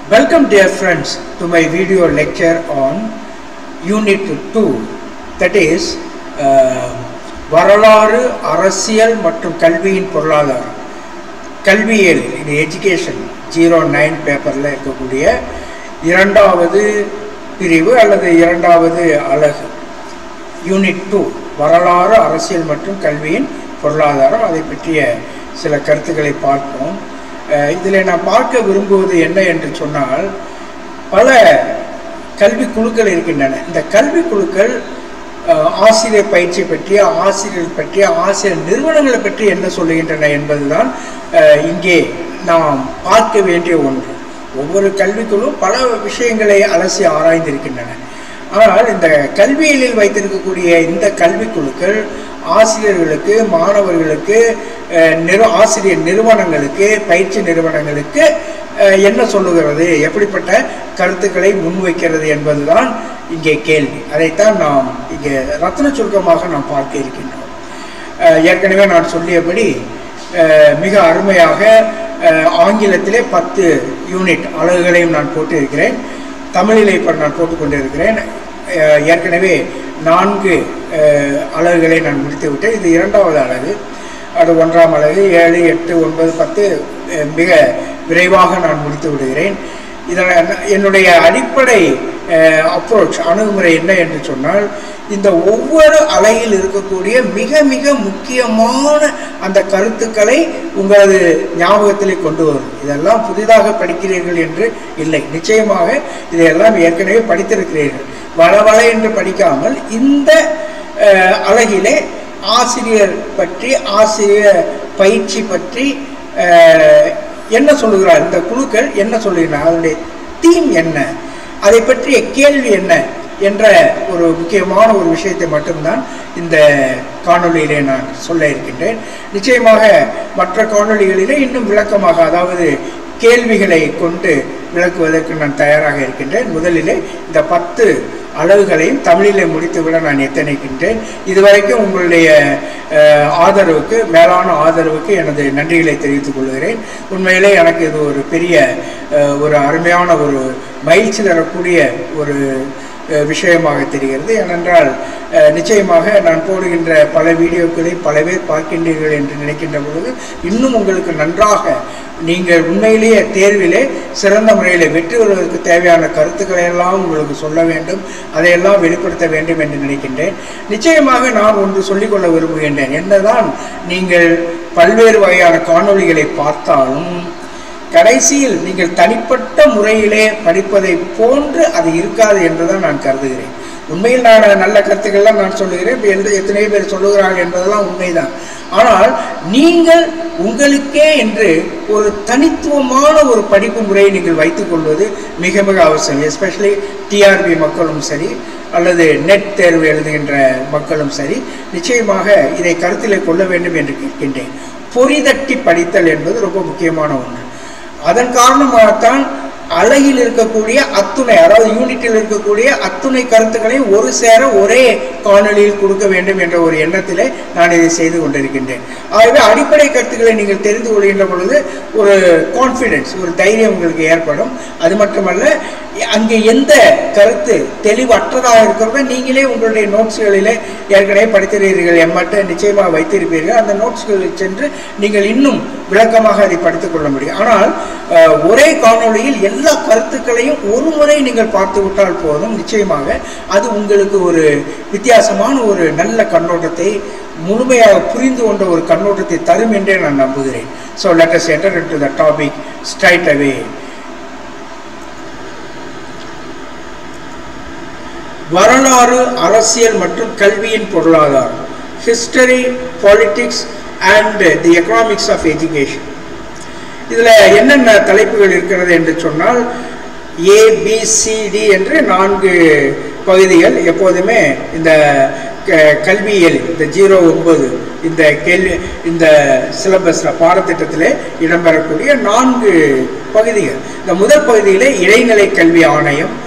Welcome dear friends to my video lecture on Unit 2 that is uh, வரலாறு அரசியல் மற்றும் கல்வியின் பொருளாதாரம் கல்வியியல் இது எஜுகேஷன் ஜீரோ நைன் பேப்பரில் இருக்கக்கூடிய இரண்டாவது பிரிவு அல்லது இரண்டாவது அலகு யூனிட் டூ வரலாறு அரசியல் மற்றும் கல்வியின் பொருளாதாரம் அதை பற்றிய சில கருத்துக்களை பார்ப்போம் இதில் நான் பார்க்க விரும்புவது என்ன என்று சொன்னால் பல கல்வி குழுக்கள் இருக்கின்றன இந்த கல்வி குழுக்கள் அஹ், ஆசிரியர் பயிற்சி பற்றிய ஆசிரியர்கள் பற்றிய ஆசிரியர் நிறுவனங்களை பற்றி என்ன சொல்லுகின்றன என்பதுதான் அஹ், இங்கே நாம் பார்க்க வேண்டிய ஒன்று ஒவ்வொரு கல்விக்குழும் பல விஷயங்களை அலசி ஆராய்ந்திருக்கின்றன ஆனால் இந்த கல்வியியலில் வைத்திருக்கக்கூடிய இந்த கல்விக்குழுக்கள் ஆசிரியர்களுக்கு மாணவர்களுக்கு அஹ், நிறு ஆசிரியர் நிறுவனங்களுக்கு பயிற்சி நிறுவனங்களுக்கு அஹ், என்ன சொல்லுகிறது எப்படிப்பட்ட கருத்துக்களை முன்வைக்கிறது என்பதுதான் இங்கே கேள்வி அதைத்தான் நாம் இங்கே ரத்ன சுருக்கமாக நாம் பார்க்க இருக்கின்றோம் அஹ், ஏற்கனவே நான் சொல்லியபடி அஹ், மிக அருமையாக அஹ், ஆங்கிலத்திலே பத்து யூனிட் அலகுகளையும் நான் போட்டு இருக்கிறேன் தமிழிலே இப்போ நான் போட்டுக்கொண்டிருக்கிறேன் அஹ், ஏற்கனவே நான்கு அஹ், அலகுகளை நான் முடித்து விட்டேன் இது இரண்டாவது அலகு அது ஒன்றாம் அலகு ஏழு எட்டு ஒன்பது பத்து அஹ், மிக விரைவாக நான் முடித்து விடுகிறேன் இதனால் என்னுடைய அடிப்படை அப்ரோச் அணுகுமுறை என்ன என்று சொன்னால் இந்த ஒவ்வொரு அலையில் இருக்கக்கூடிய மிக மிக முக்கியமான அந்த கருத்துக்களை உங்களது ஞாபகத்திலே கொண்டு வரும் இதெல்லாம் புதிதாக படிக்கிறீர்கள் என்று இல்லை நிச்சயமாக இதையெல்லாம் ஏற்கனவே படித்திருக்கிறீர்கள் வள வள என்று படிக்காமல் இந்த அஹ், அலகிலே ஆசிரியர் பற்றி ஆசிரியர் பயிற்சி பற்றி அஹ், என்ன சொல்லுகிறார் இந்த குழுக்கள் என்ன சொல்லுகிறார் அதனுடைய தீம் என்ன அதை பற்றிய கேள்வி என்ன என்ற ஒரு முக்கியமான ஒரு விஷயத்தை மட்டும்தான் இந்த காணொளியிலே நான் சொல்ல இருக்கின்றேன் நிச்சயமாக மற்ற காணொளிகளிலே இன்னும் விளக்கமாக அதாவது கேள்விகளை கொண்டு விளக்குவதற்கு நான் தயாராக இருக்கின்றேன் முதலிலே இந்த பத்து அளவுகளையும் தமிழிலே முடித்துவிட நான் எத்தனைக்கின்றேன் இதுவரைக்கும் உங்களுடைய அஹ், ஆதரவுக்கு மேலான ஆதரவுக்கு எனது நன்றிகளை தெரிவித்துக் கொள்கிறேன் உண்மையிலே எனக்கு இது ஒரு பெரிய அஹ், ஒரு அருமையான ஒரு மகிழ்ச்சி தரக்கூடிய ஒரு அஹ், விஷயமாக தெரிகிறது ஏனென்றால் அஹ், நிச்சயமாக நான் போடுகின்ற பல வீடியோக்களை பல பேர் பார்க்கின்றீர்கள் என்று நினைக்கின்ற பொழுது இன்னும் உங்களுக்கு நன்றாக நீங்கள் உண்மையிலேயே தேர்விலே சிறந்த முறையில் வெற்றி பெறுவதற்கு தேவையான கருத்துக்களை எல்லாம் உங்களுக்கு சொல்ல வேண்டும் அதையெல்லாம் வெளிப்படுத்த வேண்டும் என்று நினைக்கின்றேன் நிச்சயமாக நான் ஒன்று சொல்லிக்கொள்ள விரும்புகின்றேன் என்னதான் நீங்கள் பல்வேறு வகையான காணொளிகளை பார்த்தாலும் கடைசியில் நீங்கள் தனிப்பட்ட முறையிலே படிப்பதை போன்று அது இருக்காது என்றுதான் நான் கருதுகிறேன் உண்மையில் நான் நல்ல கருத்துக்கள்லாம் நான் சொல்லுகிறேன் இப்போ எந்த எத்தனையோ பேர் சொல்லுகிறார்கள் என்பதெல்லாம் உண்மைதான் ஆனால் நீங்கள் உங்களுக்கே என்று ஒரு தனித்துவமான ஒரு படிப்பு முறையை நீங்கள் வைத்துக் கொள்வது மிக மிக அவசியம் எஸ்பெஷலி டிஆர்பி மக்களும் சரி அல்லது நெட் தேர்வு எழுதுகின்ற மக்களும் சரி நிச்சயமாக இதை கருத்தில் கொள்ள வேண்டும் என்று கேட்கின்றேன் பொறிதட்டி படித்தல் என்பது ரொம்ப முக்கியமான ஒன்று அதன் காரணமாகத்தான் அழகில் இருக்கக்கூடிய அத்துணை அதாவது யூனிட்டில் இருக்கக்கூடிய அத்துணை கருத்துக்களையும் ஒரு சேர ஒரே காணொளியில் கொடுக்க வேண்டும் என்ற ஒரு எண்ணத்திலே நான் இதை செய்து கொண்டிருக்கின்றேன் ஆகவே அடிப்படை கருத்துக்களை நீங்கள் தெரிந்து கொள்கின்ற பொழுது ஒரு கான்ஃபிடென்ஸ் ஒரு தைரியம் உங்களுக்கு ஏற்படும் அது மட்டுமல்ல அங்கே எந்த கருத்து தெளிவற்றதாக இருக்கிறதோ நீங்களே உங்களுடைய நோட்ஸ்களிலே ஏற்கனவே படித்திருக்கிறீர்கள் எம்மட்ட நிச்சயமாக வைத்திருப்பீர்கள் அந்த நோட்ஸ்களில் சென்று நீங்கள் இன்னும் விளக்கமாக அதை படித்துக் கொள்ள முடியும் ஆனால் அஹ், ஒரே காணொளியில் எல்லா கருத்துக்களையும் ஒரு முறை நீங்கள் பார்த்து விட்டால் போதும் நிச்சயமாக அது உங்களுக்கு ஒரு வித்தியாசமான ஒரு நல்ல கண்ணோட்டத்தை முழுமையாக புரிந்து கொண்ட ஒரு கண்ணோட்டத்தை தரும் என்றே நான் நம்புகிறேன் so let us enter in to the topic straight away வரலாறு அரசியல் மற்றும் கல்வியின் பொருளாதாரம் history politics and the economics of education இதில் என்னென்ன தலைப்புகள் இருக்கிறது என்று சொன்னால் ஏபிசிடி என்று நான்கு பகுதிகள் எப்போதுமே இந்த க- கல்வியியல் இந்த ஜீரோ ஒன்பது இந்த கேள்வி இந்த சிலபஸில் பாடத்திட்டத்தில் இடம்பெறக்கூடிய நான்கு பகுதிகள் இந்த முதல் பகுதியில் இடைநிலை கல்வி ஆணையம்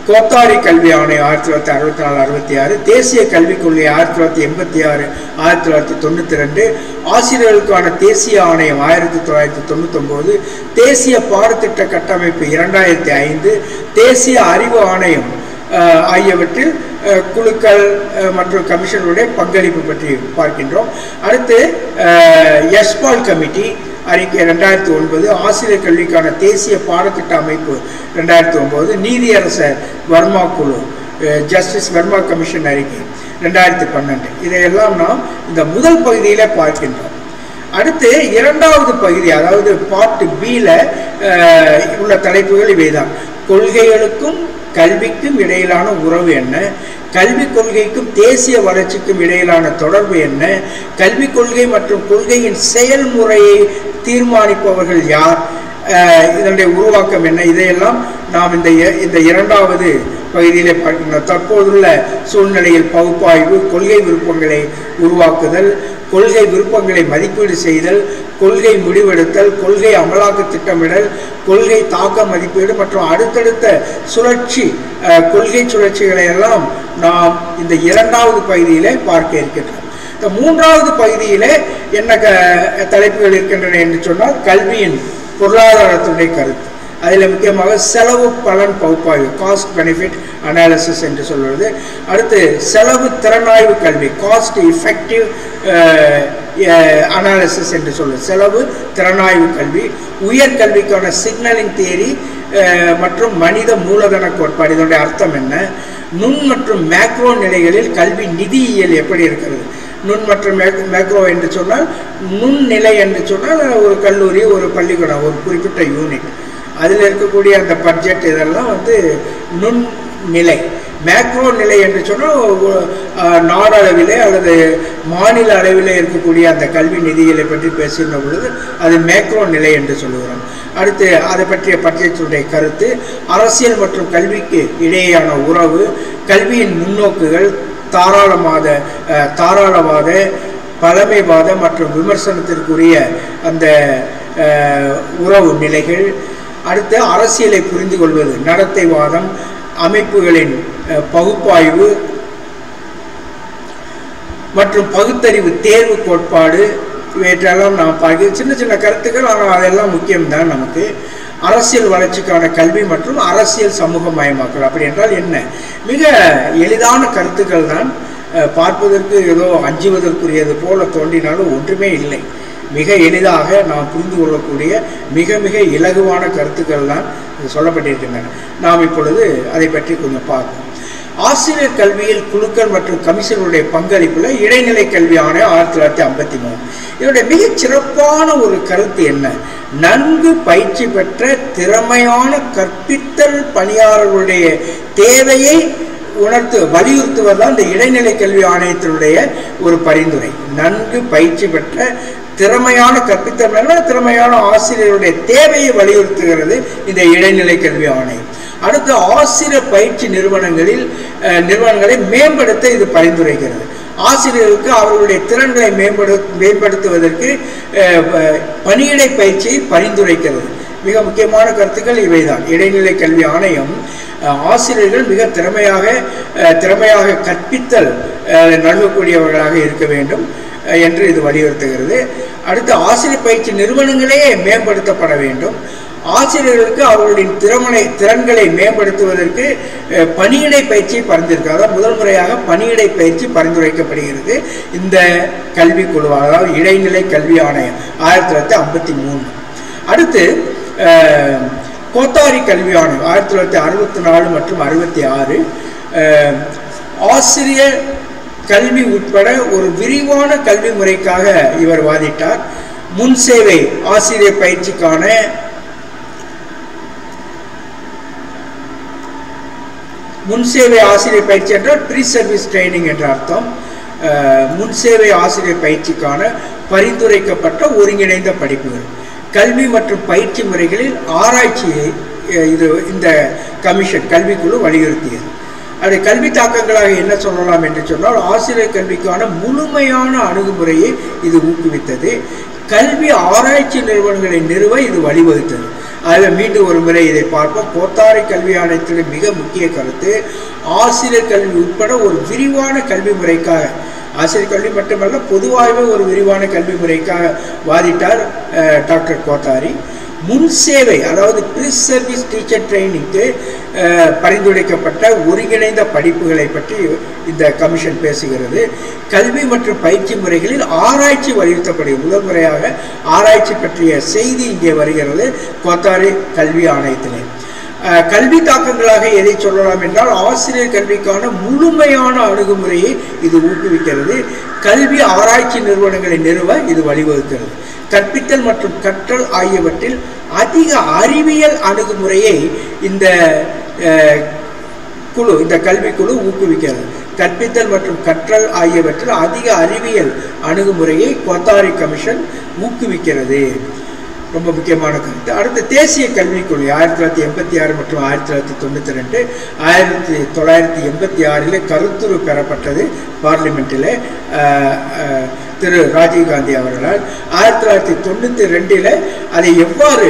கோத்தாரி கல்வி ஆணையம் ஆயிரத்தி தொள்ளாயிரத்தி அறுபத்தி நாலு அறுபத்தி ஆறு தேசிய கல்விக் கொள்கை ஆயிரத்தி தொள்ளாயிரத்தி எண்பத்தி ஆறு ஆயிரத்தி தொள்ளாயிரத்தி தொண்ணூற்றி ரெண்டு ஆசிரியர்களுக்கான தேசிய ஆணையம் ஆயிரத்தி தொள்ளாயிரத்தி தொண்ணூத்தொம்போது தேசிய பாடத்திட்ட கட்டமைப்பு இரண்டாயிரத்தி ஐந்து தேசிய அறிவு ஆணையம் அஹ், ஆகியவற்றில் அஹ், குழுக்கள் அஹ், மற்றும் கமிஷனுடைய பங்களிப்பு பற்றி பார்க்கின்றோம் அடுத்து எஸ்பால் கமிட்டி அறிக்கை ரெண்டாயிரத்தி ஒன்பது ஆசிரியர் கல்விக்கான தேசிய பாடத்திட்ட அமைப்பு ரெண்டாயிரத்தி ஒன்பது நீதியரசர் வர்மா குழு ஜஸ்டிஸ் வர்மா கமிஷன் அறிக்கை ரெண்டாயிரத்தி பன்னெண்டு இதையெல்லாம் நாம் இந்த முதல் பகுதியில பார்க்கின்றோம் அடுத்து இரண்டாவது பகுதி அதாவது பார்ட் பியில் உள்ள தலைப்புகள் இவைதான் கொள்கைகளுக்கும் கல்விக்கும் இடையிலான உறவு என்ன கல்விக் கொள்கைக்கும் தேசிய வளர்ச்சிக்கும் இடையிலான தொடர்பு என்ன கல்விக் கொள்கை மற்றும் கொள்கையின் செயல்முறையை தீர்மானிப்பவர்கள் யார் அஹ், இதனுடைய உருவாக்கம் என்ன இதையெல்லாம் நாம் இந்த இ- இந்த இரண்டாவது பகுதியிலே பார்க்கின்றோம் தற்போதுள்ள சூழ்நிலையில் பகுப்பாய்வு கொள்கை விருப்பங்களை உருவாக்குதல் கொள்கை விருப்பங்களை மதிப்பீடு செய்தல் கொள்கை முடிவெடுத்தல் கொள்கை அமலாக்க திட்டமிடல் கொள்கை தாக்க மதிப்பீடு மற்றும் அடுத்தடுத்த சுழற்சி அஹ், கொள்கை சுழற்சிகளை எல்லாம் நாம் இந்த இரண்டாவது பகுதியிலே பார்க்க இருக்கின்றோம் இந்த மூன்றாவது பகுதியிலே என்ன க- தலைப்புகள் இருக்கின்றன என்று சொன்னால் கல்வியின் பொருளாதாரத்துடைய கருத்து அதில் முக்கியமாக செலவு பலன் பகுப்பாய்வு காஸ்ட் பெனிஃபிட் அனாலிசிஸ் என்று சொல்வது அடுத்து செலவு திறனாய்வு கல்வி காஸ்ட் இஃபெக்டிவ் அனாலிசிஸ் என்று சொல்வது செலவு திறனாய்வு கல்வி உயர்கல்விக்கான சிக்னலிங் தியரி மற்றும் மனித மூலதன கோட்பாடு இதனுடைய அர்த்தம் என்ன நுண் மற்றும் மேக்ரோ நிலைகளில் கல்வி நிதியியல் எப்படி இருக்கிறது நுண் மற்றும் மேக்- மேக்ரோ என்று சொன்னால் நுண்நிலை என்று சொன்னால் ஒரு கல்லூரி ஒரு பள்ளிக்கூடம் ஒரு குறிப்பிட்ட யூனிட் அதில் இருக்கக்கூடிய அந்த பட்ஜெட் இதெல்லாம் வந்து நுண் நிலை மேக்ரோ நிலை என்று சொன்னால் ஒ- அஹ், நாடளவிலே அல்லது மாநில அளவிலே இருக்கக்கூடிய அந்த கல்வி நிதிகளை பற்றி பேசுகின்ற பொழுது அது மேக்ரோ நிலை என்று சொல்லுகிறோம் அடுத்து அதை பற்றிய பட்ஜெட்டுடைய கருத்து அரசியல் மற்றும் கல்விக்கு இடையேயான உறவு கல்வியின் முன்னோக்குகள் தாராளவாத அஹ், தாராளவாத பழமைவாத மற்றும் விமர்சனத்திற்குரிய அந்த அஹ், உறவு நிலைகள் அடுத்து அரசியலை புரிந்து கொள்வது நடத்தைவாதம் அமைப்புகளின் அஹ், பகுப்பாய்வு மற்றும் பகுத்தறிவு தேர்வு கோட்பாடு இவற்றெல்லாம் நாம் பார்க்க சின்ன சின்ன கருத்துக்கள் ஆனால் அதெல்லாம் முக்கியம்தான் நமக்கு அரசியல் வளர்ச்சிக்கான கல்வி மற்றும் அரசியல் சமூகமயமாக்கல் அப்படி என்றால் என்ன மிக எளிதான கருத்துக்கள் தான் அஹ், பார்ப்பதற்கு ஏதோ அஞ்சுவதற்குரியது போல தோன்றினாலும் ஒன்றுமே இல்லை மிக எளிதாக நாம் புரிந்து கொள்ளக்கூடிய மிக மிக இலகுவான கருத்துக்கள் தான் இது சொல்லப்பட்டிருக்கின்றன நாம் இப்பொழுது அதை பற்றி கொஞ்சம் பார்ப்போம் ஆசிரியர் கல்வியில் குழுக்கள் மற்றும் கமிஷனுடைய பங்களிப்புல இடைநிலை கல்வி ஆணையம் ஆயிரத்தி தொள்ளாயிரத்தி ஐம்பத்தி மூணு இதனுடைய மிகச் சிறப்பான ஒரு கருத்து என்ன நன்கு பயிற்சி பெற்ற திறமையான கற்பித்தல் பணியாளர்களுடைய தேவையை உணர்த்து வலியுறுத்துவதுதான் இந்த இடைநிலை கல்வி ஆணையத்தினுடைய ஒரு பரிந்துரை நன்கு பயிற்சி பெற்ற திறமையான கற்பித்தல் பணியாளர், திறமையான ஆசிரியருடைய தேவையை வலியுறுத்துகிறது இந்த இடைநிலை கல்வி ஆணையம் அடுத்து ஆசிரியர் பயிற்சி நிறுவனங்களில் அஹ், நிறுவனங்களை மேம்படுத்த இது பரிந்துரைக்கிறது ஆசிரியர்களுக்கு அவர்களுடைய திறன்களை மேம்படு மேம்படுத்துவதற்கு அஹ், ப- பணியிடை பயிற்சியை பரிந்துரைக்கிறது மிக முக்கியமான கருத்துக்கள் இவைதான் இடைநிலை கல்வி ஆணையம் அஹ், ஆசிரியர்கள் மிக திறமையாக அஹ், திறமையாக கற்பித்தல் அஹ், நல்கக்கூடியவர்களாக இருக்க வேண்டும் அஹ், என்று இது வலியுறுத்துகிறது அடுத்து ஆசிரியர் பயிற்சி நிறுவனங்களே மேம்படுத்தப்பட வேண்டும் ஆசிரியர்களுக்கு அவர்களுடைய திறமனை திறன்களை மேம்படுத்துவதற்கு அஹ், பணியிடை பயிற்சி பரிந்துரைக்க அதாவது முதல் முறையாக பணியிடை பயிற்சி பரிந்துரைக்கப்படுகிறது இந்த கல்விக்குழு அதாவது இடைநிலை கல்வி ஆணையம் ஆயிரத்தி தொள்ளாயிரத்தி ஐம்பத்தி மூணு அடுத்து அஹ், கோத்தாரி கல்வி ஆணையம் ஆயிரத்தி தொள்ளாயிரத்தி அறுபத்தி நாலு மற்றும் அறுபத்தி ஆறு அஹ், ஆசிரியர் கல்வி உட்பட ஒரு விரிவான கல்வி முறைக்காக இவர் வாதிட்டார் முன் சேவை ஆசிரியர் பயிற்சிக்கான முன் சேவை ஆசிரியர் பயிற்சி என்றால் ப்ரீ சர்வீஸ் ட்ரைனிங் என்ற அர்த்தம் அஹ், முன் சேவை ஆசிரியர் பயிற்சிக்கான பரிந்துரைக்கப்பட்ட ஒருங்கிணைந்த படிப்புகள் கல்வி மற்றும் பயிற்சி முறைகளில் ஆராய்ச்சியை அஹ், இது இந்த கமிஷன் கல்விக்குழு வலியுறுத்தியது அது கல்வி தாக்கங்களாக என்ன சொல்லலாம் என்று சொன்னால் ஆசிரியர் கல்விக்கான முழுமையான அணுகுமுறையை இது ஊக்குவித்தது கல்வி ஆராய்ச்சி நிறுவனங்களை நிறுவ இது வழிவகுத்தது ஆகவே மீண்டும் ஒரு முறை இதை பார்ப்போம் கோத்தாரி கல்வி ஆணையத்தின் மிக முக்கிய கருத்து ஆசிரியர் கல்வி உட்பட ஒரு விரிவான கல்வி முறைக்காக ஆசிரியர் கல்வி மட்டுமல்ல பொதுவாகவே ஒரு விரிவான கல்வி முறைக்காக வாதிட்டார் அஹ், டாக்டர் கோத்தாரி முன் சேவை அதாவது ப்ரீ சர்வீஸ் டீச்சர் ட்ரைனிங்க்கு பரிந்துரைக்கப்பட்ட ஒருங்கிணைந்த படிப்புகளை பற்றி இந்த கமிஷன் பேசுகிறது கல்வி மற்றும் பயிற்சி முறைகளில் ஆராய்ச்சி வலியுறுத்தப்படுகிறது முதல் முறையாக ஆராய்ச்சி பற்றிய செய்தி இங்கே வருகிறது கோத்தாரி கல்வி ஆணையத்திலே அஹ், கல்வி தாக்கங்களாக எதை சொல்லலாம் என்றால் ஆசிரியர் கல்விக்கான முழுமையான அணுகுமுறையை இது ஊக்குவிக்கிறது கல்வி ஆராய்ச்சி நிறுவனங்களை நிறுவ இது வழிவகுக்கிறது கற்பித்தல் மற்றும் கற்றல் ஆகியவற்றில் அதிக அறிவியல் அணுகுமுறையை இந்த அஹ், குழு இந்த கல்விக்குழு ஊக்குவிக்கிறது கற்பித்தல் மற்றும் கற்றல் ஆகியவற்றில் அதிக அறிவியல் அணுகுமுறையை கொத்தாரி கமிஷன் ஊக்குவிக்கிறது ரொம்ப முக்கியமான கருத்து அடுத்து தேசிய கல்விக்குழு ஆயிரத்தி தொள்ளாயிரத்தி எண்பத்தி ஆறு மற்றும் ஆயிரத்தி தொள்ளாயிரத்தி தொண்ணூற்றி ரெண்டு ஆயிரத்தி தொள்ளாயிரத்தி எண்பத்தி ஆறில் கருத்துரு பெறப்பட்டது பார்லிமெண்ட்டில் திரு ராஜீவ்காந்தி அவர்களால் ஆயிரத்தி தொள்ளாயிரத்தி தொண்ணூற்றி ரெண்டில் அதை எவ்வாறு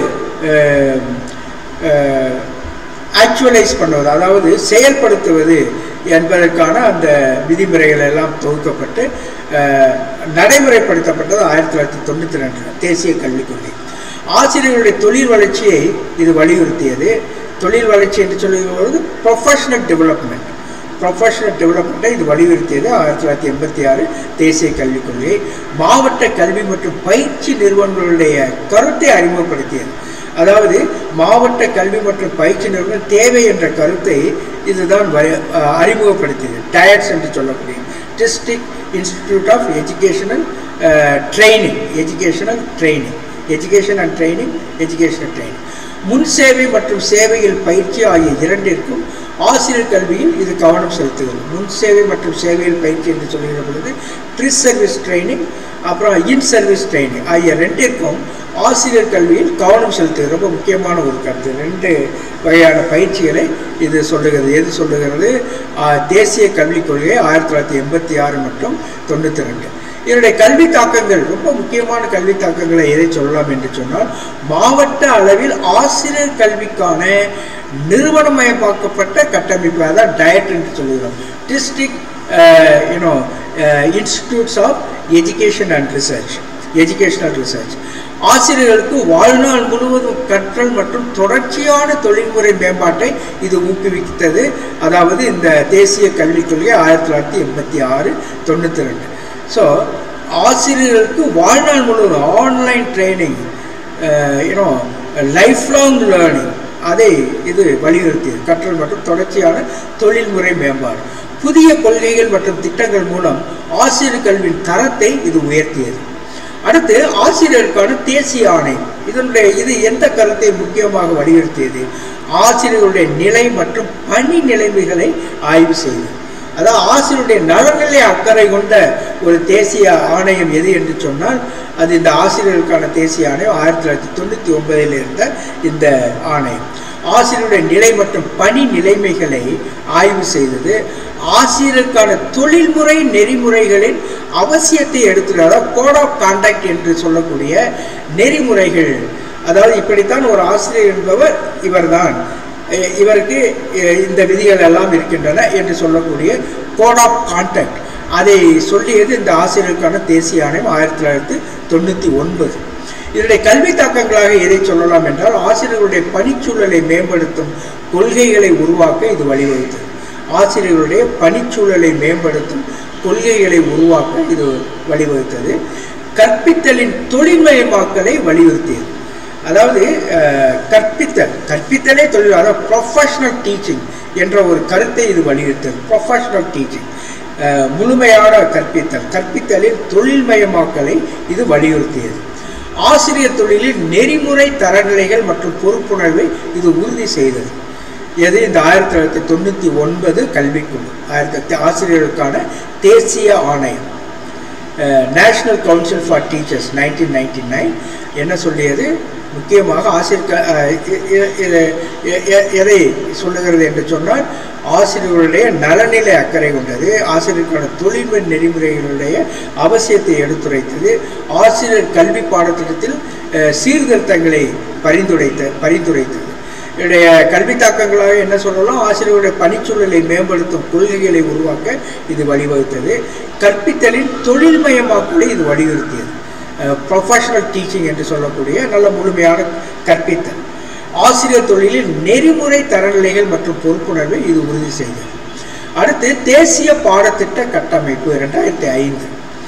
ஆக்சுவலைஸ் பண்ணுவது அதாவது செயல்படுத்துவது என்பதற்கான அந்த விதிமுறைகள் எல்லாம் தொகுக்கப்பட்டு அஹ், நடைமுறைப்படுத்தப்பட்டது ஆயிரத்தி தொள்ளாயிரத்தி தொண்ணூற்றி ரெண்டில் தேசிய கல்விக் கொள்கை ஆசிரியர்களுடைய தொழில் வளர்ச்சியை இது வலியுறுத்தியது தொழில் வளர்ச்சி என்று சொல்லும்போது ப்ரொஃபஷனல் டெவலப்மெண்ட் ப்ரொஃபஷனல் டெவலப்மெண்ட்டை இது வலியுறுத்தியது ஆயிரத்தி தொள்ளாயிரத்தி எண்பத்தி ஆறு தேசிய கல்விக் கொள்கை மாவட்ட கல்வி மற்றும் பயிற்சி நிறுவனங்களுடைய கருத்தை அறிமுகப்படுத்தியது அதாவது மாவட்ட கல்வி மற்றும் பயிற்சி நிறுவனம் தேவை என்ற கருத்தை இதுதான் வ- அஹ் அறிமுகப்படுத்தியது டயர்ஸ் என்று சொல்லக்கூடிய district institute of educational training educational training education and training educational training முன் சேவை மற்றும் சேவையில் பயிற்சி ஆகிய இரண்டிற்கும் ஆசிரியர் கல்வியில் இது கவனம் செலுத்துகிறது முன் சேவை மற்றும் சேவையில் பயிற்சி என்று சொல்கிற பொழுது ப்ரீ சர்வீஸ் ட்ரைனிங் அப்புறம் இன் சர்வீஸ் ட்ரைனிங் ஆகிய ரெண்டிற்கும் ஆசிரியர் கல்வியில் கவனம் செலுத்துகிறது ரொம்ப முக்கியமான ஒரு கருத்து ரெண்டு வகையான பயிற்சிகளை இது சொல்லுகிறது எது சொல்லுகிறது ஆ, தேசிய கல்விக் கொள்கை ஆயிரத்தி தொள்ளாயிரத்தி எண்பத்தி ஆறு மற்றும் தொண்ணூற்றி ரெண்டு இதனுடைய கல்வி தாக்கங்கள் ரொம்ப முக்கியமான கல்வி தாக்கங்களை எதை சொல்லலாம் என்று சொன்னால் மாவட்ட அளவில் ஆசிரியர் கல்விக்கான நிறுவனமயமாக்கப்பட்ட கட்டமைப்பு அதான் டயட் என்று சொல்லுகிறோம் district you know institutes of education and research educational research ஆசிரியர்களுக்கு வாழ்நாள் முழுவதும் கற்றல் மற்றும் தொடர்ச்சியான தொழில்முறை மேம்பாட்டை இது ஊக்குவித்தது அதாவது இந்த தேசிய கல்விக் கொள்கை ஆயிரத்தி தொள்ளாயிரத்தி எண்பத்தி ஆறு தொண்ணூற்றி ரெண்டு ஸோ ஆசிரியர்களுக்கு வாழ்நாள் முழுவதும் online training you know life long learning அதை இது வலியுறுத்தியது கற்றல் மற்றும் தொடர்ச்சியான தொழில்முறை மேம்பாடு புதிய கொள்கைகள் மற்றும் திட்டங்கள் மூலம் ஆசிரியர் கல்வியின் தரத்தை இது உயர்த்தியது அடுத்து ஆசிரியருக்கான தேசிய ஆணையம் இதனுடைய இது எந்த கருத்தை முக்கியமாக வலியுறுத்தியது ஆசிரியர்களுடைய நிலை மற்றும் பணி நிலைமைகளை ஆய்வு செய்தது அதாவது ஆசிரியருடைய நலனிலை அக்கறை கொண்ட ஒரு தேசிய ஆணையம் எது என்று சொன்னால் அது இந்த ஆசிரியர்களுக்கான தேசிய ஆணையம் ஆயிரத்தி தொள்ளாயிரத்தி தொண்ணூற்றி ஒன்பதில் இருந்த இந்த ஆணையம் ஆசிரியருடைய நிலை மற்றும் பணி நிலைமைகளை ஆய்வு செய்தது ஆசிரியருக்கான தொழில்முறை நெறிமுறைகளின் அவசியத்தை எடுத்துட்டு அதாவது கோட் ஆஃப் கான்டாக்ட் என்று சொல்லக்கூடிய நெறிமுறைகள் அதாவது இப்படித்தான் ஒரு ஆசிரியர் என்பவர் இவர்தான் அஹ் இவருக்கு அஹ் இந்த விதிகள் எல்லாம் இருக்கின்றன என்று சொல்லக்கூடிய கோட் ஆஃப் கான்டாக்ட் அதை சொல்லியது இந்த ஆசிரியருக்கான தேசிய ஆணையம் ஆயிரத்தி தொள்ளாயிரத்தி தொண்ணூற்றி ஒன்பது இதனுடைய கல்வி தாக்கங்களாக எதை சொல்லலாம் என்றால் ஆசிரியர்களுடைய பணிச்சூழலை மேம்படுத்தும் கொள்கைகளை உருவாக்க இது வழிவகுத்தது ஆசிரியர்களுடைய பணிச்சூழலை மேம்படுத்தும் கொள்கைகளை உருவாக்க இது வழிவகுத்தது கற்பித்தலின் தொழில்மயமாக்கலை வலியுறுத்தியது அதாவது அஹ், கற்பித்தல் கற்பித்தலே தொழில் அதாவது ப்ரொஃபஷனல் டீச்சிங் என்ற ஒரு கருத்தை இது வலியுறுத்தது ப்ரொஃபஷனல் டீச்சிங் முழுமையான கற்பித்தல் கற்பித்தலின் தொழில்மயமாக்கலை இது வலியுறுத்தியது ஆசிரியர் தொழிலில் நெறிமுறை தரநிலைகள் மற்றும் பொறுப்புணர்வை இது உறுதி செய்தது எது இந்த ஆயிரத்தி தொள்ளாயிரத்தி தொண்ணூற்றி ஒன்பது கல்விக்குழு ஆயிரத்தி தொள்ளாயிரத்தி ஆசிரியர்களுக்கான தேசிய ஆணையம் national council for teachers nineteen ninety nine என்ன சொல்லியது முக்கியமாக ஆசிரியர் க- அஹ் இ- இ- இது எ- எ- எதை சொல்லுகிறது என்று சொன்னால் ஆசிரியர்களுடைய நலனிலை அக்கறை கொண்டது ஆசிரியருக்கான தொழில்முறை நெறிமுறைகளுடைய அவசியத்தை எடுத்துரைத்தது ஆசிரியர் கல்வி பாடத்திட்டத்தில் அஹ், சீர்திருத்தங்களை பரிந்துரைத்த பரிந்துரைத்தது இதனுடைய கல்வி தாக்கங்களாக என்ன சொல்லலாம் ஆசிரியருடைய பணிச்சூழலை மேம்படுத்தும் கொள்கைகளை உருவாக்க இது வழிவகுத்தது கற்பித்தலின் தொழில்மயமாக்கலை இது வலியுறுத்தியது ப்ரொஃபஷனல் டீச்சிங் என்று சொல்லக்கூடிய நல்ல முழுமையான கற்பித்தல் ஆசிரியர் தொழிலில் நெறிமுறை தரநிலைகள் மற்றும் பொறுப்புணர்வை இது உறுதி செய்தது அடுத்து தேசிய பாடத்திட்ட கட்டமைப்பு ரெண்டாயிரத்தி ஐந்து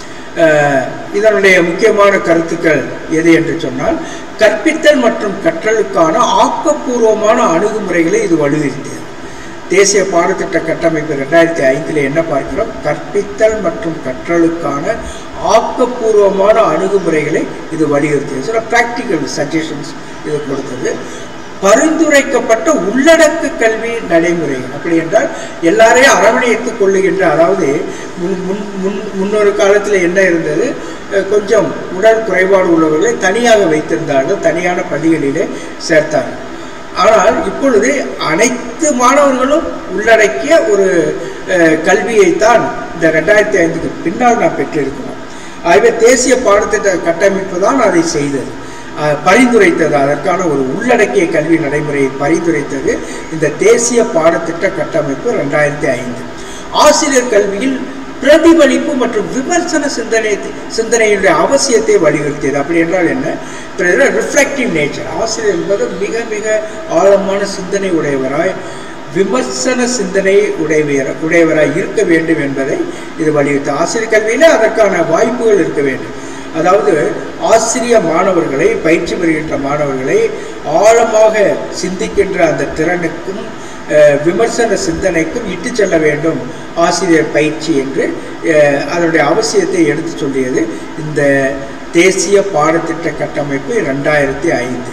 அஹ், இதனுடைய முக்கியமான கருத்துக்கள் எது என்று சொன்னால் கற்பித்தல் மற்றும் கற்றலுக்கான ஆக்கப்பூர்வமான அணுகுமுறைகளை இது வலியுறுத்தியது தேசிய பாடத்திட்ட கட்டமைப்பு ரெண்டாயிரத்தி ஐந்தில் என்ன பார்க்கிறோம் கற்பித்தல் மற்றும் கற்றலுக்கான ஆக்கப்பூர்வமான அணுகுமுறைகளை இது வலியுறுத்தியது சில ப்ராக்டிக்கல் சஜஷன்ஸ் இது கொடுத்தது பரிந்துரைக்கப்பட்ட உள்ளடக்க கல்வி நடைமுறை அப்படி என்றால் எல்லாரையும் அரவணைத்துக் கொள்ளுகின்ற அதாவது முன் முன் முன் முன்னொரு காலத்தில் என்ன இருந்தது அஹ் கொஞ்சம் உடல் குறைபாடு உள்ளவர்களை தனியாக வைத்திருந்தார்கள் தனியான பள்ளிகளிலே சேர்த்தார்கள் ஆனால் இப்பொழுது அனைத்து மாணவர்களும் உள்ளடக்கிய ஒரு அஹ், கல்வியைத்தான் இந்த ரெண்டாயிரத்தி ஐந்துக்கு பின்னால் நாம் பெற்றிருக்கிறோம் ஆகவே தேசிய பாடத்திட்ட கட்டமைப்பு தான் அதை செய்தது அஹ், பரிந்துரைத்தது அதற்கான ஒரு உள்ளடக்கிய கல்வி நடைமுறையை பரிந்துரைத்தது இந்த தேசிய பாடத்திட்ட கட்டமைப்பு ரெண்டாயிரத்தி ஐந்து ஆசிரியர் கல்வியில் பிரதிபலிப்பு மற்றும் விமர்சன சிந்தனை சிந்தனையுடைய அவசியத்தை வலியுறுத்தியது அப்படி என்றால் என்ன ரிஃப்ளெக்டிவ் நேச்சர் ஆசிரியர் என்பது மிக மிக ஆழமான சிந்தனை உடையவராய் விமர்சன சிந்தனை உடையவர் உடையவராய் இருக்க வேண்டும் என்பதை இது வலியுறுத்தி ஆசிரியர் கல்வியில் அதற்கான வாய்ப்புகள் இருக்க வேண்டும் அதாவது ஆசிரிய மாணவர்களை பயிற்சி பெறுகின்ற மாணவர்களை ஆழமாக சிந்திக்கின்ற அந்த திறனுக்கும் அஹ், விமர்சன சிந்தனைக்கும் இட்டு செல்ல வேண்டும் ஆசிரியர் பயிற்சி என்று அஹ், அதனுடைய அவசியத்தை எடுத்து சொல்லியது இந்த தேசிய பாடத்திட்ட கட்டமைப்பு ரெண்டாயிரத்தி ஐந்து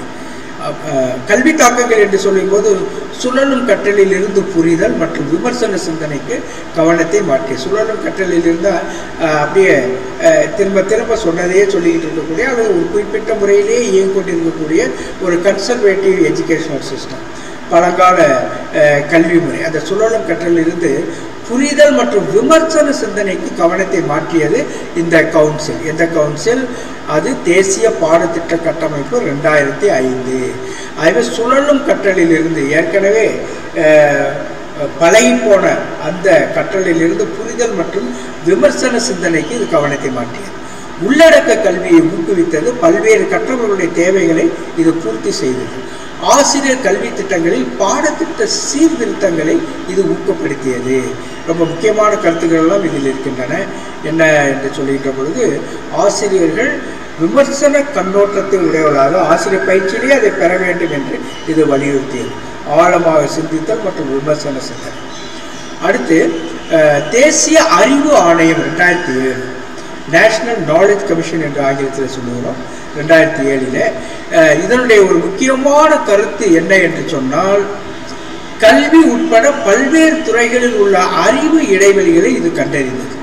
அஹ், கல்வி தாக்கங்கள் என்று சொல்லும்போது சுழலும் கற்றலில் இருந்து புரிதல் மற்றும் விமர்சன சிந்தனைக்கு கவனத்தை மாற்றிய சுழலும் கற்றலில் இருந்தால் அப்படியே அஹ், திரும்ப திரும்ப சொன்னதையே சொல்லிக்கிட்டு இருக்கக்கூடிய அல்லது ஒரு குறிப்பிட்ட முறையிலேயே இயங்கிக் கொண்டிருக்கக்கூடிய ஒரு கன்சர்வேட்டிவ் எஜுகேஷனல் சிஸ்டம் பழங்கால அஹ், கல்வி முறை அந்த சுழலும் கற்றலிலிருந்து புரிதல் மற்றும் விமர்சன சிந்தனைக்கு கவனத்தை மாற்றியது இந்த கவுன்சில் எந்த கவுன்சில் அது தேசிய பாடத்திட்ட கட்டமைப்பு ரெண்டாயிரத்தி ஐந்து ஆகவே சுழலும் கற்றலிலிருந்து ஏற்கனவே அஹ், பழகி போன அந்த கற்றலிலிருந்து புரிதல் மற்றும் விமர்சன சிந்தனைக்கு இது கவனத்தை மாற்றியது உள்ளடக்க கல்வியை ஊக்குவித்தது பல்வேறு கற்றவர்களுடைய தேவைகளை இது பூர்த்தி செய்தது ஆசிரியர் கல்வி திட்டங்களில் பாடத்திட்ட சீர்திருத்தங்களை இது ஊக்கப்படுத்தியது ரொம்ப முக்கியமான கருத்துக்கள் எல்லாம் இதில் இருக்கின்றன என்ன என்று சொல்லுகின்ற பொழுது ஆசிரியர்கள் விமர்சன கண்ணோட்டத்தை உடையவர்களாக ஆசிரியர் பயிற்சியிலே அதை பெற வேண்டும் என்று இது வலியுறுத்தியது ஆழமாக சிந்தித்தல் மற்றும் விமர்சன சிந்தனை அடுத்து அஹ், தேசிய அறிவு ஆணையம் ரெண்டாயிரத்தி ஏழு நேஷனல் நாலேஜ் கமிஷன் என்று ஆங்கிலத்தில் சொல்லுகிறோம் ரெண்டாயிரத்தி ஏழில் இதனுடைய ஒரு முக்கியமான கருத்து என்ன என்று சொன்னால் கல்வி உட்பட பல்வேறு துறைகளில் உள்ள அறிவு இடைவெளிகளை இது கண்டறிந்தது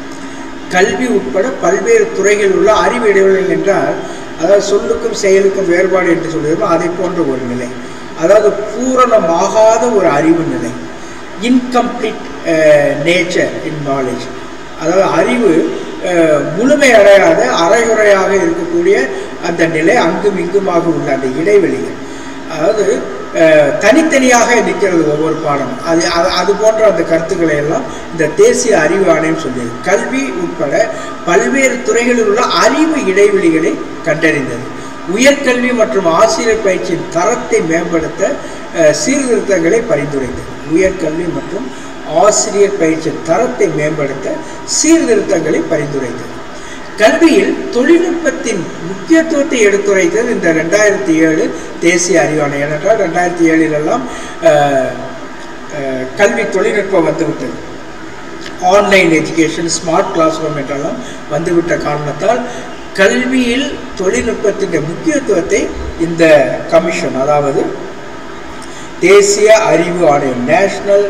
கல்வி உட்பட பல்வேறு துறைகளில் உள்ள அறிவு இடைவெளிகள் என்றால் அதாவது சொல்லுக்கும் செயலுக்கும் வேறுபாடு என்று சொல்லுகிறோம் அதை போன்ற ஒரு நிலை அதாவது பூரணமாகாத ஒரு அறிவு நிலை இன்கம்ப்ளீட் நேச்சர் இன் நாலேஜ் அதாவது அறிவு அஹ், முழுமையடையாத அரைகுறையாக இருக்கக்கூடிய அந்த நிலை அங்கும் இங்குமாக உள்ள அந்த இடைவெளிகள் அதாவது அஹ், தனித்தனியாக நிற்கிறது ஒவ்வொரு பாடமும் அது அது அது போன்ற அந்த கருத்துக்களை எல்லாம் இந்த தேசிய அறிவு ஆணையம் சொல்லியது கல்வி உட்பட பல்வேறு துறைகளில் உள்ள அறிவு இடைவெளிகளை கண்டறிந்தது உயர்கல்வி மற்றும் ஆசிரியர் பயிற்சியின் தரத்தை மேம்படுத்த அஹ், சீர்திருத்தங்களை பரிந்துரைத்தது உயர்கல்வி மற்றும் ஆசிரியர் பயிற்சியின் தரத்தை மேம்படுத்த சீர்திருத்தங்களை பரிந்துரைத்தது கல்வியில் தொழில்நுட்பத்தின் முக்கியத்துவத்தை எடுத்துரைத்தது இந்த ரெண்டாயிரத்தி ஏழு தேசிய அறிவாணை ஏனென்றால் ரெண்டாயிரத்தி ஏழிலெல்லாம் அஹ், அஹ், கல்வி தொழில்நுட்பம் வந்துவிட்டது online education smart class room என்றெல்லாம் வந்துவிட்ட காரணத்தால் கல்வியில் தொழில்நுட்பத்தின் முக்கியத்துவத்தை இந்த கமிஷன் அதாவது தேசிய அறிவு ஆணையம் நேஷனல்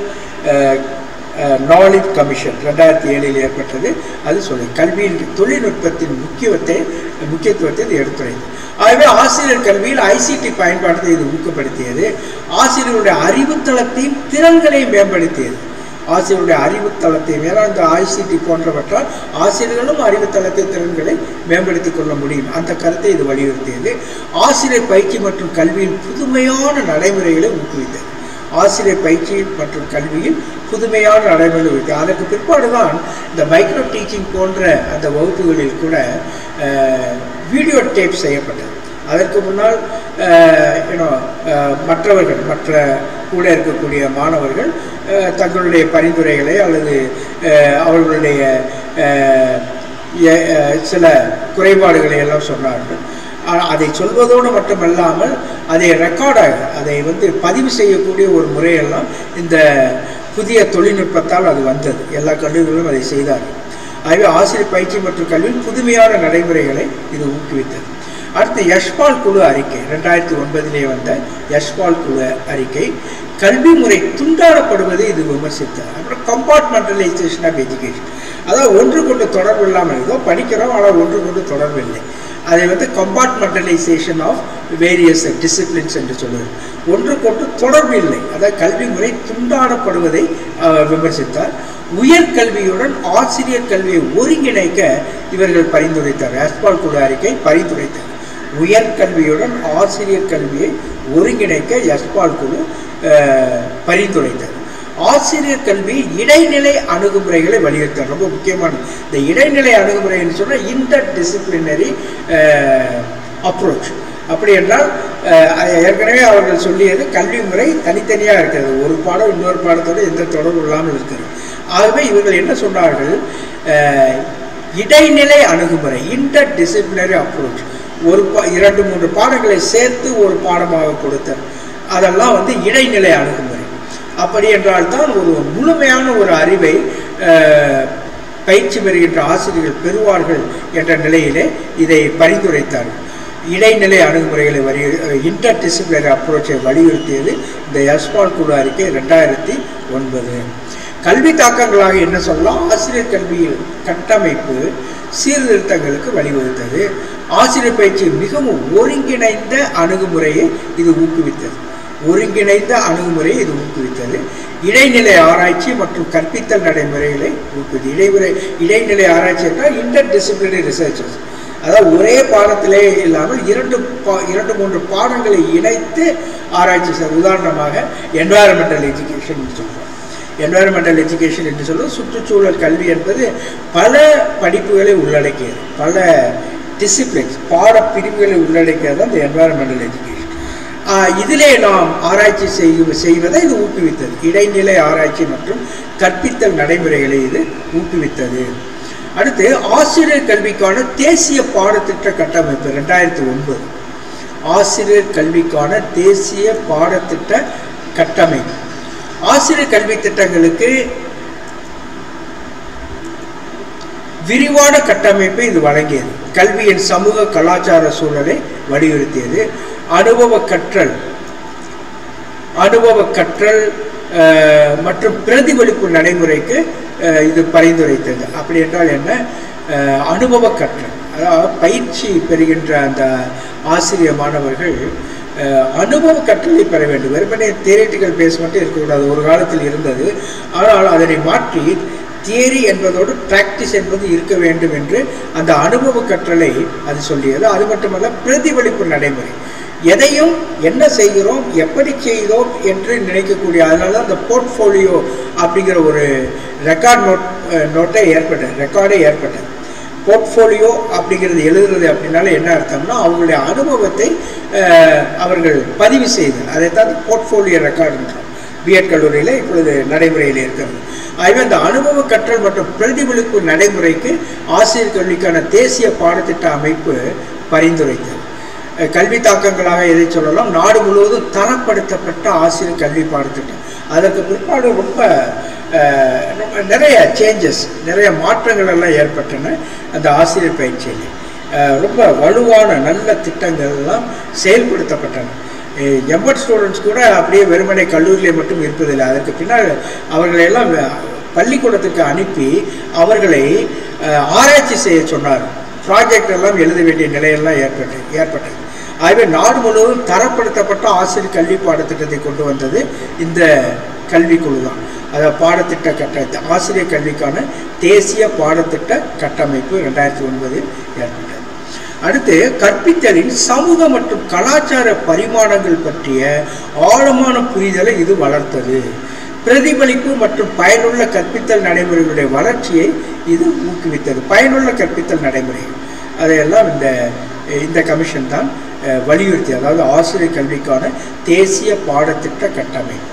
நாலேஜ் கமிஷன் ரெண்டாயிரத்தி ஏழில் ஏற்பட்டது அது சொல்லி கல்வியில் தொழில்நுட்பத்தின் முக்கியத்தை முக்கியத்துவத்தை இது எடுத்துரைத்தது ஆகவே ஆசிரியர் கல்வியில் ஐசிடி பயன்பாட்டை இது ஊக்கப்படுத்தியது ஆசிரியருடைய அறிவுத்தளத்தையும் திறன்களையும் மேம்படுத்தியது ஆசிரியருடைய அறிவுத்தளத்தை மேல அந்த ஐசிடி போன்றவற்றால் ஆசிரியர்களும் அறிவுத்தளத்தை திறன்களை மேம்படுத்திக் கொள்ள முடியும் அந்த கருத்தை இது வலியுறுத்தியது ஆசிரியர் பயிற்சி மற்றும் கல்வியில் புதுமையான நடைமுறைகளை ஊக்குவித்தது ஆசிரியர் பயிற்சி மற்றும் கல்வியில் புதுமையான நடைமுறை இருக்கு அதற்கு பிற்பாடு தான் இந்த மைக்ரோ டீச்சிங் போன்ற அந்த வகுப்புகளில் கூட வீடியோ டேப் செய்யப்பட்டது அதற்கு முன்னால் யூனோ மற்றவர்கள் மற்ற கூட இருக்கக்கூடிய மாணவர்கள் அஹ், தங்களுடைய பரிந்துரைகளை அல்லது அஹ், அவர்களுடைய அஹ், எ- அஹ், சில குறைபாடுகளை எல்லாம் சொன்னார்கள் ஆனால் அதை சொல்வதோடு மட்டுமல்லாமல் அதை ரெக்கார்டாக அதை வந்து பதிவு செய்யக்கூடிய ஒரு முறையெல்லாம் இந்த புதிய தொழில்நுட்பத்தால் அது வந்தது எல்லா கல்லூரிகளும் அதை செய்தார்கள் ஆகவே ஆசிரியர் பயிற்சி மற்றும் கல்வியில் புதுமையான நடைமுறைகளை இது ஊக்குவித்தது அடுத்து யஷ்பால் குழு அறிக்கை ரெண்டாயிரத்தி ஒன்பதிலே வந்த யஷ்பால் குழு அறிக்கை கல்வி முறை துண்டாடப்படுவதை இது விமர்சித்தது அப்புறம் கம்பார்ட்மெண்டலைசேஷன் ஆஃப் எஜுகேஷன் அதாவது ஒன்று கொண்டு தொடர்பு இல்லாமல் ஏதோ படிக்கிறோம் ஆனால் ஒன்று கொண்டு தொடர்பு இல்லை அதை வந்து கம்பார்ட்மெண்டலைசேஷன் ஆஃப் வேரியஸ் டிசிப்ளின்ஸ் என்று சொல்லுவது ஒன்று கொண்டு தொடர்பு இல்லை அதாவது கல்வி முறை துண்டாடப்படுவதை அஹ், விமர்சித்தார் உயர்கல்வியுடன் ஆசிரியர் கல்வியை ஒருங்கிணைக்க இவர்கள் பரிந்துரைத்தார் ஆஸ்பால் குழு அறிக்கை பரிந்துரைத்தார் உயர்கல்வியுடன் ஆசிரியர் கல்வியை ஒருங்கிணைக்க எஸ்பால் குழு அஹ், பரிந்துரைத்தது ஆசிரியர் கல்வி இடைநிலை அணுகுமுறைகளை வலியுறுத்தார் ரொம்ப முக்கியமானது இந்த இடைநிலை அணுகுமுறைன்னு சொன்னால் இன்டர் டிசிப்ளினரி அப்ரோச் அப்படி என்றால் அஹ், ஏற்கனவே அவர்கள் சொல்லியது கல்வி முறை தனித்தனியாக இருக்கிறது ஒரு பாடம் இன்னொரு பாடத்தோடு எந்த தொடர்பு இல்லாமல் இருக்கிறது ஆகவே இவர்கள் என்ன சொன்னார்கள் அஹ், இடைநிலை அணுகுமுறை இன்டர் டிசிப்ளினரி அப்ரோச் ஒரு பா இரண்டு மூன்று பாடங்களை சேர்த்து ஒரு பாடமாக கொடுத்தல் அதெல்லாம் வந்து இடைநிலை அணுகுமுறை அப்படி என்றால் தான் ஒரு முழுமையான ஒரு அறிவை அஹ், பயிற்சி பெறுகின்ற ஆசிரியர்கள் பெறுவார்கள் என்ற நிலையிலே இதை பரிந்துரைத்தார்கள் இடைநிலை அணுகுமுறைகளை வரி இன்டர் டிசிப்ளினரி அப்ரோச்சை வலியுறுத்தியது இந்த எஸ்பால் குழு அறிக்கை ரெண்டாயிரத்தி ஒன்பது கல்வி தாக்கங்களாக என்ன சொல்லலாம் ஆசிரியர் கல்வியில் கட்டமைப்பு சீர்திருத்தங்களுக்கு வழிவகுத்தது ஆசிரியர் பயிற்சி மிகவும் ஒருங்கிணைந்த அணுகுமுறையை இது ஊக்குவித்தது ஒருங்கிணைந்த அணுகுமுறையை இது ஊக்குவித்தது இடைநிலை ஆராய்ச்சி மற்றும் கற்பித்தல் நடைமுறைகளை ஊக்குவித்தது இடைமுறை இடைநிலை ஆராய்ச்சி என்றால் இன்டர் டிசிப்ளினரி ரிசர்ச்சஸ் அதாவது ஒரே பாடத்திலே இல்லாமல் இரண்டு பா இரண்டு மூன்று பாடங்களை இணைத்து ஆராய்ச்சி செய்ய உதாரணமாக என்வாயரமெண்டல் எஜுகேஷன் சொல்கிறோம் என்வாயரமெண்டல் எஜுகேஷன் என்று சொல்வது சுற்றுச்சூழல் கல்வி என்பது பல படிப்புகளை உள்ளடக்கியது பல டிசிப்ளின்ஸ் பாடப்பிரிவுகளை உள்ளடக்கியது தான் இந்த என்வாயரமெண்டல் எஜுகேஷன் இதிலே நாம் ஆராய்ச்சி செய்ய செய்வதை இது ஊக்குவித்தது இடைநிலை ஆராய்ச்சி மற்றும் கற்பித்தல் நடைமுறைகளை இது ஊக்குவித்தது அடுத்து ஆசிரியர் கல்விக்கான தேசிய பாடத்திட்ட கட்டமைப்பு ரெண்டாயிரத்தி ஒன்பது ஆசிரியர் கல்விக்கான தேசிய பாடத்திட்ட கட்டமைப்பு ஆசிரியர் கல்வி திட்டங்களுக்கு விரிவான கட்டமைப்பை இது வழங்கியது கல்வியின் சமூக கலாச்சார சூழலை வலியுறுத்தியது அனுபவ கற்றல் அனுபவ கற்றல் அஹ், மற்றும் பிரதிபலிப்பு நடைமுறைக்கு அஹ், இது பரிந்துரைத்தது அப்படி என்றால் என்ன அஹ், அனுபவ கற்றல் அதாவது பயிற்சி பெறுகின்ற அந்த ஆசிரிய மாணவர்கள் அஹ், அனுபவ கற்றலை பெற வேண்டும் வெறுமனே தியரிட்டிக்கல் பேஸ் மட்டும் இருக்கக்கூடாது ஒரு காலத்தில் இருந்தது ஆனால் அதனை மாற்றி தியரி என்பதோடு பிராக்டிஸ் என்பது இருக்க வேண்டும் என்று அந்த அனுபவ கற்றலை அது சொல்லியது அது மட்டுமல்ல பிரதிபலிப்பு நடைமுறை எதையும் என்ன செய்கிறோம் எப்படி செய்தோம் என்று நினைக்கக்கூடிய அதனால தான் அந்த போர்ட்ஃபோலியோ அப்படிங்கிற ஒரு ரெக்கார்ட் நோட் நோட்டை ஏற்பட்டது ரெக்கார்டே ஏற்பட்டது போர்ட்ஃபோலியோ அப்படிங்கிறது எழுதுறது அப்படின்னால என்ன அர்த்தம்னா அவங்களுடைய அனுபவத்தை அஹ், அவர்கள் பதிவு செய்தல் அதைத்தான் போர்ட்ஃபோலியோ ரெக்கார்டுன்றோம் பிஎட் கல்லூரியில் இப்பொழுது நடைமுறையில் இருக்கிறது ஆகவே அந்த அனுபவ கற்றல் மற்றும் பிரதிபலிப்பு நடைமுறைக்கு ஆசிரியர் கல்விக்கான தேசிய பாடத்திட்ட அமைப்பு பரிந்துரைத்தது அஹ் கல்வி தாக்கங்களாக எதை சொல்லலாம் நாடு முழுவதும் தரப்படுத்தப்பட்ட ஆசிரியர் கல்வி பாடத்திட்டம் அதற்கு பிற்பாடு ரொம்ப அஹ், ரொம்ப நிறைய சேஞ்சஸ் நிறைய மாற்றங்கள் எல்லாம் ஏற்பட்டன அந்த ஆசிரியர் பயிற்சியில் அஹ், ரொம்ப வலுவான நல்ல திட்டங்கள் எல்லாம் செயல்படுத்தப்பட்டன எம்பட் ஸ்டூடெண்ட்ஸ் கூட அப்படியே வெறுமனை கல்லூரியிலே மட்டும் இருப்பதில்லை அதற்கு பின்னால் அவர்களை எல்லாம் பள்ளிக்கூடத்துக்கு அனுப்பி அவர்களை அஹ், ஆராய்ச்சி செய்ய சொன்னார் ப்ராஜெக்ட் எல்லாம் எழுத வேண்டிய நிலையெல்லாம் ஏற்பட்டு ஏற்பட்டது ஆகவே நாடு முழுவதும் தரப்படுத்தப்பட்ட ஆசிரியர் கல்வி பாடத்திட்டத்தை கொண்டு வந்தது இந்த கல்விக்குழு தான் அதாவது பாடத்திட்ட கட்ட ஆசிரியர் கல்விக்கான தேசிய பாடத்திட்ட கட்டமைப்பு ரெண்டாயிரத்தி ஒன்பதில் ஏற்பட்டது அடுத்து கற்பித்தலின் சமூக மற்றும் கலாச்சார பரிமாணங்கள் பற்றிய ஆழமான புரிதலை இது வளர்த்தது பிரதிபலிப்பு மற்றும் பயனுள்ள கற்பித்தல் நடைமுறைகளுடைய வளர்ச்சியை இது ஊக்குவித்தது பயனுள்ள கற்பித்தல் நடைமுறை அதையெல்லாம் இந்த இந்த கமிஷன் தான் அஹ், வலியுறுத்தி அதாவது ஆசிரியர் கல்விக்கான தேசிய பாடத்திட்ட கட்டமைப்பு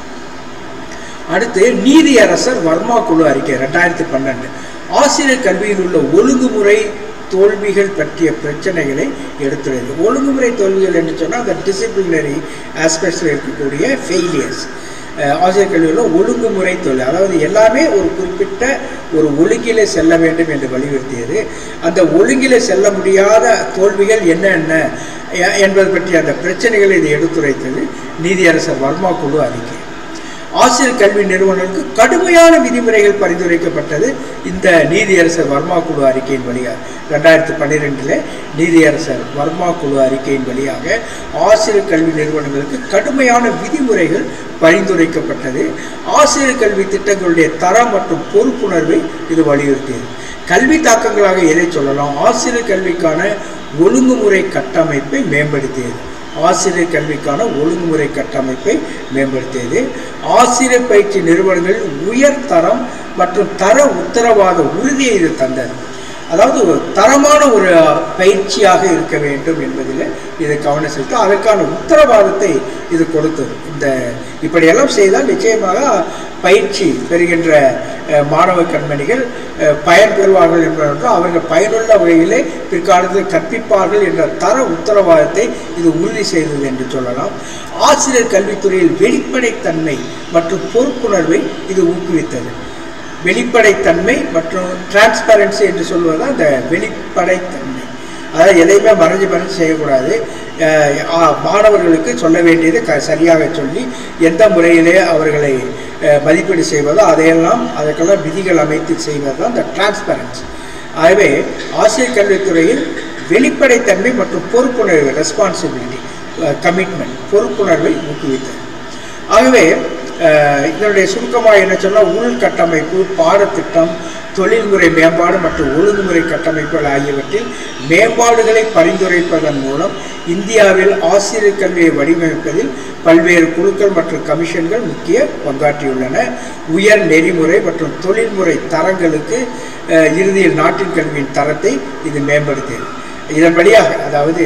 அடுத்து நீதியரசர் வர்மா குழு அறிக்கை ரெண்டாயிரத்தி பன்னெண்டு ஆசிரியர் கல்வியில் உள்ள ஒழுங்குமுறை தோல்விகள் பற்றிய பிரச்சனைகளை எடுத்துள்ளது ஒழுங்குமுறை தோல்விகள் என்று சொன்னால் அந்த டிசிப்ளினரி ஆஸ்பெக்ட்ஸில் இருக்கக்கூடிய ஃபெயிலியர்ஸ் ஆசிரியர் கல்வியில் ஒழுங்குமுறை தோல்வி அதாவது எல்லாமே ஒரு குறிப்பிட்ட ஒரு ஒழுங்கிலே செல்ல வேண்டும் என்று வலியுறுத்தியது அந்த ஒழுங்கிலே செல்ல முடியாத தோல்விகள் என்னென்ன எ- என்பது பற்றிய அந்த பிரச்சனைகளை இது எடுத்துரைத்தது நீதியரசர் வர்மா குழு அறிக்கை ஆசிரியர் கல்வி நிறுவனங்களுக்கு கடுமையான விதிமுறைகள் பரிந்துரைக்கப்பட்டது இந்த நீதியரசர் வர்மா குழு அறிக்கையின் வழியாக ரெண்டாயிரத்தி பன்னிரெண்டில் நீதியரசர் வர்மா குழு அறிக்கையின் வழியாக ஆசிரியர் கல்வி நிறுவனங்களுக்கு கடுமையான விதிமுறைகள் பரிந்துரைக்கப்பட்டது ஆசிரியர் கல்வி திட்டங்களுடைய தரம் மற்றும் பொறுப்புணர்வை இது வலியுறுத்தியது கல்வி தாக்கங்களாக எதை சொல்லலாம் ஆசிரியர் கல்விக்கான ஒழுங்குமுறை கட்டமைப்பை மேம்படுத்தியது ஆசிரியர் கல்விக்கான ஒழுங்குமுறை கட்டமைப்பை மேம்படுத்தியது ஆசிரியர் பயிற்சி நிறுவனங்கள் உயர் தரம் மற்றும் தர உத்தரவாத உறுதியை இது தந்தது அதாவது ஒரு தரமான ஒரு பயிற்சியாக இருக்க வேண்டும் என்பதில் இது கவனம் செலுத்தி அதற்கான உத்தரவாதத்தை இது கொடுத்தது இந்த இப்படியெல்லாம் செய்தால் நிச்சயமாக பயிற்சி பெறுகின்ற அஹ், மாணவ கண்மணிகள் அஹ், பயன் பெறுவார்கள் என்பதற்கு அவர்கள் பயனுள்ள வகையிலே பிற்காலத்தில் கற்பிப்பார்கள் என்ற தர உத்தரவாதத்தை இது உறுதி செய்தது என்று சொல்லலாம் ஆசிரியர் கல்வித்துறையில் வெளிப்படைத்தன்மை மற்றும் பொறுப்புணர்வை இது ஊக்குவித்தது வெளிப்படைத்தன்மை மற்றும் டிரான்ஸ்பரன்சி என்று சொல்வது அந்த வெளிப்படைத்தன்மை அதாவது எதையுமே மறைஞ்சு மறைஞ்சு செய்யக்கூடாது அஹ் ஆ, மாணவர்களுக்கு சொல்ல வேண்டியது க சரியாக சொல்லி எந்த முறையிலே அவர்களை அஹ், மதிப்பீடு செய்வதோ அதையெல்லாம் அதற்கெல்லாம் விதிகள் அமைத்து செய்வது தான் இந்த டிரான்ஸ்பரன்சி ஆகவே ஆசிரியர் கல்வித்துறையில் வெளிப்படைத்தன்மை மற்றும் பொறுப்புணர்வு ரெஸ்பான்சிபிலிட்டி கமிட்மெண்ட் பொறுப்புணர்வை ஊக்குவித்தது ஆகவே அஹ், இதனுடைய சுருக்கமாக என்ன சொன்னால் உள்கட்டமைப்பு பாடத்திட்டம் தொழில்முறை மேம்பாடு மற்றும் ஒழுங்குமுறை கட்டமைப்புகள் ஆகியவற்றில் மேம்பாடுகளை பரிந்துரைப்பதன் மூலம் இந்தியாவில் ஆசிரியர் கல்வியை வடிவமைப்பதில் பல்வேறு குழுக்கள் மற்றும் கமிஷன்கள் முக்கிய பங்காற்றியுள்ளன உயர் நெறிமுறை மற்றும் தொழில்முறை தரங்களுக்கு அஹ், இறுதியில் நாட்டின் கல்வியின் தரத்தை இது மேம்படுத்தியது இதன் வழியாக அதாவது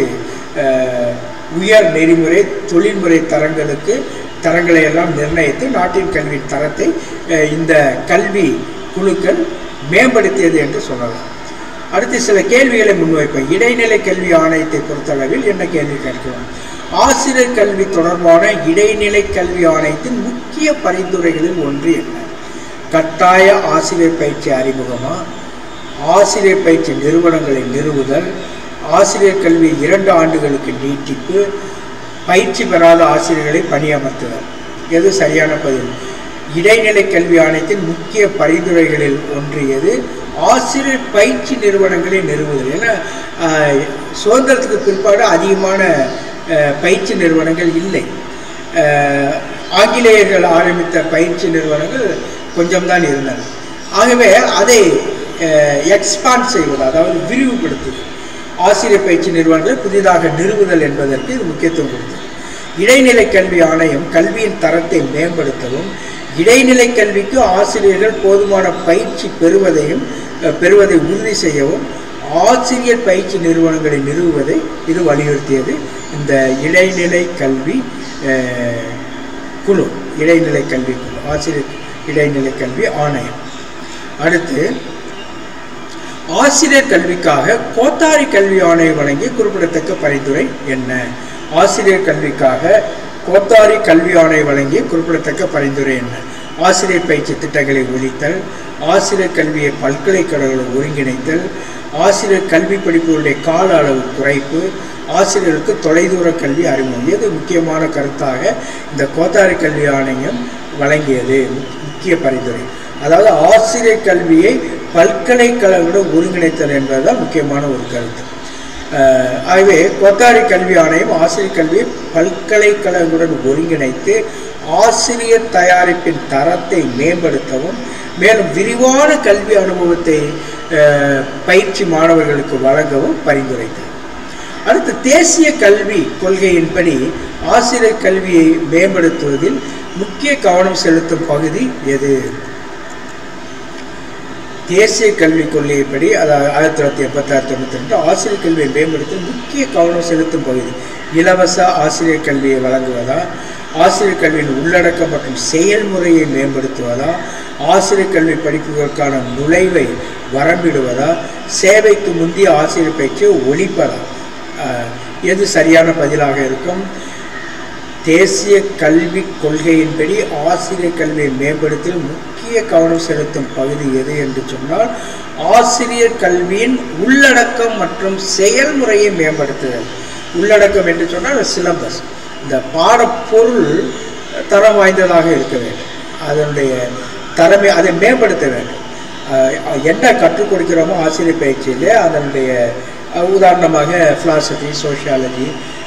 அஹ், உயர் நெறிமுறை தொழில்முறை தரங்களுக்கு தரங்களை எல்லாம் நிர்ணயித்து நாட்டின் கல்வியின் தரத்தை அஹ், இந்த கல்வி குழுக்கள் மேம்படுத்தியது என்று சொல்லலாம் அடுத்து சில கேள்விகளை முன்வைப்பேன் இடைநிலை கல்வி ஆணையத்தை பொறுத்தளவில் என்ன கேள்வி கேட்கிறோம் ஆசிரியர் கல்வி தொடர்பான இடைநிலை கல்வி ஆணையத்தின் முக்கிய பரிந்துரைகளில் ஒன்று என்ன கட்டாய ஆசிரியர் பயிற்சி அறிமுகமா ஆசிரியர் பயிற்சி நிறுவனங்களை நிறுவுதல் ஆசிரியர் கல்வி இரண்டு ஆண்டுகளுக்கு நீட்டிப்பு பயிற்சி பெறாத ஆசிரியர்களை பணியமர்த்துதல் எது சரியான பதில் இடைநிலை கல்வி ஆணையத்தின் முக்கிய பரிந்துரைகளில் ஒன்று எது ஆசிரியர் பயிற்சி நிறுவனங்களை நிறுவுதல் ஏன்னா ஆஹ், சுதந்திரத்துக்கு பிற்பாடு அதிகமான ஆஹ், பயிற்சி நிறுவனங்கள் இல்லை ஆஹ், ஆங்கிலேயர்கள் ஆரம்பித்த பயிற்சி நிறுவனங்கள் கொஞ்சம்தான் இருந்தன ஆகவே அதை எக்ஸ்பாண்ட் செய்வது அதாவது விரிவுபடுத்துவது ஆசிரியர் பயிற்சி நிறுவனங்களை புதிதாக நிறுவுதல் என்பதற்கு இது முக்கியத்துவம் கொடுத்தது இடைநிலை கல்வி ஆணையம் கல்வியின் தரத்தை மேம்படுத்தவும் இடைநிலை கல்விக்கு ஆசிரியர்கள் போதுமான பயிற்சி பெறுவதையும் அஹ், பெறுவதை உறுதி செய்யவும் ஆசிரியர் பயிற்சி நிறுவனங்களை நிறுவுவதை இது வலியுறுத்தியது இந்த இடைநிலை கல்வி அஹ், குழு இடைநிலை கல்வி குழு ஆசிரியர் இடைநிலை கல்வி ஆணையம் அடுத்து ஆசிரியர் கல்விக்காக கோத்தாரி கல்வி ஆணையம் வழங்கிய குறிப்பிடத்தக்க பரிந்துரை என்ன ஆசிரியர் கல்விக்காக கோத்தாரி கல்வி ஆணையம் வழங்கிய குறிப்பிடத்தக்க பரிந்துரை என்ன ஆசிரியர் பயிற்சி திட்டங்களை ஒழித்தல் ஆசிரியர் கல்வியை பல்கலைக்கழகங்களை ஒருங்கிணைத்தல் ஆசிரியர் கல்வி படிப்புகளுடைய கால அளவு குறைப்பு ஆசிரியருக்கு தொலைதூர கல்வி அறிமுகம் இது முக்கியமான கருத்தாக இந்த கோத்தாரி கல்வி ஆணையம் வழங்கியது முக்கிய பரிந்துரை அதாவது ஆசிரியர் கல்வியை பல்கலைக்கழகங்களுடன் ஒருங்கிணைத்தல் என்பதுதான் முக்கியமான ஒரு கருத்து அஹ் ஆகவே கோத்தாரி கல்வி ஆணையம் ஆசிரியர் கல்வியை பல்கலைக்கழகங்களுடன் ஒருங்கிணைத்து ஆசிரியர் தயாரிப்பின் தரத்தை மேம்படுத்தவும் மேலும் விரிவான கல்வி அனுபவத்தை அஹ், பயிற்சி மாணவர்களுக்கு வழங்கவும் பரிந்துரைத்தது அடுத்து தேசிய கல்வி கொள்கையின்படி ஆசிரியர் கல்வியை மேம்படுத்துவதில் முக்கிய கவனம் செலுத்தும் பகுதி எது தேசிய கல்விக் கொள்கைப்படி அதாவது ஆயிரத்தி தொள்ளாயிரத்தி எண்பத்தாறு தொண்ணூற்றி ரெண்டு ஆசிரியர் கல்வியை மேம்படுத்த முக்கிய கவனம் செலுத்தும் பகுதி இலவச ஆசிரியர் கல்வியை வழங்குவதா ஆசிரியர் கல்வியின் உள்ளடக்கம் மற்றும் செயல்முறையை மேம்படுத்துவதா ஆசிரியர் கல்வி படிப்புகளுக்கான நுழைவை வரம்பிடுவதா சேவைக்கு முந்தைய ஆசிரியர் பயிற்சியை ஒழிப்பதா அஹ், எது சரியான பதிலாக இருக்கும் தேசிய கல்விக் கொள்கையின்படி ஆசிரியர் கல்வியை மேம்படுத்துவதில் முக்கிய கவனம் செலுத்தும் பகுதி எது என்று சொன்னால் ஆசிரியர் கல்வியின் உள்ளடக்கம் மற்றும் செயல்முறையை மேம்படுத்துதல் உள்ளடக்கம் என்று சொன்னால் சிலபஸ் இந்த பாடப்பொருள் தரம் வாய்ந்ததாக இருக்க வேண்டும் அதனுடைய தரமை அதை மேம்படுத்த வேண்டும் அஹ் என்ன கற்றுக் கொடுக்கிறோமோ ஆசிரியர் பயிற்சியிலே அதனுடைய அஹ் உதாரணமாக ஃபிலாசபி சோஷியாலஜி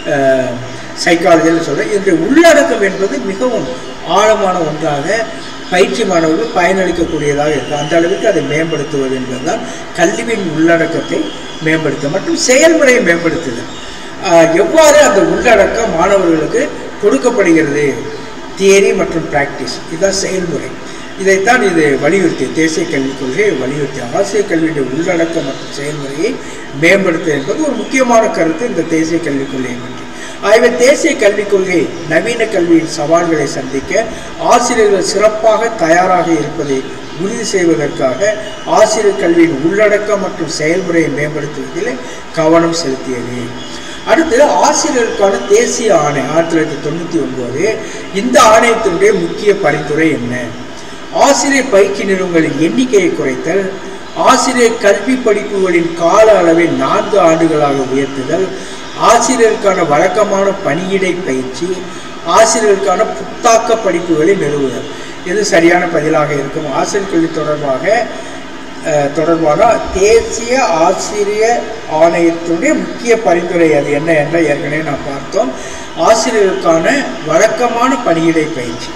சைக்காலஜின்னு சொல்கிறேன் இதனுடைய உள்ளடக்கம் என்பது மிகவும் ஆழமான ஒன்றாக பயிற்சி மாணவர்கள் பயனளிக்கக்கூடியதாக இருக்கும் அந்த அளவுக்கு அதை மேம்படுத்துவது என்பதுதான் கல்வியின் உள்ளடக்கத்தை மேம்படுத்த மற்றும் செயல்முறையை மேம்படுத்துதல் ஆஹ் எவ்வாறு அந்த உள்ளடக்கம் மாணவர்களுக்கு கொடுக்கப்படுகிறது தியரி மற்றும் பிராக்டிஸ் இதுதான் செயல்முறை இதைத்தான் இது வலியுறுத்தி தேசிய கல்விக் கொள்கை வலியுறுத்தி ஆசிரியர் கல்வியுடைய உள்ளடக்கம் மற்றும் செயல்முறையை மேம்படுத்த என்பது ஒரு முக்கியமான கருத்து இந்த தேசிய கல்விக் கொள்கையை பற்றி ஆகவே தேசிய கல்விக் கொள்கை நவீன கல்வியின் சவால்களை சந்திக்க ஆசிரியர்கள் சிறப்பாக தயாராக இருப்பதை உறுதி செய்வதற்காக ஆசிரியர் கல்வியின் உள்ளடக்கம் மற்றும் செயல்முறையை மேம்படுத்துவதில் கவனம் செலுத்தியது அடுத்து ஆசிரியருக்கான தேசிய ஆணை ஆயிரத்தி தொள்ளாயிரத்தி தொண்ணூற்றி ஒன்பது இந்த ஆணையத்தினுடைய முக்கிய பரிந்துரை என்ன ஆசிரியர் பயிற்சி நிறுவனங்களின் எண்ணிக்கையை குறைத்தல் ஆசிரியர் கல்வி படிப்புகளின் கால அளவை நான்கு ஆண்டுகளாக உயர்த்துதல் ஆசிரியருக்கான வழக்கமான பணியிடை பயிற்சி ஆசிரியருக்கான புத்தாக்க படிப்புகளை நிறுவுதல் இது சரியான பதிலாக இருக்கும் ஆசிரியர் கல்வி தொடர்பாக அஹ், தொடர்பான தேசிய ஆசிரிய ஆணையத்தினுடைய முக்கிய பரிந்துரை அது என்ன என்ற ஏற்கனவே நாம் பார்த்தோம் ஆசிரியருக்கான வழக்கமான பணியிடை பயிற்சி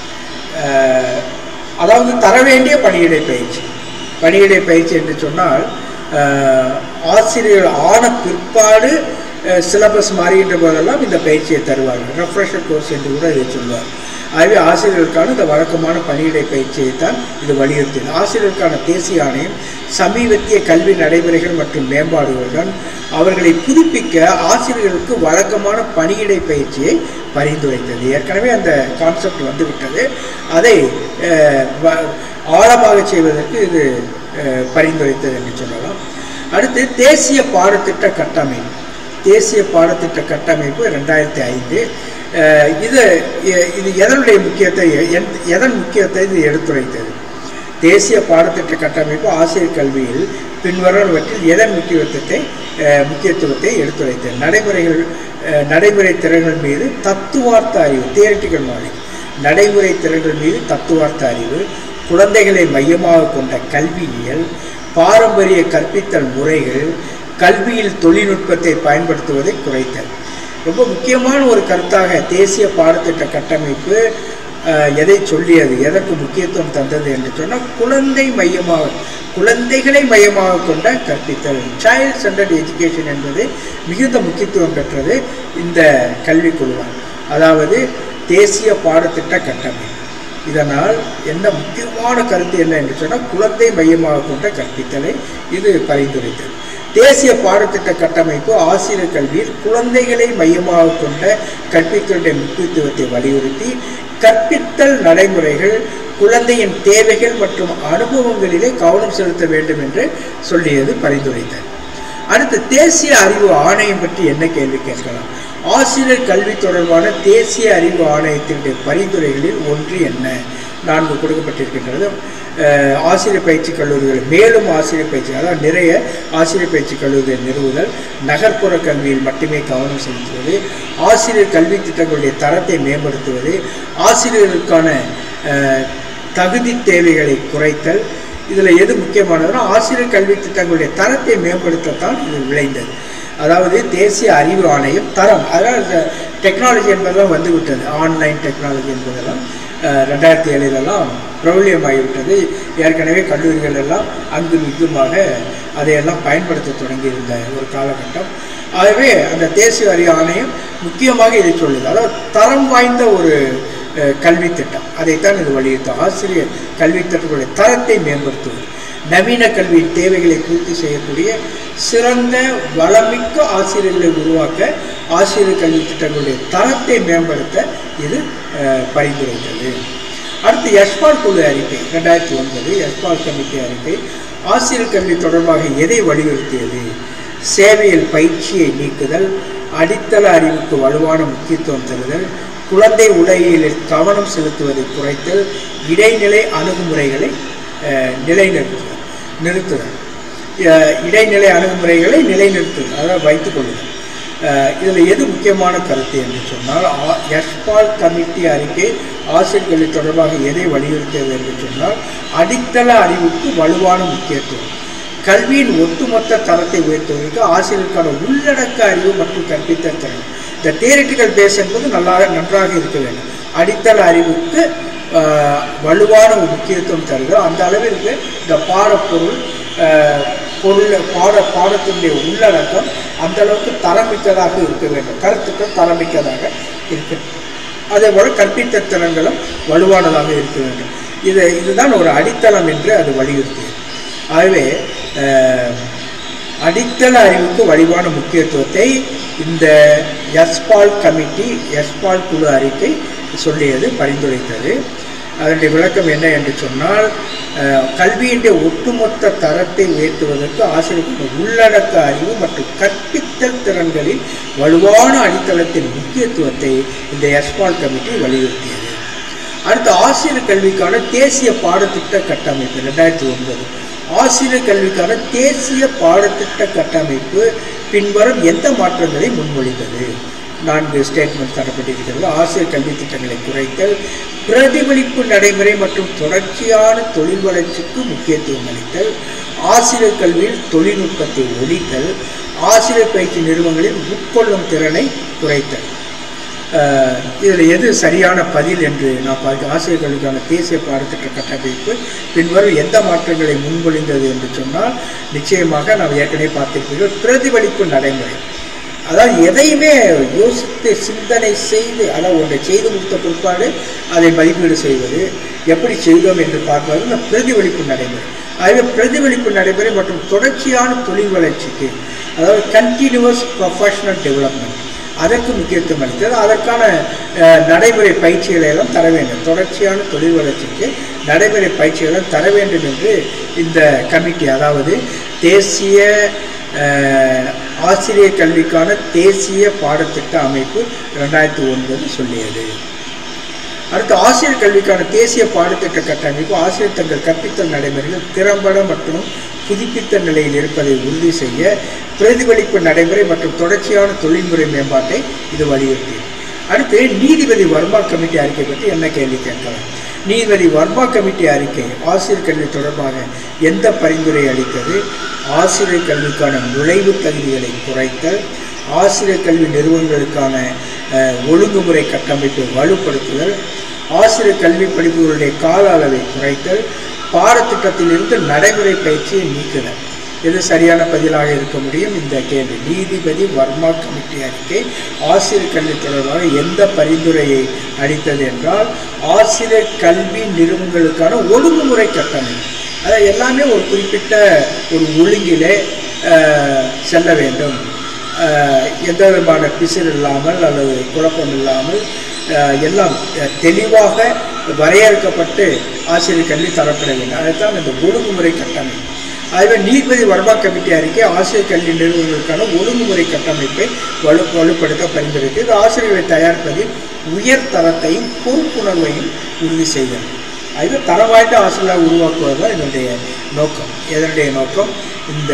அஹ், அதாவது தர வேண்டிய பணியிடை பயிற்சி பணியிடை பயிற்சி என்று சொன்னால் அஹ், ஆசிரியர்கள் ஆன பிற்பாடு சிலபஸ் மாறுகின்ற போதெல்லாம் இந்த பயிற்சியை தருவார்கள் ரெஃப்ரெஷர் கோர்ஸ் என்று கூட இதை சொல்வார் ஆகவே ஆசிரியர்களுக்கான இந்த வழக்கமான பணியிடை பயிற்சியை தான் இது வலியுறுத்தியது ஆசிரியருக்கான தேசிய ஆணையம் சமீபத்திய கல்வி நடைமுறைகள் மற்றும் மேம்பாடுகளுடன் அவர்களை புதுப்பிக்க ஆசிரியர்களுக்கு வழக்கமான பணியிடை பயிற்சியை பரிந்துரைத்தது ஏற்கனவே அந்த கான்செப்ட் வந்துவிட்டது அதை அஹ், வ- ஆழமாக செய்வதற்கு இது அஹ், பரிந்துரைத்தது என்று சொல்லலாம் அடுத்து தேசிய பாடத்திட்ட கட்டமைப்பு தேசிய பாடத்திட்ட கட்டமைப்பு ரெண்டாயிரத்தி ஐந்து அஹ், இது எ- இது எதனுடைய முக்கியத்தை எந்- எதன் முக்கியத்தை இது எடுத்துரைத்தது தேசிய பாடத்திட்ட கட்டமைப்பு ஆசிரியர் கல்வியில் பின்வருவனவற்றில் எதன் முக்கியத்துவத்தை அஹ், முக்கியத்துவத்தை எடுத்துரைத்தது நடைமுறைகள் அஹ், நடைமுறை திறன்கள் மீது தத்துவார்த்த அறிவு தியரிட்டிக்கல் நாலேஜ் நடைமுறை திறன்கள் மீது தத்துவார்த்த அறிவு குழந்தைகளை மையமாக கொண்ட கல்வியியல் பாரம்பரிய கற்பித்தல் முறைகள் கல்வியில் தொழில்நுட்பத்தை பயன்படுத்துவதை குறைத்தல் ரொம்ப முக்கியமான ஒரு கருத்தாக தேசிய பாடத்திட்ட கட்டமைப்பு அஹ், எதை சொல்லியது எதற்கு முக்கியத்துவம் தந்தது என்று சொன்னால் குழந்தை மையமாக குழந்தைகளை மையமாக கொண்ட கற்பித்தல் சைல்ட் சென்டர்ட் எஜுகேஷன் என்பது மிகுந்த முக்கியத்துவம் பெற்றது இந்த கல்விக் குழுவான் அதாவது தேசிய பாடத்திட்ட கட்டமைப்பு இதனால் என்ன முக்கியமான கருத்து என்ன என்று சொன்னால் குழந்தை மையமாக கொண்ட கற்பித்தலை இது பரிந்துரைத்தது தேசிய பாடத்திட்ட கட்டமைப்பு ஆசிரியர் கல்வியில் குழந்தைகளை மையமாக கொண்ட கற்பித்தலுடைய முக்கியத்துவத்தை வலியுறுத்தி கற்பித்தல் நடைமுறைகள் குழந்தையின் தேவைகள் மற்றும் அனுபவங்களிலே கவனம் செலுத்த வேண்டும் என்று சொல்லியது பரிந்துரைத்தது அடுத்து தேசிய அறிவு ஆணையம் பற்றி என்ன கேள்வி கேட்கலாம் ஆசிரியர் கல்வி தொடர்பான தேசிய அறிவு ஆணையத்தினுடைய பரிந்துரைகளில் ஒன்று என்ன நான்கு கொடுக்கப்பட்டிருக்கின்றது அஹ், ஆசிரியர் பயிற்சி கல்லூரிகள் மேலும் ஆசிரியர் பயிற்சி அதாவது நிறைய ஆசிரியர் பயிற்சி கல்லூரிகளை நிறுவுதல் நகர்ப்புற கல்வியில் மட்டுமே கவனம் செலுத்துவது ஆசிரியர் கல்வி திட்டங்களுடைய தரத்தை மேம்படுத்துவது ஆசிரியர்களுக்கான அஹ், தகுதி தேவைகளை குறைத்தல் இதில் எது முக்கியமானதுன்னா ஆசிரியர் கல்வி திட்டங்களுடைய தரத்தை மேம்படுத்தத்தான் இது விளைந்தது அதாவது தேசிய அறிவு ஆணையம் தரம் அதாவது டெக்னாலஜி என்பதெல்லாம் வந்து விட்டது ஆன்லைன் டெக்னாலஜி என்பதெல்லாம் அஹ், ரெண்டாயிரத்தி ஏழிலெல்லாம் பிரபல்யமாகிவிட்டது ஏற்கனவே கல்லூரிகள் எல்லாம் அங்கும் இங்குமாக அதையெல்லாம் பயன்படுத்த தொடங்கியிருந்த ஒரு காலகட்டம் ஆகவே அந்த தேசிய அறிவு ஆணையம் முக்கியமாக இதை சொல்லுது அதாவது தரம் வாய்ந்த ஒரு அஹ், கல்வித் திட்டம் அதைத்தான் இது வலியுறுத்தும் ஆசிரியர் கல்வித் திட்டங்களுடைய தரத்தை மேம்படுத்துவது நவீன கல்வியின் தேவைகளை பூர்த்தி செய்யக்கூடிய சிறந்த வளமிக்க ஆசிரியர்களை உருவாக்க ஆசிரியர் கல்வி திட்டங்களுடைய தரத்தை மேம்படுத்த இது அஹ், பரிந்துரைத்தது அடுத்து எஸ்பால் குழு அறிக்கை ரெண்டாயிரத்தி ஒன்பது எஸ்பால் கமிட்டி அறிக்கை ஆசிரியர் கல்வி தொடர்பாக எதை வலியுறுத்தியது சேவையில் பயிற்சியை நீக்குதல் அடித்தள அறிவுக்கு வலுவான முக்கியத்துவம் தருதல் குழந்தை உடையியலில் கவனம் செலுத்துவதை குறைத்தல் இடைநிலை அணுகுமுறைகளை அஹ், நிலைநிறுத்துதல் நிறுத்துதல் அஹ், இடைநிலை அணுகுமுறைகளை நிலைநிறுத்துதல் அதாவது வைத்துக் கொள்ளுதல் இதில் எது முக்கியமான கருத்து என்று சொன்னால் ஆ- எஸ்பால் கமிட்டி அறிக்கை ஆசிரியர்களை தொடர்பாக எதை வலியுறுத்தியது என்று சொன்னால் அடித்தள அறிவுக்கு வலுவான முக்கியத்துவம் கல்வியின் ஒட்டுமொத்த தரத்தை உயர்த்துவதற்கு ஆசிரியருக்கான உள்ளடக்க அறிவு மற்றும் கற்பித்தல் திறன் இந்த தியரிட்டிக்கல் பேஸ் என்பது நல்லா நன்றாக இருக்க வேண்டும் அடித்தள அறிவுக்கு ஆஹ், வலுவான ஒரு முக்கியத்துவம் தருகிறது அந்த அளவிற்கு இந்த பாடப்பொருள் ஆஹ், பொருள் பாட பாடத்தினுடைய உள்ளடக்கம் அந்த அளவுக்கு தரமிக்கதாக இருக்க வேண்டும் கருத்துக்கள் தரமிக்கதாக இருக்க அதே போல கற்பித்த திறன்களும் வலுவானதாக இருக்க வேண்டும் இது இதுதான் ஒரு அடித்தளம் என்று அது வலியுறுத்தியது ஆகவே அஹ், அடித்தள அறிவுக்கு வலிவான முக்கியத்துவத்தை இந்த எஸ்பால் கமிட்டி எஸ்பால் குழு அறிக்கை சொல்லியது பரிந்துரைத்தது அதனுடைய விளக்கம் என்ன என்று சொன்னால் அஹ், கல்வியினுடைய ஒட்டுமொத்த தரத்தை உயர்த்துவதற்கு ஆசிரியர்களுக்கு உள்ளடக்க அறிவு மற்றும் கற்பித்தல் திறன்களில் வலுவான அடித்தளத்தின் முக்கியத்துவத்தை இந்த எஸ்பால் கமிட்டி வலியுறுத்தியது அடுத்து ஆசிரியர் கல்விக்கான தேசிய பாடத்திட்ட கட்டமைப்பு ரெண்டாயிரத்தி ஒன்பது ஆசிரியர் கல்விக்கான தேசிய பாடத்திட்ட கட்டமைப்பு பின்வரும் எந்த மாற்றங்களை முன்மொழிந்தது நான்கு ஸ்டேட்மெண்ட் தரப்பட்டிருக்கிறது ஆசிரியர் கல்வி திட்டங்களை குறைத்தல் பிரதிபலிப்பு நடைமுறை மற்றும் தொடர்ச்சியான தொழில் வளர்ச்சிக்கு முக்கியத்துவம் அளித்தல் ஆசிரியர் கல்வியில் தொழில்நுட்பத்தை ஒழித்தல் ஆசிரியர் பயிற்சி நிறுவனங்களில் உட்கொள்ளும் திறனை குறைத்தல் இதில் எது சரியான பதில் என்று நான் பார்க்க ஆசிரியர்களுக்கான தேசிய பாடத்திட்ட கட்டமைப்பு பின்வரும் எந்த மாற்றங்களை முன்மொழிந்தது என்று சொன்னால் நிச்சயமாக நாம் ஏற்கனவே பார்த்திருப்பீர்கள் பிரதிபலிப்பு நடைமுறை அதாவது எதையுமே யோசித்து சிந்தனை செய்து அதாவது ஒன்றை செய்து முடித்த பிற்பாடு அதை மதிப்பீடு செய்வது எப்படி செய்தோம் என்று பார்ப்பது இந்த பிரதிபலிப்பு நடைமுறை ஆகவே பிரதிபலிப்பு நடைமுறை மற்றும் தொடர்ச்சியான தொழில் வளர்ச்சிக்கு அதாவது கண்டினியூவஸ் ப்ரொஃபஷனல் டெவலப்மெண்ட் அதற்கு முக்கியத்துவம் அளித்தது அதற்கான அஹ், நடைமுறை பயிற்சிகளை எல்லாம் தர வேண்டும் தொடர்ச்சியான தொழில் வளர்ச்சிக்கு நடைமுறை பயிற்சிகளை தர வேண்டும் என்று இந்த கமிட்டி அதாவது தேசிய அஹ், ஆசிரியர் கல்விக்கான தேசிய பாடத்திட்ட அமைப்பு ரெண்டாயிரத்தி ஒன்பது சொல்லியது அடுத்து ஆசிரியர் கல்விக்கான தேசிய பாடத்திட்ட கட்டமைப்பு ஆசிரியர் தங்கள் கற்பித்தல் நடைமுறைகள் திறம்பட மற்றும் புதுப்பித்த நிலையில் இருப்பதை உறுதி செய்ய பிரதிபலிப்பு நடைமுறை மற்றும் தொடர்ச்சியான தொழில்முறை மேம்பாட்டை இது வலியுறுத்தியது அடுத்து நீதிபதி வர்மா கமிட்டி அறிக்கை பற்றி என்ன கேள்வி கேட்கலாம் நீதிபதி வர்மா கமிட்டி அறிக்கை ஆசிரியர் கல்வி தொடர்பாக எந்த பரிந்துரை அளித்தது ஆசிரியர் கல்விக்கான நுழைவுத் தகுதிகளை குறைத்தல் ஆசிரியர் கல்வி நிறுவனங்களுக்கான அஹ், ஒழுங்குமுறை கட்டமைப்பை வலுப்படுத்துதல் ஆசிரியர் கல்வி படிப்புகளுடைய கால அளவை குறைத்தல் பாடத்திட்டத்திலிருந்து நடைமுறை பயிற்சியை நீக்குதல் இது சரியான பதிலாக இருக்க முடியும் இந்த கேள்வி நீதிபதி வர்மா கமிட்டி அறிக்கை ஆசிரியர் கல்வி தொடர்பாக எந்த பரிந்துரையை அளித்தது என்றால் ஆசிரியர் கல்வி நிறுவனங்களுக்கான ஒழுங்குமுறை கட்டமைப்பு அதாவது எல்லாமே ஒரு குறிப்பிட்ட ஒரு ஒழுங்கிலே அஹ், செல்ல வேண்டும் அஹ், எந்த விதமான பிசிறு இல்லாமல் அல்லது குழப்பம் இல்லாமல் அஹ், எல்லாம் அஹ், தெளிவாக வரையறுக்கப்பட்டு ஆசிரியர் கல்வி தரப்பட வேண்டும் அதுதான் இந்த ஒழுங்குமுறை கட்டமைப்பு ஆகவே நீதிபதி வர்மா கமிட்டி அறிக்கை ஆசிரியர் கல்வி நிறுவனங்களுக்கான ஒழுங்குமுறை கட்டமைப்பை வலு வலுப்படுத்த பரிந்துரைத்து இது ஆசிரியர்களை தயாரிப்பதில் உயர் தரத்தையும் பொறுப்புணர்வையும் உறுதி செய்கிறது ஆகவே தரம் வாய்ந்த ஆசிரியர்களை உருவாக்குவது தான் இதனுடைய நோக்கம் இதனுடைய நோக்கம் இந்த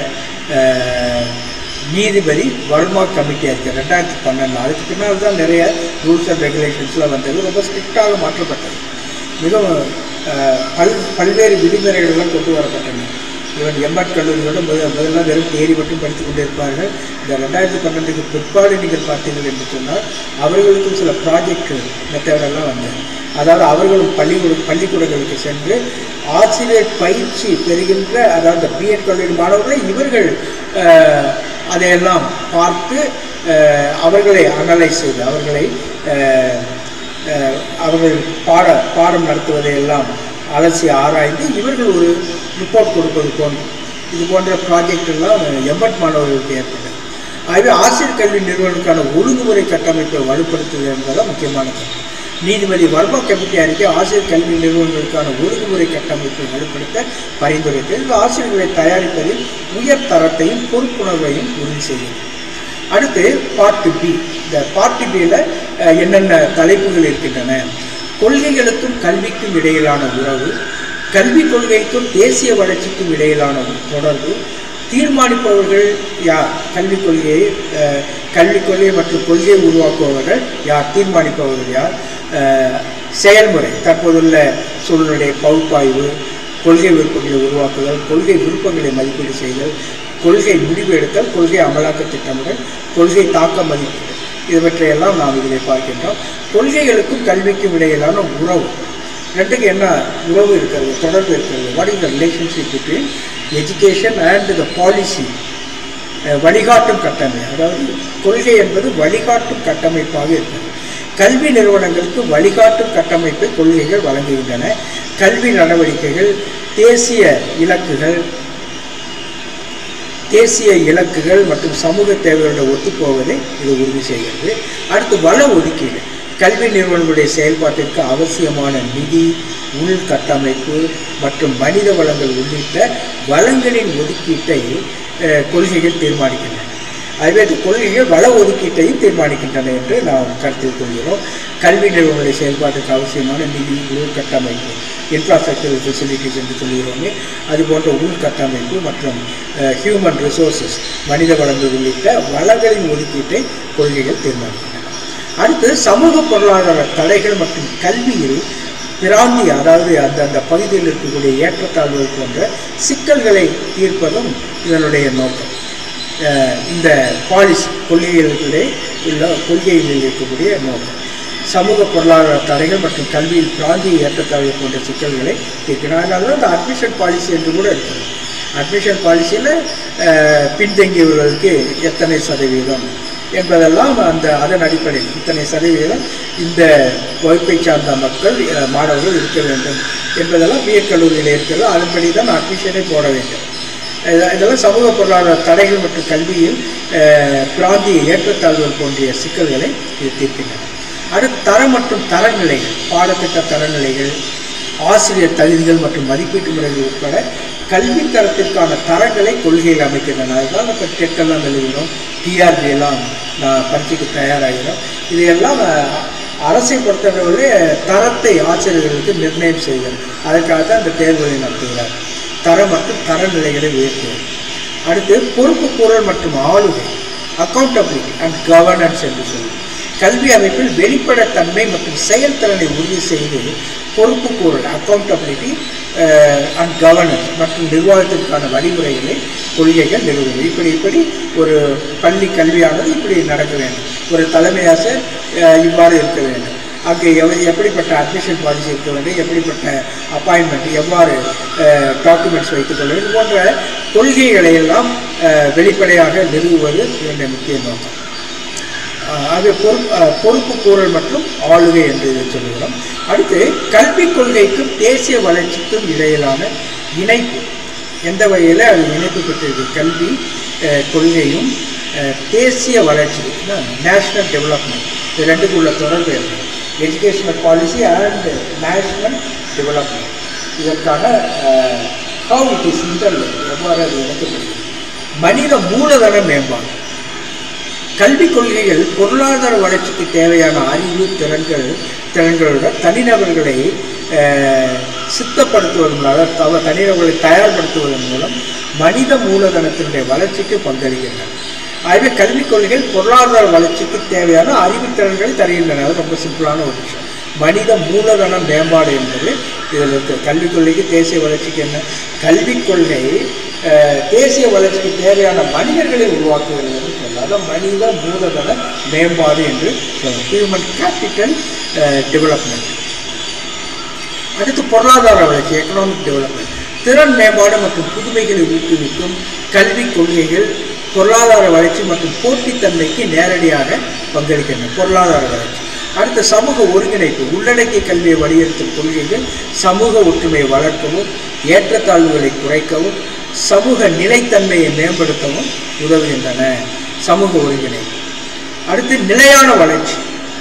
அஹ், நீதிபதி வர்மா கமிட்டி அறிக்கை ரெண்டாயிரத்தி பன்னெண்டு அதுக்கு பின்னால் தான் நிறைய ரூல்ஸ் அண்ட் ரெகுலேஷன்ஸ்லாம் வந்தது ரொம்ப ஸ்ட்ரிக்டாக மாற்றப்பட்டது மிகவும் அஹ், பல் பல்வேறு விதிமுறைகள்லாம் கொண்டு வரப்பட்டன இவன் எம்எட் கல்லூரியோட முதல் முதல்ல வெறும் தேரி மட்டும் படித்துக் கொண்டு இருப்பார்கள் இந்த ரெண்டாயிரத்தி பன்னெண்டுக்கு பிற்பாடு நீங்கள் பார்த்தீர்கள் என்று சொன்னால் அவர்களுக்கும் சில ப்ராஜெக்ட் மெத்தடெல்லாம் வந்தது அதாவது அவர்களும் பள்ளிக்கூட பள்ளிக்கூடங்களுக்கு சென்று ஆசிரியர் பயிற்சி பெறுகின்ற அதாவது பிஎட் கல்லூரி மாணவர்களை இவர்கள் அஹ், அதையெல்லாம் பார்த்து அஹ், அவர்களை அனலைஸ் செய்து அவர்களை அஹ், அஹ், அவர்கள் பாட பாடம் நடத்துவதை எல்லாம் அலசி ஆராய்ந்து இவர்கள் ஒரு ரிப்போர்ட் கொடுப்பது போன்று இது போன்ற ப்ராஜெக்ட் எல்லாம் எம்பட் மாணவர்களுக்கு ஏற்பட்டது ஆகவே ஆசிரியர் கல்வி நிறுவனங்களுக்கான ஒழுங்குமுறை கட்டமைப்பை வலுப்படுத்துவது என்பதுதான் முக்கியமானது நீதிபதி வர்மா கமிட்டி அறிக்கை ஆசிரியர் கல்வி நிறுவனங்களுக்கான ஒழுங்குமுறை கட்டமைப்பை வலுப்படுத்த பரிந்துரைத்தது இது ஆசிரியர்களை தயாரிப்பதில் உயர் தரத்தையும் பொறுப்புணர்வையும் உறுதி செய்யும் அடுத்து பார்ட் பி இந்த பார்ட் பியில் என்னென்ன தலைப்புகள் இருக்கின்றன கொள்கைகளுக்கும் கல்விக்கும் இடையிலான உறவு கல்விக் கொள்கைக்கும் தேசிய வளர்ச்சிக்கும் இடையிலான தொடர்பு தீர்மானிப்பவர்கள் யார் கல்விக் கொள்கையை அஹ், கல்விக் கொள்கை மற்றும் கொள்கையை உருவாக்குபவர்கள் யார் தீர்மானிப்பவர்கள் யார் அஹ், செயல்முறை தற்போதுள்ள சூழ்நிலை பகுப்பாய்வு கொள்கை விருப்பங்களை உருவாக்குதல் கொள்கை விருப்பங்களை மதிப்பீடு செய்தல் கொள்கை முடிவு எடுத்தல் கொள்கை அமலாக்க திட்டமிடல் கொள்கை தாக்க மதிப்பீடு இவற்றையெல்லாம் நாம் இதில் பார்க்கின்றோம் கொள்கைகளுக்கும் கல்விக்கும் இடையிலான உறவு ரெண்டுக்கு என்ன உறவு இருக்கிறது தொடர்பு இருக்கிறது what is the relationship between education and the policy வழிகாட்டும் கட்டமை அதாவது கொள்கை என்பது வழிகாட்டும் கட்டமைப்பாக இருக்கிறது கல்வி நிறுவனங்களுக்கு வழிகாட்டும் கட்டமைப்பை கொள்கைகள் வழங்குகின்றன கல்வி நடவடிக்கைகள் தேசிய இலக்குகள் தேசிய இலக்குகள் மற்றும் சமூக தேவைகளுடன் ஒத்துப்போவதை இது உறுதி செய்கிறது அடுத்து வள ஒதுக்கீடு கல்வி நிறுவனங்களுடைய செயல்பாட்டிற்கு அவசியமான நிதி உள்கட்டமைப்பு மற்றும் மனித வளங்கள் உள்ளிட்ட வளங்களின் ஒதுக்கீட்டை அஹ், கொள்கைகள் தீர்மானிக்கின்றன அதுவே இந்த கொள்கைகள் வள ஒதுக்கீட்டையும் தீர்மானிக்கின்றன என்று நாம் கருத்தில் கொள்கிறோம் கல்வி நிறுவனங்களுடைய செயல்பாட்டுக்கு அவசியமான நிதி உள்கட்டமைப்பு இன்ஃப்ராஸ்ட்ரக்சரல் ஃபெசிலிட்டிஸ் என்று சொல்கிறோமே அதுபோன்ற உள்கட்டமைப்பு மற்றும் ஹியூமன் ரிசோர்சஸ் மனித வளங்கள் உள்ளிட்ட வளங்களின் ஒதுக்கீட்டை கொள்கைகள் தீர்மானிக்கின்றன அடுத்து சமூக பொருளாதார தடைகள் மற்றும் கல்வியில் பிராந்திய அதாவது அந்த அந்த பகுதியில் இருக்கக்கூடிய ஏற்றத்தாழ்வுகள் போன்ற சிக்கல்களை தீர்ப்பதும் இதனுடைய நோக்கம் அஹ் இந்த பாலிசி கொள்கைகளிலே உள்ள கொள்கைகளில் இருக்கக்கூடிய நோக்கம் சமூக பொருளாதார தடைகள் மற்றும் கல்வியில் பிராந்திய ஏற்றத்தாழ்வு போன்ற சிக்கல்களை தீர்க்கணும் அதனால தான் இந்த அட்மிஷன் பாலிசி என்று கூட இருக்குது அட்மிஷன் பாலிசியில் பின்தங்கியவர்களுக்கு எத்தனை சதவீதம் என்பதெல்லாம் அந்த அதன் அடிப்படையில் இத்தனை சதவீதம் இந்த வகுப்பை சார்ந்த மக்கள் அஹ், மாணவர்கள் இருக்க வேண்டும் என்பதெல்லாம் பிஎட் கல்லூரியில் இருக்கிறது அதன்படி தான் அட்மிஷனை போட வேண்டும் இத- இதெல்லாம் சமூக பொருளாதார தடைகள் மற்றும் கல்வியில் அஹ், பிராந்திய ஏற்றத்தாழ்வுகள் போன்ற சிக்கல்களை இது தீர்க்கின்றன அடுத்து தரம் மற்றும் தரநிலைகள் பாடத்திட்ட தரநிலைகள் ஆசிரியர் தகுதிகள் மற்றும் மதிப்பீட்டு முறைகள் உட்பட கல்வி தரத்திற்கான தரங்களை கொள்கையில் அமைக்கின்றன அதுதான் இப்போ டெட்டெல்லாம் எழுதினோம் டிஆர்பி எல்லாம் நான் பரீட்சைக்கு தயாராகிறோம் இதையெல்லாம் அஹ், அரசை பொறுத்தவரை தரத்தை ஆசிரியர்களுக்கு நிர்ணயம் செய்தல் அதற்காக தான் இந்த தேர்வுகளை நடத்துகிறார் தரம் மற்றும் தரநிலைகளை உயர்த்துவது அடுத்து பொறுப்புக்கூறல் மற்றும் ஆளுகை அக்கௌண்டபிலிட்டி அண்ட் கவர்னன்ஸ் என்று சொல்லுவோம் கல்வி அமைப்பில் வெளிப்படைத்தன்மை மற்றும் செயல்திறனை உறுதி செய்து பொறுப்புக்கூறல் அக்கௌண்டபிலிட்டி அண்ட் கவர்னன்ஸ் மற்றும் நிர்வாகத்திற்கான வழிமுறைகளை கொள்கைகள் நிறுவுவது இப்படி இப்படி ஒரு பள்ளி கல்வியானது இப்படி நடக்க வேண்டும் ஒரு தலைமை ஆசிரியர் அஹ், இவ்வாறு இருக்க வேண்டும் அங்கே எவ எப்படிப்பட்ட அட்மிஷன் பாலிசி இருக்க வேண்டும் எப்படிப்பட்ட அப்பாயின்மெண்ட் எவ்வாறு டாக்குமெண்ட்ஸ் வைத்துக்கொள்ள வேண்டும் இது போன்ற கொள்கைகளை எல்லாம் அஹ், வெளிப்படையாக நிறுவுவது இதனுடைய முக்கிய நோக்கம் அஹ், ஆகவே பொறுப்பு அஹ், பொறுப்பு கூறல் மற்றும் ஆளுகை என்று இதை சொல்லுகிறோம் அடுத்து கல்விக் கொள்கைக்கும் தேசிய வளர்ச்சிக்கும் இடையிலான இணைப்பு எந்த வகையில் அது இணைப்பு பெற்றிருக்கு கல்வி அஹ், கொள்கையும் அஹ், தேசிய வளர்ச்சி நேஷ்னல் டெவலப்மெண்ட் இது ரெண்டுக்கும் உள்ள தொடர்பு இருக்கு educational policy and national development இதற்கான ஹவு இட் இஸ் இன்டர்லிங்க் எவ்வாறு அது இணைக்கப்படுகிறது மனித மூலதன மேம்பாடு கல்விக் கொள்கைகள் பொருளாதார வளர்ச்சிக்கு தேவையான அறிவு திறன்கள் திறன்களுடன் தனிநபர்களை அஹ், சித்தப்படுத்துவதன் மூலம் அதாவது தவ தனிநபர்களை தயார்படுத்துவதன் மூலம் மனித மூலதனத்தினுடைய வளர்ச்சிக்கு பங்களிக்கின்றன ஆகவே கல்விக் கொள்கைகள் பொருளாதார வளர்ச்சிக்கு தேவையான அறிவுத்திறன்களை தருகின்றன அது ரொம்ப சிம்பிளான ஒரு விஷயம் மனித மூலதன மேம்பாடு என்பது இதில் இருக்குது கல்விக் கொள்கைக்கு தேசிய வளர்ச்சிக்கு என்ன கல்விக் கொள்கை அஹ், தேசிய வளர்ச்சிக்கு தேவையான மனிதர்களை உருவாக்குகிறது என்று சொல்லலாம் அதான் மனித மூலதன மேம்பாடு என்று சொல்லலாம் ஹியூமன் கேபிட்டல் டெவலப்மெண்ட் அடுத்து பொருளாதார வளர்ச்சி எக்கனாமிக் டெவலப்மெண்ட் திறன் மேம்பாடு மற்றும் புதுமைகளை ஊக்குவிக்கும் கல்விக் கொள்கைகள் பொருளாதார வளர்ச்சி மற்றும் போட்டித்தன்மைக்கு நேரடியாக பங்களிக்கின்றன பொருளாதார வளர்ச்சி அடுத்து சமூக ஒருங்கிணைப்பு உள்ளடக்கிய கல்வியை வலியுறுத்தும் கொள்கைகள் சமூக ஒற்றுமையை வளர்க்கவும் ஏற்றத்தாழ்வுகளை குறைக்கவும் சமூக நிலைத்தன்மையை மேம்படுத்தவும் உதவுகின்றன சமூக ஒருங்கிணைப்பு அடுத்து நிலையான வளர்ச்சி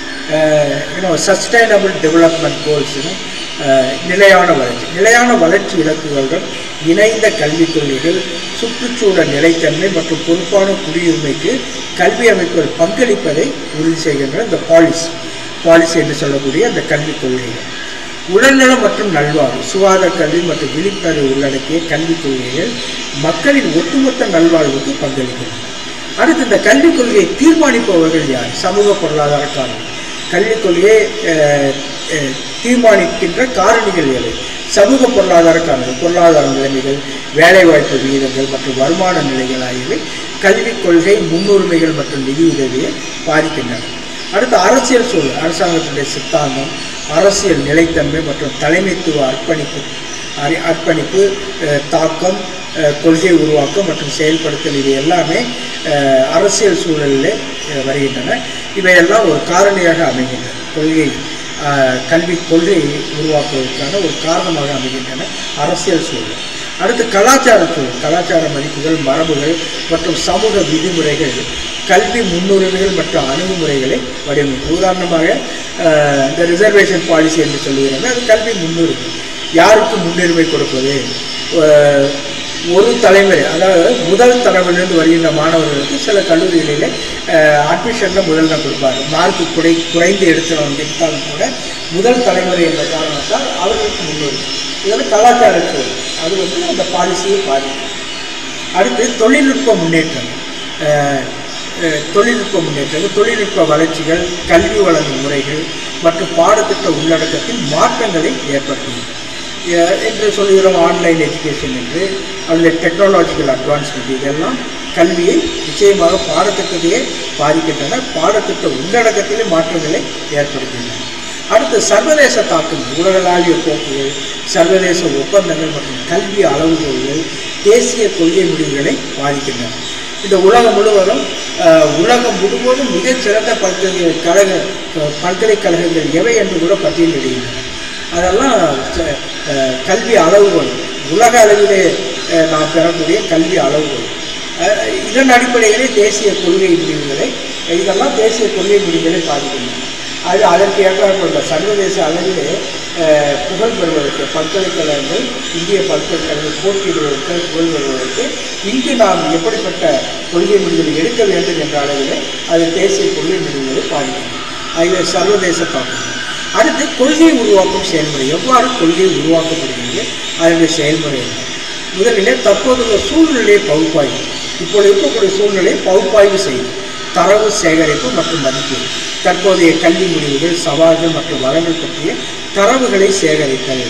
சஸ்டைனபிள் டெவலப்மெண்ட் கோல்ஸ்னு நிலையான வளர்ச்சி நிலையான வளர்ச்சி இலக்குகளுடன் இணைந்த கல்விக் கொள்கைகள் சுற்றுச்சூழல் நிலைத்தன்மை மற்றும் பொறுப்பான குடியுரிமைக்கு கல்வி அமைப்புகள் பங்களிப்பதை உறுதி செய்கின்ற இந்த பாலிசி பாலிசி என்று சொல்லக்கூடிய அந்த கல்விக் கொள்கைகள் உடல்நலம் மற்றும் நல்வாழ்வு சுகாதார கல்வி மற்றும் விழிப்புணர்வு உள்ளடக்கிய கல்விக் கொள்கைகள் மக்களின் ஒட்டுமொத்த நல்வாழ்வுக்கு பங்களிக்கின்றன அடுத்து இந்த கல்விக் கொள்கையை தீர்மானிப்பவர்கள் யார் சமூக பொருளாதார காரணி கல்விக் கொள்கையை அஹ், அஹ், தீர்மானிக்கின்ற காரணிகள் எவை சமூக பொருளாதார காரணிகள் பொருளாதார நிலைமைகள் வேலைவாய்ப்பு விகிதங்கள் மற்றும் வருமான நிலைகள் ஆகியவை கல்விக் கொள்கை முன்னுரிமைகள் மற்றும் நிதி உதவியை பாதிக்கின்றன அடுத்து அரசியல் சூழல் அரசாங்கத்தினுடைய சித்தாந்தம் அரசியல் நிலைத்தன்மை மற்றும் தலைமைத்துவ அர்ப்பணிப்பு அறி அர்ப்பணிப்பு அஹ், தாக்கம் அஹ், கொள்கை உருவாக்கம் மற்றும் செயல்படுத்தல் இது எல்லாமே அஹ், அரசியல் சூழலில் அஹ், வருகின்றன இவையெல்லாம் ஒரு காரணியாக அமைகின்றன கொள்கை அஹ், கல்வி கொள்கை உருவாக்குவதற்கான ஒரு காரணமாக அமைகின்றன அரசியல் சூழல் அடுத்து கலாச்சார சூழல் கலாச்சார மதிப்புகள் மரபுகள் மற்றும் சமூக விதிமுறைகள் கல்வி முன்னுரிமைகள் மற்றும் அணுகுமுறைகளை வடிவமைக்கும் உதாரணமாக அஹ், இந்த ரிசர்வேஷன் பாலிசி என்று சொல்லுகிறாங்க அது கல்வி முன்னுரிமை யாருக்கு முன்னுரிமை கொடுப்பது அஹ், ஒரு தலைமுறை அதாவது முதல் தலைமுறையிலிருந்து வருகின்ற மாணவர்களுக்கு சில கல்லூரிகளில் அட்மிஷனில் முதல்ல கொடுப்பாங்க மார்க் குறை குறைந்து எடுத்தவங்க எடுத்தாலும் கூட முதல் தலைமுறை என்ற காரணத்தால் அவர்களுக்கு முன்னுரிமை இதெல்லாம் கலாச்சார சூழல் அது வந்து அந்த பாலிசியை பாதிக்கும் அடுத்து தொழில்நுட்ப முன்னேற்றம் அஹ், அஹ், தொழில்நுட்ப முன்னேற்றம் தொழில்நுட்ப வளர்ச்சிகள் கல்வி வழங்கும் முறைகள் மற்றும் பாடத்திட்ட உள்ளடக்கத்தில் மாற்றங்களை ஏற்படுத்தும் அஹ், என்று சொல்கிறோம் ஆன்லைன் எஜுகேஷன் என்று அதில் டெக்னாலஜிக்கல் அட்வான்ஸ்மெண்ட் இதெல்லாம் கல்வியை நிச்சயமாக பாடத்திட்டத்தையே பாதிக்கின்றன பாடத்திட்ட உள்ளடக்கத்திலே மாற்றங்களை ஏற்படுத்துகின்றன அடுத்து சர்வதேச தாக்கங்கள் உலகளாவிய போக்குகள் சர்வதேச ஒப்பந்தங்கள் மற்றும் கல்வி அளவுகோல்கள் தேசிய கொள்கை முடிவுகளை பாதிக்கின்றன இந்த உலகம் முழுவதும் அஹ், உலகம் முழுவதும் மிகச்சிறந்த பல்கலைக்கழக அஹ், பல்கலைக்கழகங்கள் எவை என்று கூட பட்டியலிடுகின்றன அதெல்லாம் ச- அஹ், கல்வி அளவுகோல் உலக அளவிலே அஹ், நாம் பெறக்கூடிய கல்வி அளவுகோல் அஹ், இதன் அடிப்படையிலே தேசிய கொள்கை முடிவுகளை இதெல்லாம் தேசிய கொள்கை முடிவுகளை பாதிக்கின்றன அது அதற்கு ஏற்றாற்பட்ட சர்வதேச அளவிலே அஹ், புகழ் பெறுவதற்கு பல்கலைக்கழகங்கள் இந்திய பல்கலைக்கழகம் போட்டியிடுவதற்கு புகழ் பெறுவதற்கு இங்கு நாம் எப்படிப்பட்ட கொள்கை முடிவுகளை எடுக்க வேண்டும் என்ற அளவிலே அது தேசிய கொள்கை முடிவுகளை பாதிக்கின்றன ஆகிய சர்வதேச தாக்கம் அடுத்து கொள்கை உருவாக்கும் செயல்முறை எவ்வாறு கொள்கை உருவாக்கப்படுகிறது அதனுடைய செயல்முறை என்ன முதலிலே தற்போதுள்ள சூழ்நிலையை பகுப்பாய்வு இப்பொழுது இருக்கக்கூடிய சூழ்நிலையை பகுப்பாய்வு செய்யும் தரவு சேகரிப்பு மற்றும் மதிப்பீடு தற்போதைய கல்வி முடிவுகள் சவால்கள் மற்றும் வளங்கள் பற்றிய தரவுகளை சேகரித்தல்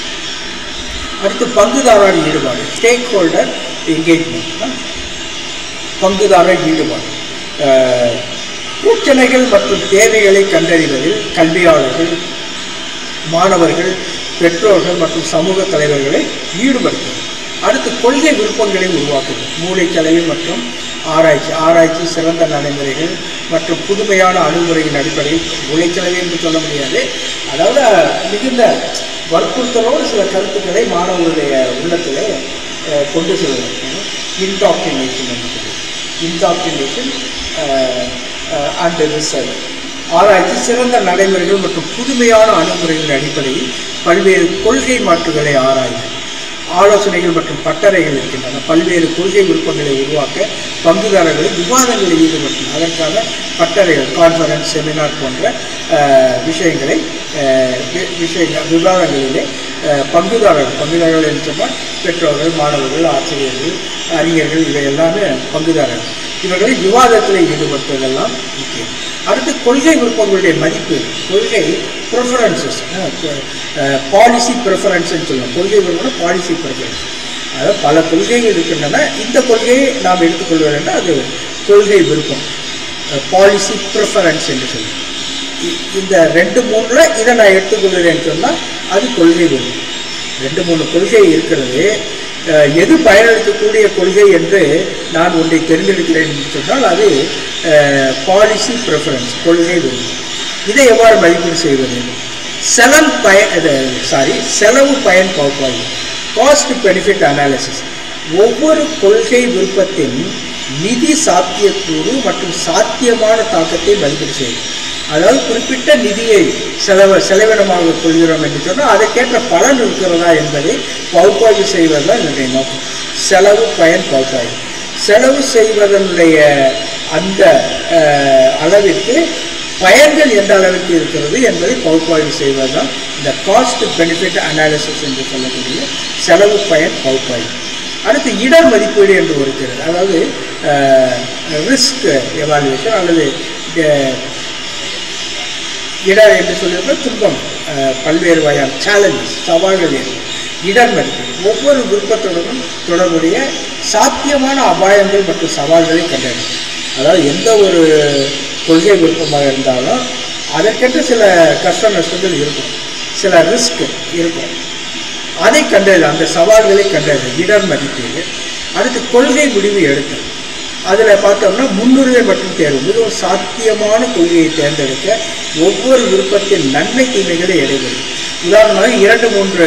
அடுத்து பங்குதாரர் ஈடுபாடு ஸ்டேக் ஹோல்டர் என்கேஜ்மெண்ட் பங்குதாரர் ஈடுபாடு அஹ், பிரச்சனைகள் மற்றும் தேவைகளை கண்டறிவதில் கல்வியாளர்கள் மாணவர்கள் பெற்றோர்கள் மற்றும் சமூக தலைவர்களை ஈடுபடுத்தும் அடுத்து கொள்கை விருப்பங்களை உருவாக்குது மூளைக்கலவை மற்றும் ஆராய்ச்சி ஆராய்ச்சி சிறந்த நடைமுறைகள் மற்றும் புதுமையான அணுகுமுறையின் அடிப்படையில் மூளைக்கலவை என்று சொல்ல முடியாது அதாவது மிகுந்த வற்புறுத்தலோடு சில கருத்துக்களை மாணவர்களுடைய உள்ளத்திலே அஹ், கொண்டு செல்வது இன்டாக்டினேஷன் என்று சொல்லி இன்டாக்டினேஷன் அண்ட் ரிசர்ச் ஆராய்ச்சி சிறந்த நடைமுறைகள் மற்றும் புதுமையான அணுகுமுறைகளின் அடிப்படையில் பல்வேறு கொள்கை மாற்றுகளை ஆராய்தல் ஆலோசனைகள் மற்றும் பட்டறைகள் இருக்கின்றன பல்வேறு கொள்கை விருப்பங்களை உருவாக்க பங்குதாரர்களை விவாதங்களில் ஈடுபடுத்தும் அதற்கான பட்டறைகள் கான்ஃபரன்ஸ் செமினார் போன்ற அஹ், விஷயங்களை அஹ், வி- விஷயங்கள் விவாதங்களிலே அஹ், பங்குதாரர்கள் பங்குதாரர்கள் என்று சொன்னால் பெற்றோர்கள் மாணவர்கள் ஆசிரியர்கள் அறிஞர்கள் இவை எல்லாமே பங்குதாரர்கள் இவர்களை விவாதத்தில் ஈடுபடுத்துவதெல்லாம் முக்கியம் அடுத்து கொள்கை விருப்பங்களுடைய மதிப்பு கொள்கை ப்ரிஃபரன்சஸ் பாலிசி ப்ரிஃபரன்ஸ்னு சொல்லுவோம் கொள்கை விருப்பம் பாலிசி ப்ரிஃபரன்ஸ் அதாவது பல கொள்கைகள் இருக்கின்றன இந்த கொள்கையை நாம் எடுத்துக்கொள்வது என்றால் அது கொள்கை விருப்பம் பாலிசி ப்ரிஃபரன்ஸ் என்று சொல்லுவோம் இ- இந்த ரெண்டு மூணில் இதை நான் எடுத்துக்கொள்கிறேன்னு சொன்னால் அது கொள்கை விருப்பம் ரெண்டு மூணு கொள்கை இருக்கிறது அஹ், எது பயனளிக்கக்கூடிய கொள்கை என்று நான் ஒன்றை தெரிந்தெடுக்கிறேன் என்று சொன்னால் அது பாலிசி ப்ரிஃபரன்ஸ் கொள்கை விருப்பம் இதை எவ்வாறு மதிப்பீடு செய்வது செலவு பய சாரி செலவு பயன் பகுப்பாய்வு காஸ்ட் பெனிஃபிட் அனாலிசிஸ் ஒவ்வொரு கொள்கை விருப்பத்தின் நிதி சாத்தியக்கூறு மற்றும் சாத்தியமான தாக்கத்தை மதிப்பீடு செய்யும் அதாவது குறிப்பிட்ட நிதியை செலவு செலவினமாக கொள்கிறோம் என்று சொன்னால் அதற்கேற்ற பலன் இருக்கிறதா என்பதை பகுப்பாய்வு செய்வதுதான் என்னுடைய நோக்கம் செலவு பயன் பகுப்பாய்வு செலவு செய்வதனுடைய அந்த அஹ், அளவிற்கு பயன்கள் எந்த அளவிற்கு இருக்கிறது என்பதை பகுப்பாய்வு செய்வதுதான் இந்த காஸ்ட் பெனிஃபிட் அனாலிசிஸ் என்று சொல்லக்கூடிய செலவு பயன் பகுப்பாய்வு அடுத்து இடர் மதிப்பீடு என்று ஒரு இருக்கிறது அதாவது ரிஸ்க் எவாலுவேஷன் அல்லது அஹ், இடர் என்று சொல்லியிருக்க துன்பம் அஹ், பல்வேறு வகையான சேலஞ்சஸ் சவால்கள் என்ன இடர் மதிப்பீடு ஒவ்வொரு விருப்பத்துடனும் தொடர்புடைய சாத்தியமான அபாயங்கள் மற்றும் சவால்களை கண்டறியும் அதாவது எந்த ஒரு கொள்கை விருப்பமாக இருந்தாலும் அதற்கென்று சில கஷ்ட நஷ்டங்கள் இருக்கும் சில ரிஸ்க் இருக்கும் அதை கண்டது அந்த சவால்களை கண்டது இடர் மதிப்பீடு அடுத்து கொள்கை முடிவு எடுத்தல் அதில் பார்த்தோம்னா முன்னுரிமை மற்றும் தேர்வு மிகவும் சாத்தியமான கொள்கையை தேர்ந்தெடுக்க ஒவ்வொரு விருப்பத்தின் நன்மை தீமைகளை இடைவெளி உதாரணமாக இரண்டு மூன்று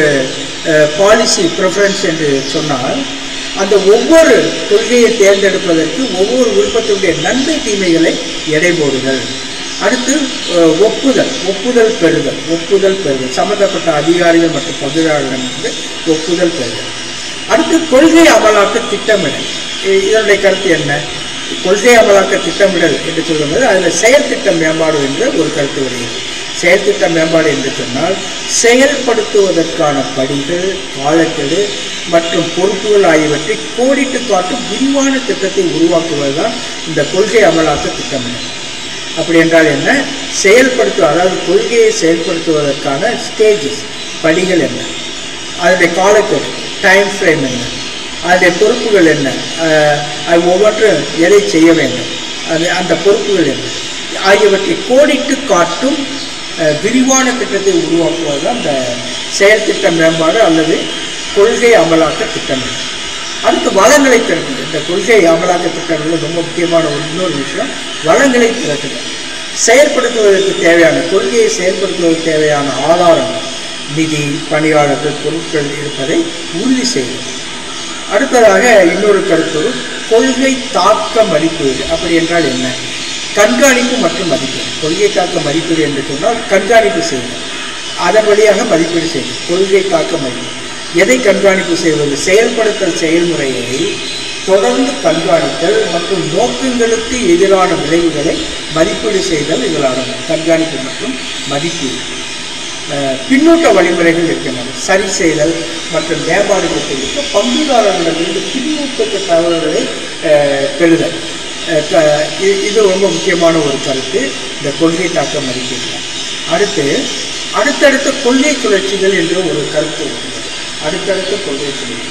பாலிசி ப்ரிஃபரன்ஸ் என்று சொன்னால் அந்த ஒவ்வொரு கொள்கையை தேர்ந்தெடுப்பதற்கு ஒவ்வொரு விருப்பத்தினுடைய நன்மை தீமைகளை எடை போடுதல் அடுத்து அஹ், ஒப்புதல் ஒப்புதல் பெறுதல் ஒப்புதல் பெறுதல் சம்பந்தப்பட்ட அதிகாரிகள் மற்றும் பங்குதாரர்களிடமிருந்து ஒப்புதல் பெறுதல் அடுத்து கொள்கை அமலாக்க திட்டமிடல் இ- இதனுடைய கருத்து என்ன கொள்கை அமலாக்க திட்டமிடல் என்று சொல்லும்போது அதில் செயல் திட்ட மேம்பாடு என்று ஒரு கருத்து வருகிறது செயல் திட்ட மேம்பாடு என்று சொன்னால் செயல்படுத்துவதற்கான படிகள் காலக்கெடு மற்றும் பொறுப்புகள் ஆகியவற்றை கோடிட்டு காட்டும் விரிவான திட்டத்தை உருவாக்குவதுதான் இந்த கொள்கை அமலாக்க திட்டமிடல் அப்படி என்றால் என்ன செயல்படுத்துவ அதாவது கொள்கையை செயல்படுத்துவதற்கான ஸ்டேஜஸ் படிகள் என்ன அதனுடைய காலக்கெடு டைம் ஃப்ரேம் என்ன அதனுடைய பொறுப்புகள் என்ன அஹ், அது ஒவ்வொன்றும் எதை செய்ய வேண்டும் அது அந்த பொறுப்புகள் என்ன ஆகியவற்றை கோடிட்டு காட்டும் அஹ், விரிவான திட்டத்தை உருவாக்குவது தான் இந்த செயல் திட்ட மேம்பாடு அல்லது கொள்கை அமலாக்க திட்டமிடல் அடுத்து வளங்களை திரட்டுதல் இந்த கொள்கை அமலாக்க திட்டங்களில் ரொம்ப முக்கியமான ஒரு இன்னொரு விஷயம் வளங்களை திரட்டுதல் செயல்படுத்துவதற்கு தேவையான கொள்கையை செயல்படுத்துவதற்கு தேவையான ஆதாரங்கள் நிதி பணியாளர்கள் பொருட்கள் இருப்பதை உறுதி செய்வது அடுத்ததாக இன்னொரு கருத்து கொள்கை தாக்க மதிப்பீடு அப்படி என்றால் என்ன கண்காணிப்பு மற்றும் மதிப்பீடு கொள்கை தாக்க மதிப்பீடு என்று சொன்னால் கண்காணிப்பு செய்வது அதன் வழியாக மதிப்பீடு செய்வது கொள்கை தாக்க மதிப்பீடு எதை கண்காணிப்பு செய்வது செயல்படுத்தல் செயல்முறையை தொடர்ந்து கண்காணித்தல் மற்றும் நோக்கங்களுக்கு எதிரான விளைவுகளை மதிப்பீடு செய்தல் இதில் அடங்கும் கண்காணிப்பு மற்றும் மதிப்பீடு அஹ், பின்னூட்ட வழிமுறைகள் இருக்கின்றன சரி செய்தல் மற்றும் மேம்பாடுகள் குறித்து பங்குதாரர்களிடமிருந்து பின்னூட்ட தகவல்களை அஹ், பெறுதல் அஹ், க- இ- இது ரொம்ப முக்கியமான ஒரு கருத்து இந்த கொள்கை தாக்க மதிப்பீடு அடுத்து அடுத்தடுத்த கொள்கை சுழற்சிகள் என்று ஒரு கருத்து இருக்கிறது அடுத்தடுத்த கொள்கை சுழற்சி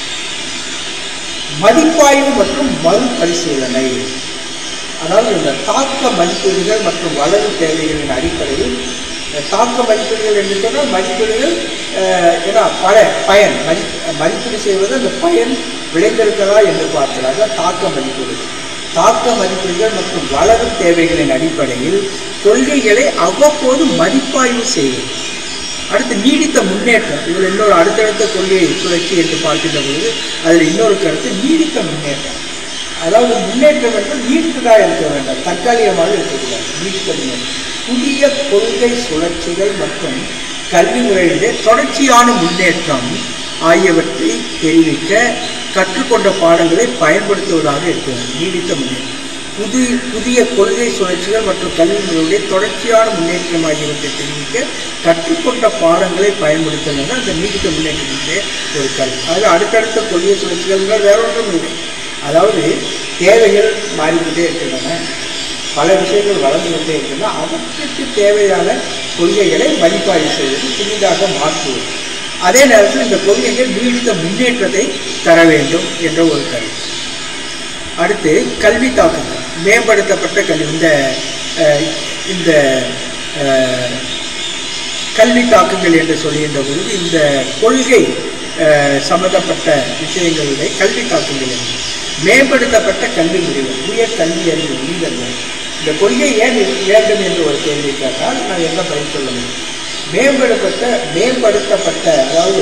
மதிப்பாய்வு மற்றும் மறுபரிசீலனை அதாவது இந்த தாக்க மதிப்பீடுகள் மற்றும் வளர்வு தேவைகளின் அடிப்படையில் இந்த தாக்க மதிப்பீடுகள் என்று சொன்னால் மதிப்பீடுகள் அஹ், ஏன்னா பல பயன் மதி மதிப்பீடு செய்வது அந்த பயன் விளைந்திருக்கிறதா என்று பார்த்தல் அதான் தாக்க மதிப்பீடுகள் தாக்க மதிப்பீடுகள் மற்றும் வளரும் தேவைகளின் அடிப்படையில் கொள்கைகளை அவ்வப்போது மதிப்பாய்வு செய்வது அடுத்து நீடித்த முன்னேற்றம் இதில் இன்னொரு அடுத்தடுத்த கொள்கை சுழற்சி என்று பார்க்கின்ற பொழுது அதில் இன்னொரு கருத்து நீடித்த முன்னேற்றம் அதாவது முன்னேற்றம் என்றால் நீடித்ததாக இருக்க வேண்டாம் தற்காலிகமாக இருக்கக்கூடாது நீடித்த முன்னேற்றம் புதிய கொள்கை சுழற்சிகள் மற்றும் கல்வி முறையிலே தொடர்ச்சியான முன்னேற்றம் ஆகியவற்றை தெரிவிக்க கற்றுக்கொண்ட பாடங்களை பயன்படுத்துவதாக இருக்கிறது நீடித்த முன்னேற்றம் புதிய புதிய கொள்கை சுழற்சிகள் மற்றும் கல்வி முறையுடைய தொடர்ச்சியான முன்னேற்றம் ஆகியவற்றை தெரிவிக்க கற்றுக்கொண்ட பாடங்களை பயன்படுத்துவது அந்த நீடித்த முன்னேற்றத்தினுடைய ஒரு கருத்து அது அடுத்தடுத்த கொள்கை சுழற்சிகள் வேற ஒன்றும் இல்லை அதாவது தேவைகள் மாறிக்கிட்டே இருக்கின்றன பல விஷயங்கள் வளர்ந்து கொண்டே இருக்கின்றன அவற்றுக்கு தேவையான கொள்கைகளை மதிப்பாய்வு செய்வது புதிதாக மாற்றுவது அதே நேரத்தில் இந்த கொள்கைகள் நீடித்த முன்னேற்றத்தை தர வேண்டும் என்ற ஒரு கருத்து அடுத்து கல்வி தாக்கங்கள் மேம்படுத்தப்பட்ட கல்வி இந்த அஹ், இந்த அஹ், கல்வி தாக்கங்கள் என்று சொல்கின்ற பொழுது இந்த கொள்கை அஹ், சம்பந்தப்பட்ட விஷயங்களுடைய கல்வி தாக்கங்கள் என்ன மேம்படுத்தப்பட்ட கல்வி முடிவுகள் உயர் கல்வி அறிவு விகிதங்கள் இந்த கொள்கை ஏன் இருக்க வேண்டும் என்று ஒரு கேள்வி கேட்டால் நான் என்ன பதில் சொல்ல முடியும் மேம்படுத்தப்பட்ட மேம்படுத்தப்பட்ட அதாவது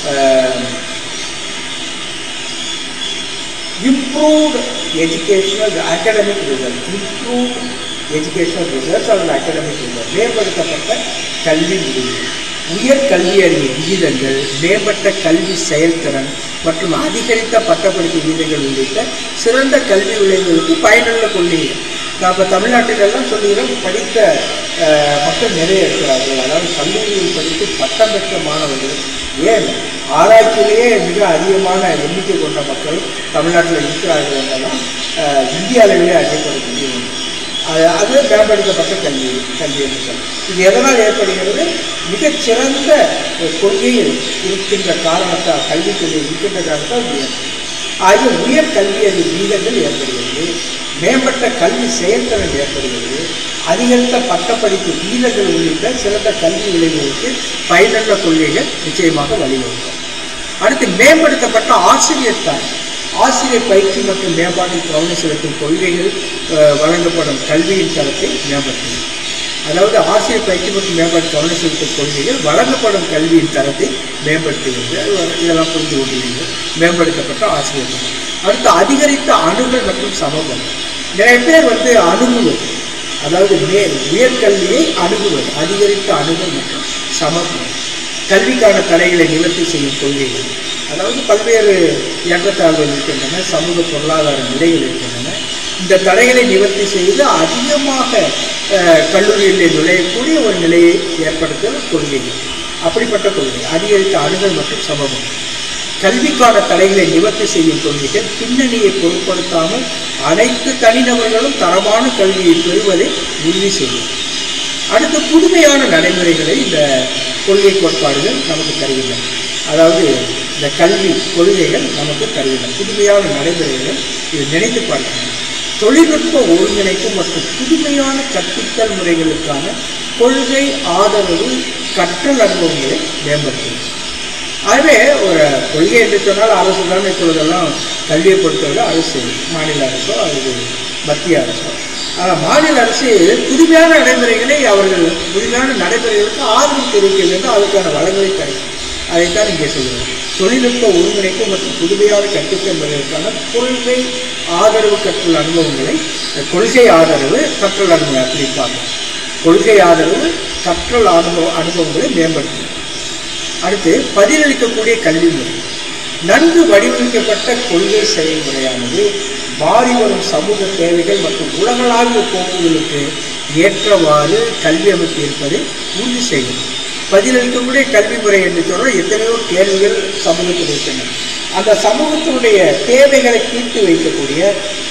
improved educational academic result improved educational results அல்லது அகாடமிக் ரிசல்ட் மேம்படுத்தப்பட்ட கல்வி முடிவு உயர் கல்வி அறிவு விகிதங்கள் மேம்பட்ட கல்வி செயல்திறன் மற்றும் அதிகரித்த பட்டப்படிப்பு விகிதங்கள் உள்ளிட்ட சிறந்த கல்வி விளைவுகளுக்கு பயனுள்ள கொள்கைகள் நான் இப்போ தமிழ்நாட்டிலெல்லாம் சொல்லுகிறோம் படித்த அஹ், மக்கள் நிறைய இருக்கிறார்கள் அதாவது கல்லூரியில் படித்து பட்டம் பெற்ற மாணவர்கள் ஏன் ஆராய்ச்சியிலேயே மிக அதிகமான எண்ணிக்கை கொண்ட மக்கள் தமிழ்நாட்டில் இருக்கிறார்கள் என்றெல்லாம் அஹ், இந்திய அளவிலே அறியப்படக்கூடிய ஒன்று. அது அது மேம்படுத்தப்பட்ட கல்வி கல்வி என்று சொல்லலாம் இது எதனால் ஏற்படுகிறது மிகச்சிறந்த ஒரு கொள்கையில் இருக்கின்ற காரணத்தால் கல்வி கொள்கை இருக்கின்ற காரணத்தால் இது ஏற்படுகிறது. ஆகிய உயர் கல்வி அறிவு வீதங்கள் ஏற்படுகிறது மேம்பட்ட கல்வி செயல்திறன் ஏற்படுகிறது அதிகரித்த பட்டப்படிப்பு வீதங்கள் உள்ளிட்ட சிறந்த கல்வி விளைவுகளுக்கு பயனுள்ள கொள்கைகள் நிச்சயமாக வழிவகுக்கும் அடுத்து மேம்படுத்தப்பட்ட ஆசிரியர் தரம் ஆசிரியர் பயிற்சி மற்றும் மேம்பாட்டில் கவனம் செலுத்தும் கொள்கைகள் அஹ், வழங்கப்படும் கல்வியின் தரத்தை மேம்படுத்தும் அதாவது ஆசிரியர் பயிற்சி மற்றும் மேம்பாட்டு கவனம் செலுத்தும் கொள்கைகள் வழங்கப்படும் கல்வியின் தரத்தை மேம்படுத்துகிறது அது வ- இதெல்லாம் புரிந்து கொள்கிறீர்கள் மேம்படுத்தப்பட்ட ஆசிரியர் தரம் அடுத்து அதிகரித்த அணுகல் மற்றும் சமூகம் நிறைய பேர் வந்து அணுகுவது அதாவது மே உயர்கல்வியை அணுகுவது அதிகரித்த அணுகல் மற்றும் சமூகம் கல்விக்கான தடைகளை நிவர்த்தி செய்யும் கொள்கைகள் அதாவது பல்வேறு ஏற்றத்தாழ்வுகள் இருக்கின்றன சமூக பொருளாதார நிலைகள் இருக்கின்றன இந்த தடைகளை நிவர்த்தி செய்து அதிகமாக அஹ், கல்லூரிகளில் நுழையக்கூடிய ஒரு நிலையை ஏற்படுத்தும் கொள்கைகள் அப்படிப்பட்ட கொள்கை அதிகரித்த அணுகல் மற்றும் சமூகம் கல்விக்கான தடைகளை நிவர்த்தி செய்யும் கொள்கைகள் பின்னணியை பொருட்படுத்தாமல் அனைத்து தனிநபர்களும் தரமான கல்வியை பெறுவதை உறுதி செய்யும் அடுத்து புதுமையான நடைமுறைகளை இந்த கொள்கை கோட்பாடுகள் நமக்கு தருகின்றன அதாவது இந்த கல்வி கொள்கைகள் நமக்கு தருகின்றன புதுமையான நடைமுறைகளை இது நினைத்து பார்க்கணும் தொழில்நுட்ப ஒருங்கிணைப்பு மற்றும் புதுமையான கற்பித்தல் முறைகளுக்கான கொள்கை ஆதரவு கற்றல் அனுபவங்களை மேம்படுத்தும் ஆகவே ஒரு கொள்கை என்று சொன்னால் அரசு தான் இப்பொழுதெல்லாம் கல்வியை பொறுத்தவரை அரசு மாநில அரசோ அல்லது மத்திய அரசோ ஆனால் மாநில அரசு புதுமையான நடைமுறைகளை அவர்கள் புதுமையான நடைமுறைகளுக்கு ஆதரவு தெரிவிக்க வேண்டும் அதற்கான வளங்களை தரும் அதைத்தான் இங்கே சொல்லுவோம் தொழில்நுட்ப ஒருங்கிணைப்பு மற்றும் புதுமையான கற்பித்தல் முறைகளுக்கான கொள்கை ஆதரவு கற்றல் அனுபவங்களை கொள்கை ஆதரவு கற்றல் அனுபவம் அப்படி பார்க்கணும் கொள்கை ஆதரவு கற்றல் அனுபவ அனுபவங்களை மேம்படுத்தும் அடுத்து பதிலளிக்கக்கூடிய கல்வி முறை நன்கு வடிவமைக்கப்பட்ட கொள்கை செயல்முறையானது மாறி வரும் சமூக தேவைகள் மற்றும் உலகளாவிய போக்குகளுக்கு ஏற்றவாறு கல்வி அமைப்பு இருப்பதை உறுதி செய்யும் பதிலளிக்கக்கூடிய கல்வி முறை என்று சொன்னால் எத்தனையோ கேள்விகள் சமூகத்தில் இருக்கின்றன அந்த சமூகத்தினுடைய தேவைகளை தீர்த்து வைக்கக்கூடிய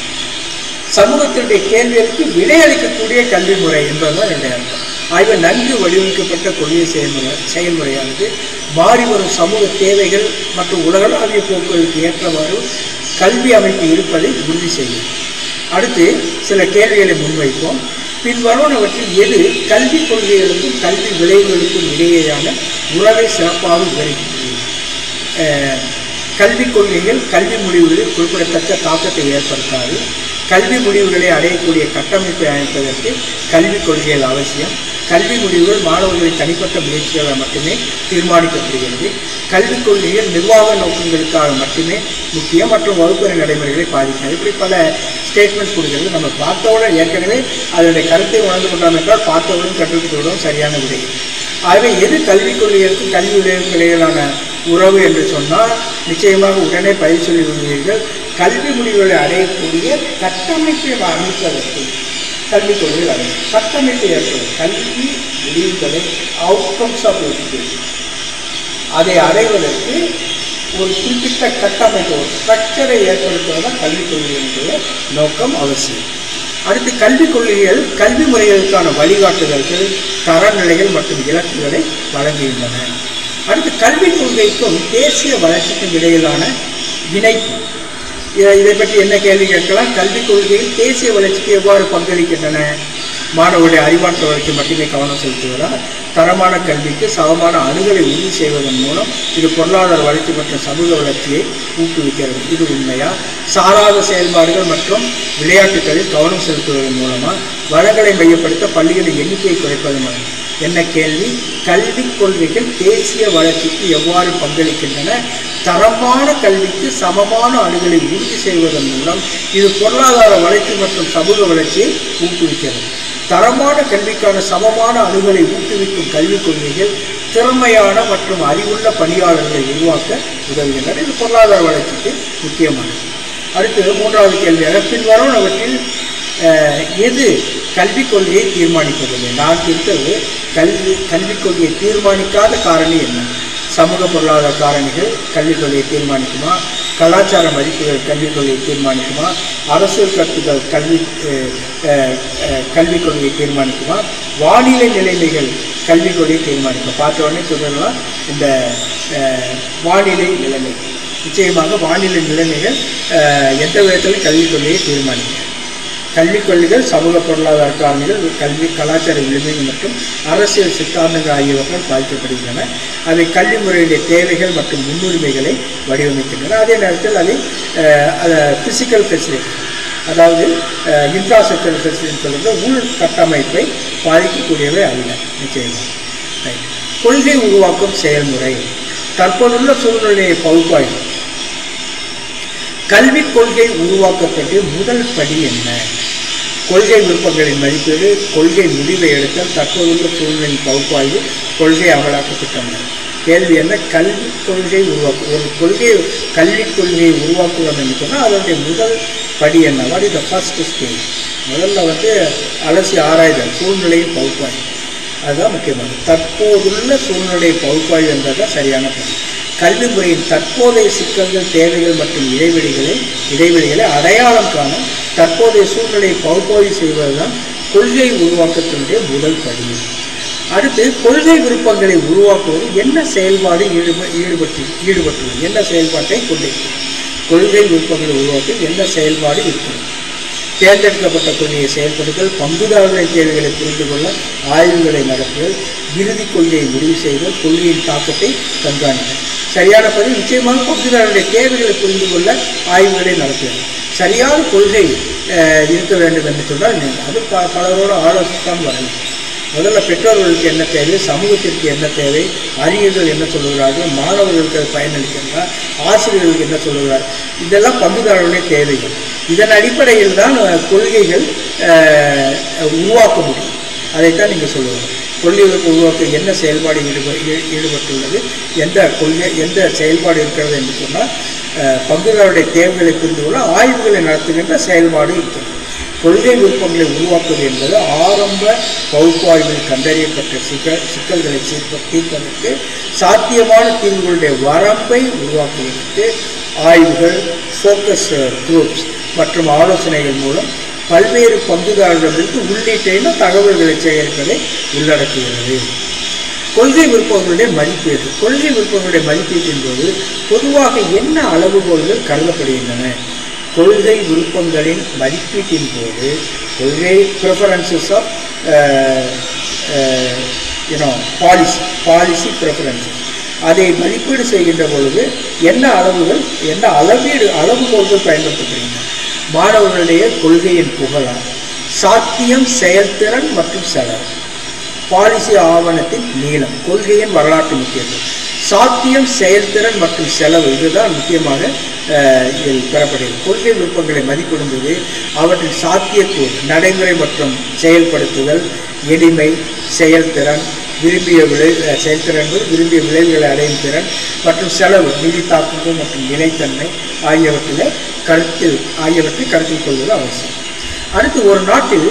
சமூகத்தினுடைய கேள்விகளுக்கு விடையளிக்கக்கூடிய கல்வி முறை என்பதுதான் என்னுடைய அர்த்தம் ஆகவே நன்கு வடிவமைக்கப்பட்ட கொள்கை செயல்முறை செயல்முறையானது மாறி வரும் சமூக தேவைகள் மற்றும் உலகளாவிய போக்குகளுக்கு ஏற்றவாறு கல்வி அமைப்பு இருப்பதை உறுதி செய்யும் அடுத்து சில கேள்விகளை முன்வைப்போம் பின்வருவனவற்றில் எது கல்வி கொள்கைகளுக்கும் கல்வி விளைவுகளுக்கும் இடையேயான உறவை சிறப்பாக விவரிக்கிறது அஹ், கல்விக் கொள்கைகள் கல்வி முடிவுகளில் குறிப்பிடத்தக்க தாக்கத்தை ஏற்படுத்தாது கல்வி முடிவுகளை அடையக்கூடிய கட்டமைப்பை அமைப்பதற்கு கல்விக் கொள்கைகள் அவசியம் கல்வி முடிவுகள் மாணவர்களின் தனிப்பட்ட முயற்சிகளால் மட்டுமே தீர்மானிக்கப்படுகிறது கல்விக் கொள்கைகள் நிர்வாக நோக்கங்களுக்காக மட்டுமே முக்கியம் மற்றும் வகுப்பறை நடைமுறைகளை பாதிக்காது இப்படி பல ஸ்டேட்மெண்ட்ஸ் கொடுக்கிறது நம்ம பார்த்தவுடன் ஏற்கனவே அதனுடைய கருத்தை உணர்ந்து கொண்டோம் என்றால் பார்த்தவுடன் கற்றுக்கிட்டு விடுவோம் சரியான விடை ஆகவே எது கல்விக் கொள்கைகளுக்கும் கல்வி விளைவுகளுக்கும் இடையிலான உறவு என்று சொன்னால் நிச்சயமாக உடனே பயிர் சொல்லி விடுவீர்கள் கல்வி முடிவுகளை அடையக்கூடிய கட்டமைப்பை அமைப்பதற்கு கல்விக் கொள்கைகள் அடையும் கட்டமைப்பை ஏற்படும் கல்வி முடிவுகளை அவுட்கம்ஸ் ஆஃப் எஜுகேஷன் அதை அடைவதற்கு ஒரு குறிப்பிட்ட கட்டமைப்பு ஒரு ஸ்ட்ரக்சரை ஏற்படுத்துவதுதான் கல்விக் கொள்கையினுடைய நோக்கம் அவசியம் அடுத்து கல்விக் கொள்கைகள் கல்வி முறைகளுக்கான வழிகாட்டுதல்கள் தரநிலைகள் மற்றும் இலக்குகளை வழங்குகின்றன அடுத்து கல்விக் கொள்கைக்கும் தேசிய வளர்ச்சிக்கும் இடையிலான இணைப்பு இதை இதை பற்றி என்ன கேள்வி கேட்கலாம் கல்விக் கொள்கையில் தேசிய வளர்ச்சிக்கு எவ்வாறு பங்களிக்கின்றன மாணவருடைய அறிவாற்றல் வளர்ச்சி மட்டுமே கவனம் செலுத்துவதா தரமான கல்விக்கு சமமான அணுகலை உறுதி செய்வதன் மூலம் இது பொருளாதார வளர்ச்சி மற்றும் சமூக வளர்ச்சியை ஊக்குவிக்கிறது இது உண்மையா சாராத செயல்பாடுகள் மற்றும் விளையாட்டுகளில் கவனம் செலுத்துவதன் மூலமா வளங்களை மையப்படுத்த பள்ளிகளின் எண்ணிக்கையை குறைப்பது மூலம் என்ன கேள்வி கல்விக் கொள்கைகள் தேசிய வளர்ச்சிக்கு எவ்வாறு பங்களிக்கின்றன தரமான கல்விக்கு சமமான அணுகலை உறுதி செய்வதன் மூலம் இது பொருளாதார வளர்ச்சி மற்றும் சமூக வளர்ச்சியை ஊக்குவிக்கிறது தரமான கல்விக்கான சமமான அணுகலை ஊக்குவிக்கும் கல்விக் கொள்கைகள் திறமையான மற்றும் அறிவுள்ள பணியாளர்களை உருவாக்க உதவுகின்றன இது பொருளாதார வளர்ச்சிக்கு முக்கியமானது அடுத்து மூன்றாவது கேள்வியாக பின்வருவனவற்றில் அஹ், எது கல்விக் கொள்கையை தீர்மானிப்பதில்லை நான் இருக்கிறது கல்வி கல்விக் கொள்கையை தீர்மானிக்காத காரணி என்ன சமூக பொருளாதார காரணிகள் கல்விக் கொள்கையை தீர்மானிக்குமா கலாச்சார மதிப்புகள் கல்விக் கொள்கையை தீர்மானிக்குமா அரசியல் கருத்துக்கள் கல்வி அஹ், அஹ், அஹ், கல்விக் கொள்கையை தீர்மானிக்குமா வானிலை நிலைமைகள் கல்விக் கொள்கையை தீர்மானிக்கும் பார்த்த உடனே சொல்லலாம் இந்த அஹ், வானிலை நிலைமை நிச்சயமாக வானிலை நிலைமைகள் அஹ், எந்த விதத்திலும் கல்விக் கொள்கையை தீர்மானிக்கும் கல்விக் கொள்கைகள் சமூக பொருளாதார காரணிகள் கல்வி கலாச்சார விளிம்புகள் மற்றும் அரசியல் சித்தாந்தங்கள் ஆகியவற்றால் பாதிக்கப்படுகின்றன அவை கல்வி முறையுடைய தேவைகள் மற்றும் முன்னுரிமைகளை வடிவமைக்கின்றன அதே நேரத்தில் அதை ஃபிசிக்கல் ஃபெசிலிட்டி அதாவது இன்ஃப்ராஸ்ட்ரக்சர் ஃபெசிலிட்டி சொல்கிறது உள் கட்டமைப்பை பாதிக்கக்கூடியவை அல்ல நிச்சயமாக Right. கொள்கை உருவாக்கும் செயல்முறை தற்போதுள்ள சூழ்நிலையை பகுப்பாய்வு கல்விக் கொள்கை உருவாக்கப்பட்டு முதல் படி என்ன கொள்கை விருப்பங்களின் மதிப்பீடு கொள்கை முடிவை எடுத்தல் தற்போதுள்ள சூழ்நிலை பகுப்பாய்வு கொள்கை அமலாக்க திட்டமிடல் கேள்வி என்ன கல்விக் கொள்கை உருவாக்கு ஒரு கொள்கை கல்விக் கொள்கையை உருவாக்குவது என்று சொன்னால் அதனுடைய முதல் படி என்ன what is the first stage முதல்ல வந்து அலசி ஆராய்தல் சூழ்நிலையின் பகுப்பாய்வு அதுதான் முக்கியமானது தற்போதுள்ள சூழ்நிலை பகுப்பாய்வு என்பதுதான் சரியான படி கல்வி முறையின் தற்போதைய சிக்கல்கள் தேவைகள் மற்றும் இடைவெளிகளை இடைவெளிகளை அடையாளம் காண தற்போதைய சூழ்நிலையை பகுப்பாய்வு செய்வதுதான் கொள்கை உருவாக்கத்தினுடைய முதல் படி அடுத்து கொள்கை விருப்பங்களை உருவாக்குவது என்ன செயல்பாடு ஈடுப ஈடுபட்டு ஈடுபட்டுள்ளது என்ன செயல்பாட்டை கொண்டிருக்கிறது கொள்கை விருப்பங்களை உருவாக்க என்ன செயல்பாடு இருக்கிறது தேர்ந்தெடுக்கப்பட்ட கொள்கையை செயல்படுத்தல் பங்குதாரர்களின் தேவைகளை புரிந்து கொள்ள ஆய்வுகளை நடத்துதல் இறுதி கொள்கையை முடிவு செய்தல் கொள்கையின் தாக்கத்தை கண்காணித்தல் சரியான பதில் நிச்சயமாக பங்குதாரருடைய தேவைகளை புரிந்து கொள்ள ஆய்வுகளை நடத்துதல் சரியான கொள்கை அஹ், இருக்க வேண்டும் என்று சொன்னால் நீங்கள் அது ப பலரோட ஆலோசித்தான் வரணும் முதல்ல பெற்றோர்களுக்கு என்ன தேவை சமூகத்திற்கு என்ன தேவை அறிஞர்கள் என்ன சொல்லுகிறார்கள் மாணவர்களுக்கு அது பயனளிக்கிறதா ஆசிரியர்களுக்கு என்ன சொல்லுகிறார் இதெல்லாம் பங்குதாரர்களுடைய தேவைகள் இதன் அடிப்படையில் தான் அஹ், கொள்கைகள் அஹ், உருவாக்க முடியும் அதைத்தான் நீங்கள் சொல்லுவாங்க கொள்கைகளுக்கு உருவாக்க என்ன செயல்பாடு ஈடுப ஈ- ஈடுபட்டுள்ளது எந்த கொள்கை எந்த செயல்பாடு இருக்கிறது என்று சொன்னால் அஹ், பங்குதாரருடைய தேவைகளை புரிந்து கொள்ள ஆய்வுகளை நடத்துகின்ற செயல்பாடு இருக்கிறது கொள்கை விருப்பங்களை உருவாக்குவது என்பது ஆரம்ப பகுப்பாய்வில் கண்டறியப்பட்ட சிக்கல் சிக்கல்களை தீர்ப்ப தீர்ப்பதற்கு சாத்தியமான தீர்வுகளுடைய வரம்பை உருவாக்குவதற்கு ஆய்வுகள் ஃபோக்கஸ் குரூப்ஸ் மற்றும் ஆலோசனைகள் மூலம் பல்வேறு பங்குதாரர்களிடமிருந்து உள்ளீட்டைன தகவல்களை சேகரிப்பதை உள்ளடக்குகிறது கொள்கை விருப்பங்களுடைய மதிப்பீடு கொள்கை விருப்பங்களுடைய மதிப்பீட்டின் போது பொதுவாக என்ன அளவுகோல்கள் கருதப்படுகின்றன கொள்கை விருப்பங்களின் மதிப்பீட்டின் போது கொள்கை preferences of you know policy policy preferences அதை மதிப்பீடு செய்கின்ற பொழுது என்ன அளவுகள் என்ன அளவீடு அளவுகோல்கள் பயன்படுத்தப்படுகின்றன மாணவர்களுடைய கொள்கையின் புகழார் சாத்தியம் செயல்திறன் மற்றும் செலவு பாலிசி ஆவணத்தின் நீளம் கொள்கையின் வரலாற்று முக்கியத்துவம் சாத்தியம் செயல்திறன் மற்றும் செலவு இதுதான் முக்கியமாக அஹ், இதில் பெறப்படுகிறது கொள்கை விருப்பங்களை மதிப்பிடும்போது அவற்றின் சாத்தியக்கூறு நடைமுறை மற்றும் செயல்படுத்துதல் எளிமை செயல்திறன் விரும்பிய விளை அஹ், செயல்திறன் என்பது விரும்பிய விளைவுகளை அடையும் திறன் மற்றும் செலவு நிதி தாக்கங்கள் மற்றும் நிலைத்தன்மை ஆகியவற்றில் கருத்தில் ஆகியவற்றை கருத்தில் கொள்வது அவசியம் அடுத்து ஒரு நாட்டில்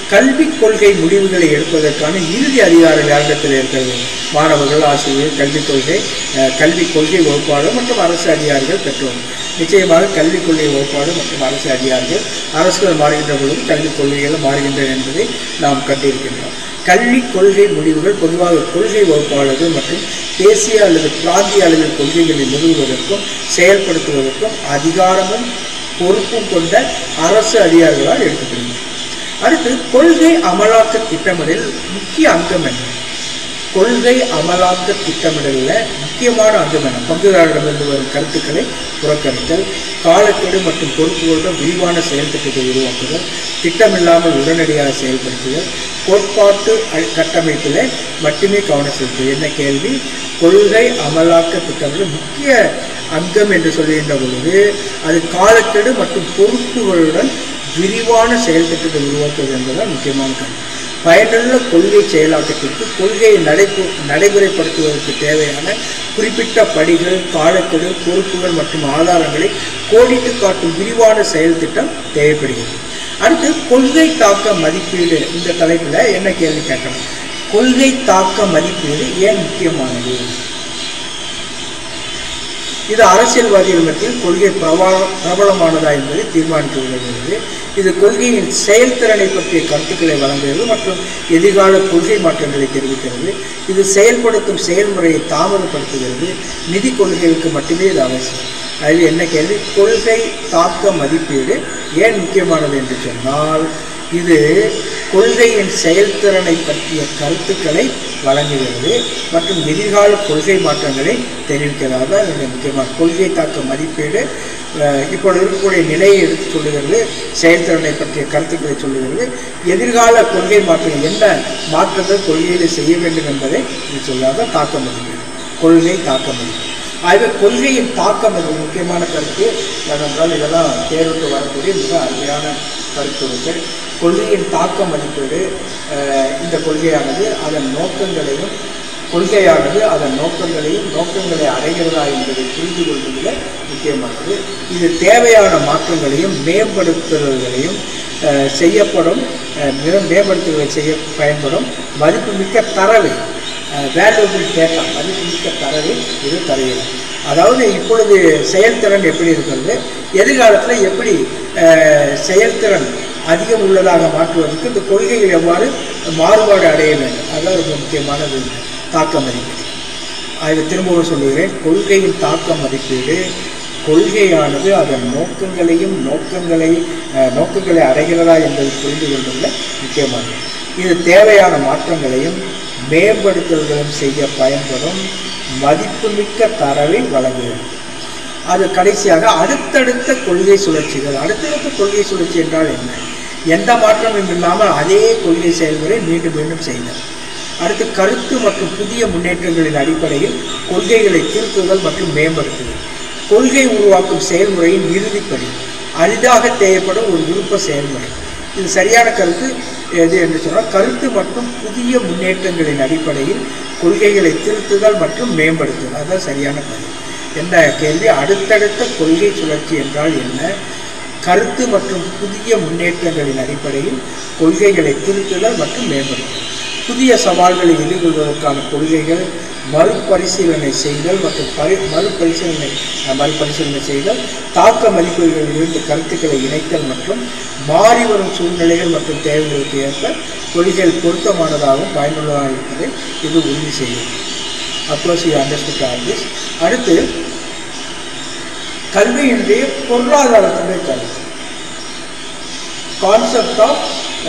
கல்விக் கொள்கை முடிவுகளை எடுப்பதற்கான இறுதி அதிகாரம் யாரிடத்தில் இருக்கிறது மாணவர்கள் ஆசிரியர் கல்விக் கொள்கை அஹ், கல்விக் கொள்கை வகுப்பாளர் மற்றும் அரசு அதிகாரிகள் பெற்றோர் நிச்சயமாக கல்விக் கொள்கை வகுப்பாளர் மற்றும் அரசு அதிகாரிகள் அரசுகள் மாறுகின்ற பொழுது கல்விக் கொள்கைகள் மாறுகின்றன என்பதை நாம் கண்டிருக்கின்றோம் கல்விக் கொள்கை முடிவுகள் பொதுவாக கொள்கை வகுப்பாளர்கள் மற்றும் தேசிய அல்லது பிராந்திய அளவில் கொள்கைகளை நிறுவுவதற்கும் செயல்படுத்துவதற்கும் அதிகாரமும் பொறுப்பும் கொண்ட அரசு அதிகாரிகளால் எடுக்கப்படுகிறது அடுத்து கொள்கை அமலாக்க திட்டமிடல் முக்கிய அங்கம் என்ன கொள்கை அமலாக்க திட்டமிடலில் முக்கியமான அங்கம் என்ன பங்குதாரரிடமிருந்து வரும் கருத்துக்களை புறக்கணித்தல் காலக்கெடு மற்றும் பொறுப்புகளுடன் விரிவான செயல் திட்டத்தை உருவாக்குதல் திட்டமில்லாமல் உடனடியாக செயல்படுத்துதல் கோட்பாட்டு அ- கட்டமைப்பில் மட்டுமே கவனம் செலுத்துவது என்ன கேள்வி கொள்கை அமலாக்க திட்டமிடல் முக்கிய அங்கம் என்று சொல்லுகின்ற பொழுது அது காலக்கெடு மற்றும் பொறுப்புகளுடன் விரிவான செயல் திட்டத்தை உருவாக்குவது என்பதுதான் முக்கியமான கருத்து பயனுள்ள கொள்கை செயலாக்கத்திற்கு கொள்கையை நடைபு நடைமுறைப்படுத்துவதற்கு தேவையான குறிப்பிட்ட படிகள் காலக்கெடு பொறுப்புகள் மற்றும் ஆதாரங்களை கோடிட்டு காட்டும் விரிவான செயல் திட்டம் தேவைப்படுகிறது அடுத்து கொள்கை தாக்க மதிப்பீடு இந்த தலைப்பில் என்ன கேள்வி கேட்கலாம் கொள்கை தாக்க மதிப்பீடு ஏன் முக்கியமானது இது அரசியல்வாதிகள் மத்தியில் கொள்கை பிரபல பிரபலமானதா என்பதை தீர்மானிக்க உதவுகிறது இது கொள்கையின் செயல்திறனை பற்றிய கருத்துக்களை வழங்குகிறது மற்றும் எதிர்கால கொள்கை மாற்றங்களை தெரிவிக்கிறது இது செயல்படுத்தும் செயல்முறையை தாமதப்படுத்துகிறது நிதி கொள்கைகளுக்கு மட்டுமே இது அவசியம் அதில் என்ன கேள்வி கொள்கை தாக்க மதிப்பீடு ஏன் முக்கியமானது என்று சொன்னால் இது கொள்கையின் செயல்திறனை பற்றிய கருத்துக்களை வழங்குகிறது மற்றும் எதிர்கால கொள்கை மாற்றங்களை தெரிவிக்கிறது அதான் மிக முக்கியமான கொள்கை தாக்க மதிப்பீடு அஹ், இப்பொழுது இருக்கக்கூடிய நிலையை எடுத்து சொல்லுகிறது செயல்திறனை பற்றிய கருத்துக்களை சொல்லுகிறது எதிர்கால கொள்கை மாற்றங்கள் என்ன மாற்றங்கள் கொள்கையில் செய்ய வேண்டும் என்பதை இது சொல்லாத தாக்க மதிப்பீடு கொள்கை தாக்க மதிப்பீடு ஆகவே கொள்கையின் தாக்கம் அது முக்கியமான கருத்து ஏனென்றால் இதெல்லாம் தேர்வுக்கு வரக்கூடிய மிக அருமையான கருத்துருக்கள் கொள்கையின் தாக்க மதிப்பீடு அஹ், இந்த கொள்கையானது அதன் நோக்கங்களையும் கொள்கையானது அதன் நோக்கங்களையும் நோக்கங்களை அடைகிறதா என்பதை புரிந்து கொள்வதில் முக்கியமானது இது தேவையான மாற்றங்களையும் மேம்படுத்துதல்களையும் அஹ், செய்யப்படும் அஹ், மிக மேம்படுத்துதலை செய்ய பயன்படும் மதிப்புமிக்க தரவை வேல்யூபிள் டேட்டா மதிப்புமிக்க தரவை இது தருகிறது அதாவது இப்பொழுது செயல்திறன் எப்படி இருக்கிறது எதிர்காலத்தில் எப்படி அஹ், செயல்திறன் அதிகம் உள்ளதாக மாற்றுவதற்கு இந்த கொள்கைகள் எவ்வாறு மாறுபாடு அடைய வேண்டும் அதுதான் ரொம்ப முக்கியமானது தாக்க மதிப்பீடு அதை திரும்பவும் சொல்லுகிறேன் கொள்கையின் தாக்க மதிப்பீடு கொள்கையானது அதன் நோக்கங்களையும் நோக்கங்களை அஹ், நோக்கங்களை அடைகிறதா என்பதை புரிந்து கொண்டுள்ள முக்கியமானது இது தேவையான மாற்றங்களையும் மேம்படுத்தல்களும் செய்ய பயன்படும் மதிப்புமிக்க தரவை வழங்குகிறது அது கடைசியாக அடுத்தடுத்த கொள்கை சுழற்சிகள் அடுத்தடுத்த கொள்கை சுழற்சி என்றால் என்ன எந்த மாற்றமும் இல்லாமல் அதே கொள்கை செயல்முறை மீண்டும் மீண்டும் செய்தல் அடுத்து கருத்து மற்றும் புதிய முன்னேற்றங்களின் அடிப்படையில் கொள்கைகளை திருத்துதல் மற்றும் மேம்படுத்துதல் கொள்கை உருவாக்கும் செயல்முறையின் இறுதிப்படி அரிதாக தேவைப்படும் ஒரு விருப்ப செயல்முறை இது சரியான கருத்து எது என்று சொன்னால் கருத்து மற்றும் புதிய முன்னேற்றங்களின் அடிப்படையில் கொள்கைகளை திருத்துதல் மற்றும் மேம்படுத்துதல் அதுதான் சரியான கருத்து என்ன கேள்வி அடுத்தடுத்த கொள்கை சுழற்சி என்றால் என்ன கருத்து மற்றும் புதிய முன்னேற்றங்களின் அடிப்படையில் கொள்கைகளை திருத்துதல் மற்றும் மேம்படுத்துதல் புதிய சவால்களை எதிர்கொள்வதற்கான கொள்கைகள் மறுபரிசீலனை செய்தல் மற்றும் பரி மறுபரிசீலனை அஹ், மறுபரிசீலனை செய்தல் தாக்க மதிப்பீடுகளில் இருந்து கருத்துக்களை இணைத்தல் மற்றும் மாறி வரும் சூழ்நிலைகள் மற்றும் தேவைகளுக்கு ஏற்ப கொள்கைகள் பொருத்தமானதாகவும் பயனுள்ளதாக இருப்பதை இது உறுதி செய்யும் approach you understood all this அடுத்து கல்வியினுடைய பொருளாதாரத்தினுடைய கருத்து concept of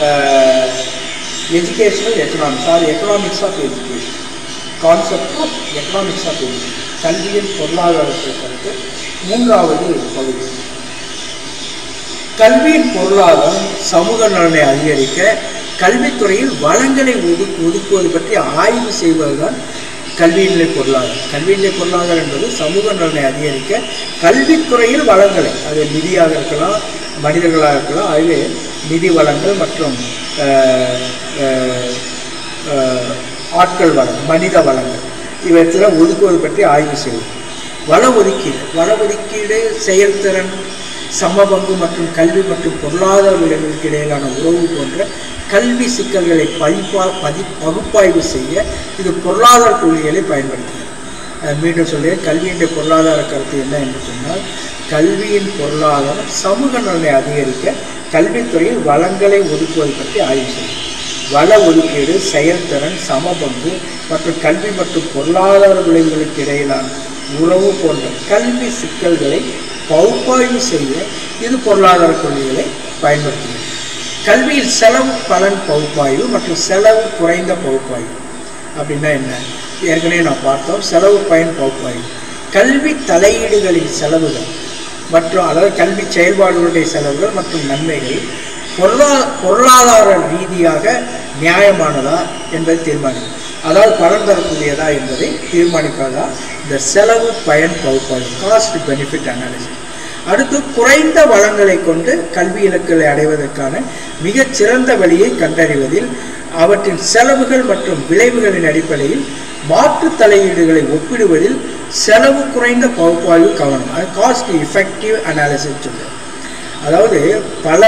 educational economics or economics of education concept of economics of education கல்வியின் பொருளாதாரத்தை கருத்து மூன்றாவது பகுதி கல்வியின் பொருளாதாரம் சமூக நலனை அதிகரிக்க கல்வித்துறையில் வளங்களை ஒது ஒதுக்குவது பற்றி ஆய்வு செய்வதுதான் கல்வியின்மை பொருளாதாரம் கல்வியின்மை பொருளாதாரம் என்பது சமூக நலனை அதிகரிக்க கல்வித்துறையில் வளங்களை அது நிதியாக இருக்கலாம் மனிதர்களாக இருக்கலாம் அதிலே நிதி வளங்கள் மற்றும் அஹ், அஹ், அஹ், ஆட்கள் வளம் மனித வளங்கள் இவற்றில் ஒதுக்குவது பற்றி ஆய்வு செய்வது வள ஒதுக்கீடு வள ஒதுக்கீடு செயல்திறன் சமபங்கு மற்றும் கல்வி மற்றும் பொருளாதார விளைவுகளுக்கு இடையிலான உறவு போன்ற கல்வி சிக்கல்களை பதிப்பா பதி பகுப்பாய்வு செய்ய இது பொருளாதார கொள்கைகளை பயன்படுத்துகிறது அஹ் மீண்டும் சொல்கிறேன் கல்வியின் பொருளாதார கருத்து என்ன என்று சொன்னால் கல்வியின் பொருளாதாரம் சமூக நலனை அதிகரிக்க கல்வித்துறையில் வளங்களை ஒதுக்குவது பற்றி ஆய்வு செய்யும் வள ஒதுக்கீடு செயல்திறன் சமபங்கு மற்றும் கல்வி மற்றும் பொருளாதார விளைவுகளுக்கு இடையிலான உறவு போன்ற கல்வி சிக்கல்களை பகுப்பாய்வு செய்ய இது பொருளாதார கொள்கைகளை பயன்படுத்துகிறது கல்வியில் செலவு பலன் பகுப்பாய்வு மற்றும் செலவு குறைந்த பகுப்பாய்வு அப்படின்னா என்ன ஏற்கனவே நான் பார்த்தோம் செலவு பயன் பகுப்பாய்வு கல்வி தலையீடுகளின் செலவுகள் மற்றும் அதாவது கல்வி செயல்பாடுகளுடைய செலவுகள் மற்றும் நன்மைகள் பொருளா பொருளாதார ரீதியாக நியாயமானதா என்பதை தீர்மானிக்கும் அதாவது பலன் தரக்கூடியதா என்பதை தீர்மானிப்பதா இந்த செலவு பயன் பகுப்பாய்வு காஸ்ட் பெனிஃபிட் அனாலிசிஸ் அடுத்து குறைந்த வளங்களை கொண்டு கல்வி இலக்குகளை அடைவதற்கான மிகச் சிறந்த வழியை கண்டறிவதில் அவற்றின் செலவுகள் மற்றும் விளைவுகளின் அடிப்படையில் மாற்று தலையீடுகளை ஒப்பிடுவதில் செலவு குறைந்த பகுப்பாய்வு கவனம் அது காஸ்ட் எஃபெக்டிவ் அனாலிசிஸ் சொல்லுவோம் அதாவது பல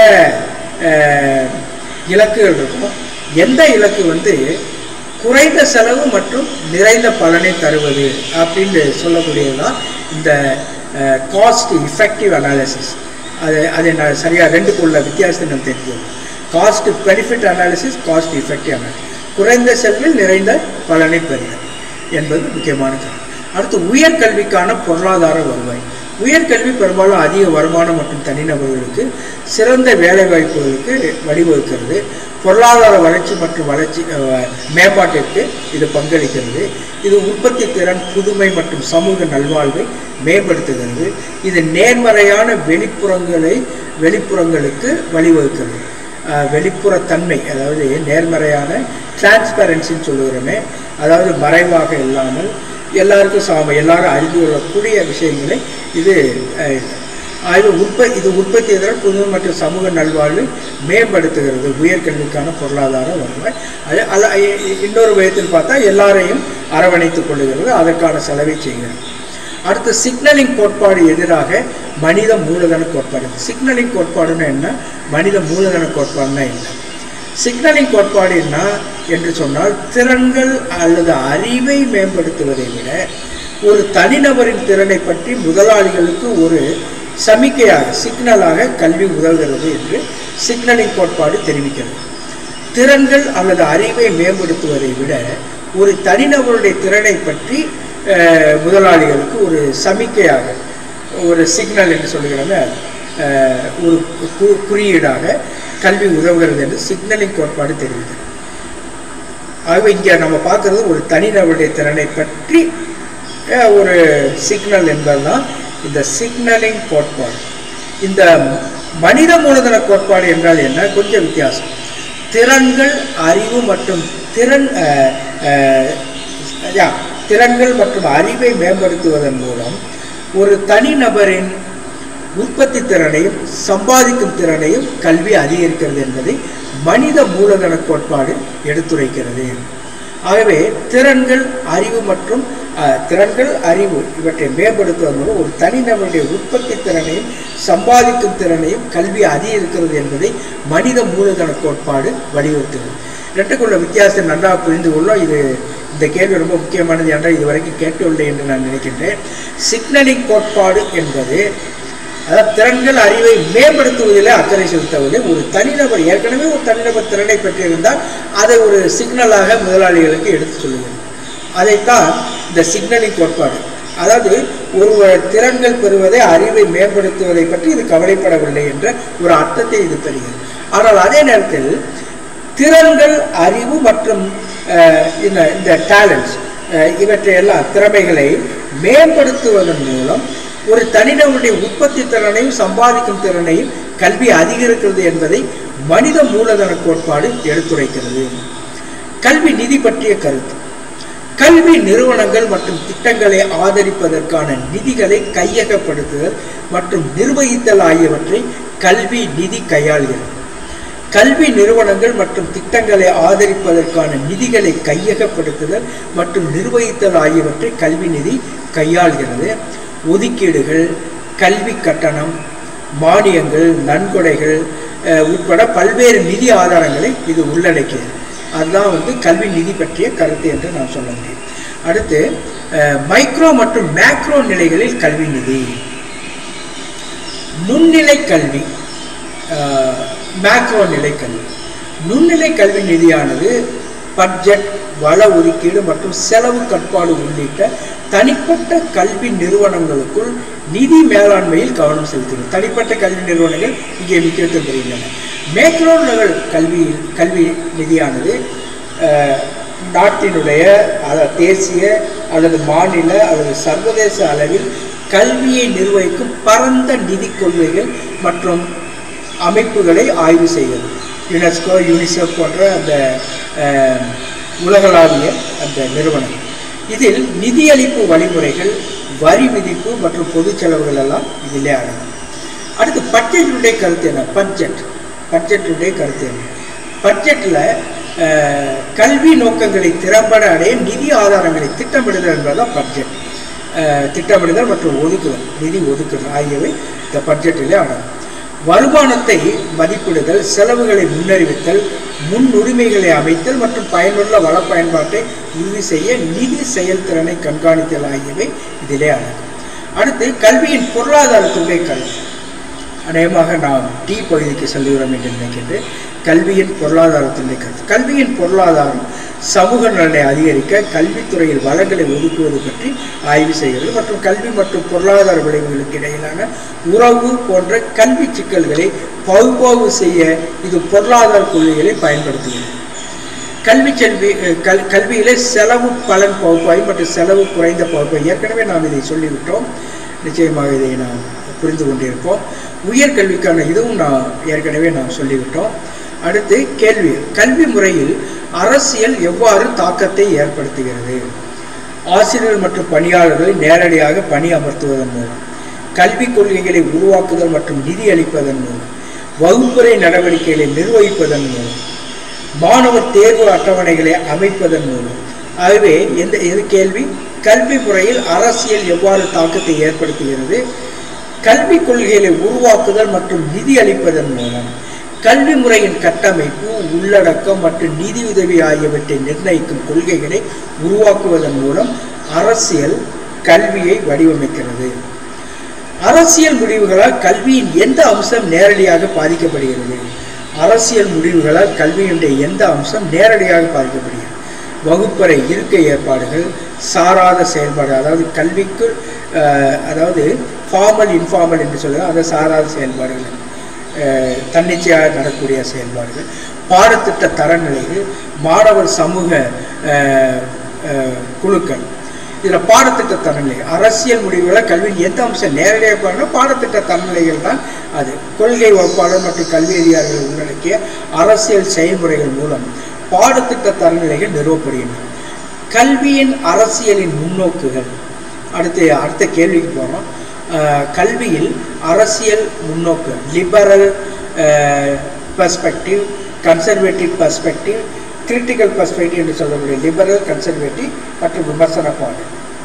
அஹ், இலக்குகள் இருக்கும் எந்த இலக்கு வந்து குறைந்த செலவு மற்றும் நிறைந்த பலனை தருவது அப்படின்னு சொல்லக்கூடியது தான் இந்த காஸ்ட் இஃபெக்டிவ் அனாலிசிஸ் அது அதை நான் சரியாக ரெண்டுக்கு உள்ள வித்தியாசத்தை நம்ம தெரிஞ்சுக்கணும் cost benefit analysis cost effective analysis குறைந்த செலவில் நிறைந்த பலனை பெறுதல் என்பது முக்கியமான கருத்து அடுத்து உயர்கல்விக்கான பொருளாதார வருவாய் உயர்கல்வி பெரும்பாலும் அதிக வருமானம் மற்றும் தனிநபர்களுக்கு சிறந்த வேலைவாய்ப்புகளுக்கு வழிவகுக்கிறது பொருளாதார வளர்ச்சி மற்றும் வளர்ச்சி அஹ், மேம்பாட்டிற்கு இது பங்களிக்கிறது இது உற்பத்தி திறன் புதுமை மற்றும் சமூக நல்வாழ்வை மேம்படுத்துகிறது இது நேர்மறையான வெளிப்புறங்களை வெளிப்புறங்களுக்கு வழிவகுக்கிறது அஹ், வெளிப்புறத்தன்மை அதாவது நேர்மறையான டிரான்ஸ்பரன்சின்னு சொல்லுகிறோமே அதாவது மறைவாக இல்லாமல் எல்லாருக்கும் சாம எல்லாரும் அறிந்து கொள்ளக்கூடிய விஷயங்களை இது அஹ், ஆய்வு உற்ப இது உற்பத்தி திறன் புதுமை மற்றும் சமூக நல்வாழ்வை மேம்படுத்துகிறது உயர்கல்விக்கான பொருளாதார வருவாய் அது அல்ல இ- இ- இன்னொரு விதத்தில் பார்த்தா எல்லாரையும் அரவணைத்துக் கொள்ளுகிறது அதற்கான செலவை செய்கிறது அடுத்து சிக்னலிங் கோட்பாடு எதிராக மனித மூலதன கோட்பாடு சிக்னலிங் கோட்பாடுன்னா என்ன மனித மூலதன கோட்பாடுனா என்ன சிக்னலிங் கோட்பாடு என்ன என்று சொன்னால் திறன்கள் அல்லது அறிவை மேம்படுத்துவதை விட ஒரு தனிநபரின் திறனை பற்றி முதலாளிகளுக்கு ஒரு சமிக்கையாக சிக்னலாக கல்வி உதவுகிறது என்று சிக்னலிங் கோட்பாடு தெரிவிக்கிறது திறன்கள் அல்லது அறிவை மேம்படுத்துவதை விட ஒரு தனிநபருடைய திறனை பற்றி அஹ், முதலாளிகளுக்கு ஒரு சமிக்கையாக ஒரு சிக்னல் என்று சொல்லுகிறோமே அது, அஹ், ஒரு கு- குறியீடாக கல்வி உதவுகிறது என்று சிக்னலிங் கோட்பாடு தெரிவிக்கிறது ஆகவே இங்கே நம்ம பார்க்குறது ஒரு தனிநபருடைய திறனை பற்றி அஹ், ஒரு சிக்னல் என்பதுதான் இந்த சிக்னலிங் கோட்பாடு இந்த மனித மூலதன கோட்பாடு என்றால் என்ன கொஞ்சம் வித்தியாசம் திறன்கள் அறிவு மற்றும் திறன் அஹ், அஹ், யா, திறன்கள் மற்றும் அறிவை மேம்படுத்துவதன் மூலம் ஒரு தனிநபரின் உற்பத்தி திறனையும் சம்பாதிக்கும் திறனையும் கல்வி அதிகரிக்கிறது என்பதை மனித மூலதன கோட்பாடு எடுத்துரைக்கிறது ஆகவே திறன்கள் அறிவு மற்றும் அஹ், திறன்கள் அறிவு இவற்றை மேம்படுத்துவதன் மூலம் ஒரு தனிநபருடைய உற்பத்தி திறனையும் சம்பாதிக்கும் திறனையும் கல்வி அதிகரிக்கிறது என்பதை மனித மூலதன கோட்பாடு வலியுறுத்துகிறது ரெண்டுக்குள்ள வித்தியாசத்தை நன்றாக புரிந்து கொள்ள இது இந்த கேள்வி ரொம்ப முக்கியமானது என்றால் இதுவரைக்கும் கேட்கவில்லை என்று நான் நினைக்கின்றேன் சிக்னலிங் கோட்பாடு என்பது அதாவது திறன்கள் அறிவை மேம்படுத்துவதில் அக்கறை செலுத்துவது ஒரு தனிநபர் ஏற்கனவே ஒரு தனிநபர் திறனை பெற்றிருந்தால் அதை ஒரு சிக்னலாக முதலாளிகளுக்கு எடுத்து சொல்லுகிறது அதைத்தான் இந்த சிக்னலிங் கோட்பாடு அதாவது ஒருவர் திறன்கள் பெறுவதை அறிவை மேம்படுத்துவதை பற்றி இது கவலைப்படவில்லை என்ற ஒரு அர்த்தத்தை இது பெறுகிறது ஆனால் அதே நேரத்தில் திறன்கள் அறிவு மற்றும் அஹ், இந்த இந்த டேலண்ட்ஸ் இவற்றையெல்லாம் திறமைகளை மேம்படுத்துவதன் மூலம் ஒரு தனிநபருடைய உற்பத்தி திறனையும் சம்பாதிக்கும் திறனையும் கல்வி அதிகரிக்கிறது என்பதை மனித மூலதன கோட்பாடு எடுத்துரைக்கிறது கல்வி நிதி பற்றிய கருத்து கல்வி நிறுவனங்கள் மற்றும் திட்டங்களை ஆதரிப்பதற்கான நிதிகளை கையகப்படுத்துதல் மற்றும் நிர்வகித்தல் ஆகியவற்றை கல்வி நிதி கையாள்கிறது கல்வி நிறுவனங்கள் மற்றும் திட்டங்களை ஆதரிப்பதற்கான நிதிகளை கையகப்படுத்துதல் மற்றும் நிர்வகித்தல் ஆகியவற்றை கல்வி நிதி கையாள்கிறது ஒதுக்கீடுகள் கல்வி கட்டணம் மானியங்கள் நன்கொடைகள் அஹ், உட்பட பல்வேறு நிதி ஆதாரங்களை இது உள்ளடக்கியது அதுதான் வந்து கல்வி நிதி பற்றிய கருத்து என்று நான் சொல்ல முடியும் அடுத்து அஹ், மைக்ரோ மற்றும் மேக்ரோ நிலைகளில் கல்வி நிதி நுண்ணிலை கல்வி அஹ், மேக்ரோ நிலை கல்வி நுண்ணிலை கல்வி நிதியானது பட்ஜெட் வள ஒதுக்கீடு மற்றும் செலவு கட்டுப்பாடு உள்ளிட்ட தனிப்பட்ட கல்வி நிறுவனங்களுக்குள் நிதி மேலாண்மையில் கவனம் செலுத்துகிறது தனிப்பட்ட கல்வி நிறுவனங்கள் இங்கே முக்கியத்துவம் பெறுகின்றன மேக்ரோ லெவல் கல்வி கல்வி நிதியானது அஹ், நாட்டினுடைய அத தேசிய அல்லது மாநில அல்லது சர்வதேச அளவில் கல்வியை நிர்வகிக்கும் பரந்த நிதி கொள்கைகள் மற்றும் அமைப்புகளை ஆய்வு செய்கிறது யுனெஸ்கோ யூனிசெஃப் போன்ற அந்த அஹ், உலகளாவிய அந்த நிறுவனம் இதில் நிதியளிப்பு வழிமுறைகள் வரி விதிப்பு மற்றும் பொது செலவுகள் எல்லாம் இதிலே அடங்கும் அடுத்து பட்ஜெட்டுடைய கருத்து என்ன பட்ஜெட் பட்ஜெட்டுடைய கருத்து என்ன பட்ஜெட்டில் கல்வி நோக்கங்களை திறம்பட அடைய நிதி ஆதாரங்களை திட்டமிடுதல் என்பதுதான் பட்ஜெட் அஹ், திட்டமிடுதல் மற்றும் ஒதுக்குதல் நிதி ஒதுக்குதல் ஆகியவை இந்த பட்ஜெட்டிலே அடங்கும் வருமானத்தை மதிப்பிடுதல் செலவுகளை முன்னறிவித்தல் முன்னுரிமைகளை அமைத்தல் மற்றும் பயனுள்ள வள பயன்பாட்டை உறுதி செய்ய நிதி செயல்திறனை கண்காணித்தல் ஆகியவை இதிலே அடங்கும் அடுத்து கல்வியின் பொருளாதாரத்துடைய கல்வி அநேகமாக நாம் டி பகுதிக்கு செல்கிறோம் என்று நினைக்கின்றேன் கல்வியின் பொருளாதாரத்தினுடைய கருத்து கல்வியின் பொருளாதாரம் சமூக நலனை அதிகரிக்க கல்வித்துறையில் வளங்களை ஒதுக்குவது பற்றி ஆய்வு செய்கிறது மற்றும் கல்வி மற்றும் பொருளாதார விளைவுகளுக்கு இடையிலான உறவு போன்ற கல்வி சிக்கல்களை பகுப்பாய்வு செய்ய இது பொருளாதார கொள்கைகளை பயன்படுத்துகிறது கல்வி செல்வி அஹ், கல் கல்வியிலே செலவு பலன் பகுப்பாய்வு மற்றும் செலவு குறைந்த பகுப்பாய்வு ஏற்கனவே நாம் இதை சொல்லிவிட்டோம் நிச்சயமாக இதை நாம் புரிந்து கொண்டிருப்போம் உயர்கல்விக்கான இதுவும் நான் ஏற்கனவே நாம் சொல்லிவிட்டோம் அடுத்து கேள்வி கல்வி முறையில் அரசியல் எவ்வாறு தாக்கத்தை ஏற்படுத்துகிறது ஆசிரியர்கள் மற்றும் பணியாளர்களை நேரடியாக பணி அமர்த்துவதன் மூலம் கல்விக் கொள்கைகளை உருவாக்குதல் மற்றும் நிதி அளிப்பதன் மூலம் வகுப்பறை நடவடிக்கைகளை நிர்வகிப்பதன் மூலம் மாணவர் தேர்வு அட்டவணைகளை அமைப்பதன் மூலம் ஆகவே எந்த இது கேள்வி கல்வி முறையில் அரசியல் எவ்வாறு தாக்கத்தை ஏற்படுத்துகிறது கல்வி கொள்கைகளை உருவாக்குதல் மற்றும் நிதி அளிப்பதன் மூலம் கல்வி முறையின் கட்டமைப்பு உள்ளடக்கம் மற்றும் நிதியுதவி ஆகியவற்றை நிர்ணயிக்கும் கொள்கைகளை உருவாக்குவதன் மூலம் அரசியல் கல்வியை வடிவமைக்கிறது அரசியல் முடிவுகளால் கல்வியின் எந்த அம்சம் நேரடியாக பாதிக்கப்படுகிறது அரசியல் முடிவுகளால் கல்வியினுடைய எந்த அம்சம் நேரடியாக பாதிக்கப்படுகிறது வகுப்பறை இருக்கை ஏற்பாடுகள் சாராத செயல்பாடு அதாவது கல்விக்கு அஹ், அதாவது ஃபார்மல் இன்ஃபார்மல் என்று சொல்லுவது அது சாராத செயல்பாடுகள் அஹ், தன்னிச்சையாக நடக்கக்கூடிய செயல்பாடுகள் பாடத்திட்ட தரநிலைகள் மாணவர் சமூக அஹ், அஹ், குழுக்கள் இதில் பாடத்திட்ட தரநிலை அரசியல் முடிவுகளை கல்வியின் எந்த அம்சம் நேரடியாக பாருங்க பாடத்திட்ட தரநிலைகள் தான் அது கொள்கை வகுப்பாளர் மற்றும் கல்வி அதிகாரிகளை உள்ளடக்கிய அரசியல் செயல்முறைகள் மூலம் பாடத்திட்ட தரநிலைகள் நிறுவப்படுகின்றன கல்வியின் அரசியலின் முன்னோக்குகள் அடுத்து அடுத்த கேள்விக்கு போகிறோம் கல்வியில் அரசியல் முன்னோக்கு liberal perspective conservative perspective critical perspective என்று சொல்லக்கூடிய லிபரல் கன்சர்வேட்டிவ் மற்றும் விமர்சன பாடு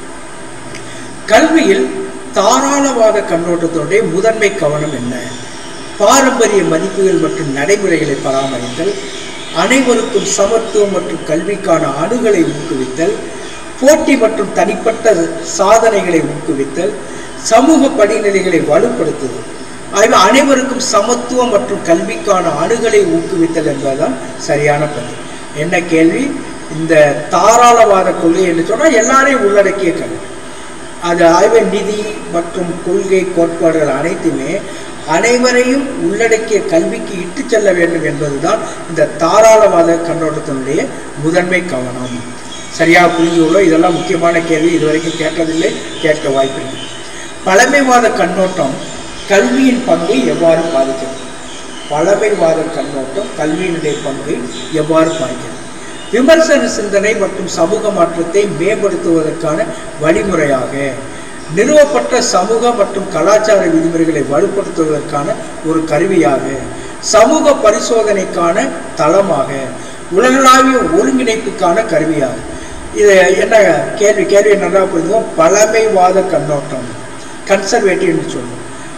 கல்வியில் தாராளவாத கண்ணோட்டத்தோடைய முதன்மை கவனம் என்ன பாரம்பரிய மதிப்புகள் மற்றும் நடைமுறைகளை பராமரித்தல் அனைவருக்கும் சமத்துவம் மற்றும் கல்விக்கான அணுகலை ஊக்குவித்தல் போட்டி மற்றும் தனிப்பட்ட சாதனைகளை ஊக்குவித்தல் சமூக படிநிலைகளை வலுப்படுத்துதல் ஆகவே அனைவருக்கும் சமத்துவம் மற்றும் கல்விக்கான அணுகலை ஊக்குவித்தல் என்பதுதான் சரியான பதில் என்ன கேள்வி இந்த தாராளவாத கொள்கை என்று சொன்னால் எல்லாரையும் உள்ளடக்கிய கல்வி அது ஆய்வு நிதி மற்றும் கொள்கை கோட்பாடுகள் அனைத்துமே அனைவரையும் உள்ளடக்கிய கல்விக்கு இட்டு செல்ல வேண்டும் என்பதுதான் இந்த தாராளவாத கண்ணோட்டத்தினுடைய முதன்மை கவனம் சரியாக புரிந்து கொள்ள இதெல்லாம் முக்கியமான கேள்வி இதுவரைக்கும் கேட்டதில்லை கேட்க வாய்ப்பில்லை பழமைவாத கண்ணோட்டம் கல்வியின் பங்கை எவ்வாறு பாதிக்கிறது பழமைவாத கண்ணோட்டம் கல்வியினுடைய பங்கை எவ்வாறு பாதிக்கிறது விமர்சன சிந்தனை மற்றும் சமூக மாற்றத்தை மேம்படுத்துவதற்கான வழிமுறையாக நிறுவப்பட்ட சமூக மற்றும் கலாச்சார விதிமுறைகளை வலுப்படுத்துவதற்கான ஒரு கருவியாக சமூக பரிசோதனைக்கான தளமாக உலகளாவிய ஒருங்கிணைப்புக்கான கருவியாக இது என்ன கேள்வி கேள்வி நல்லா புரிஞ்சுக்கோ பழமைவாத கண்ணோட்டம் கன்சர்வேட்டிவ்னு சொல்லுவோம்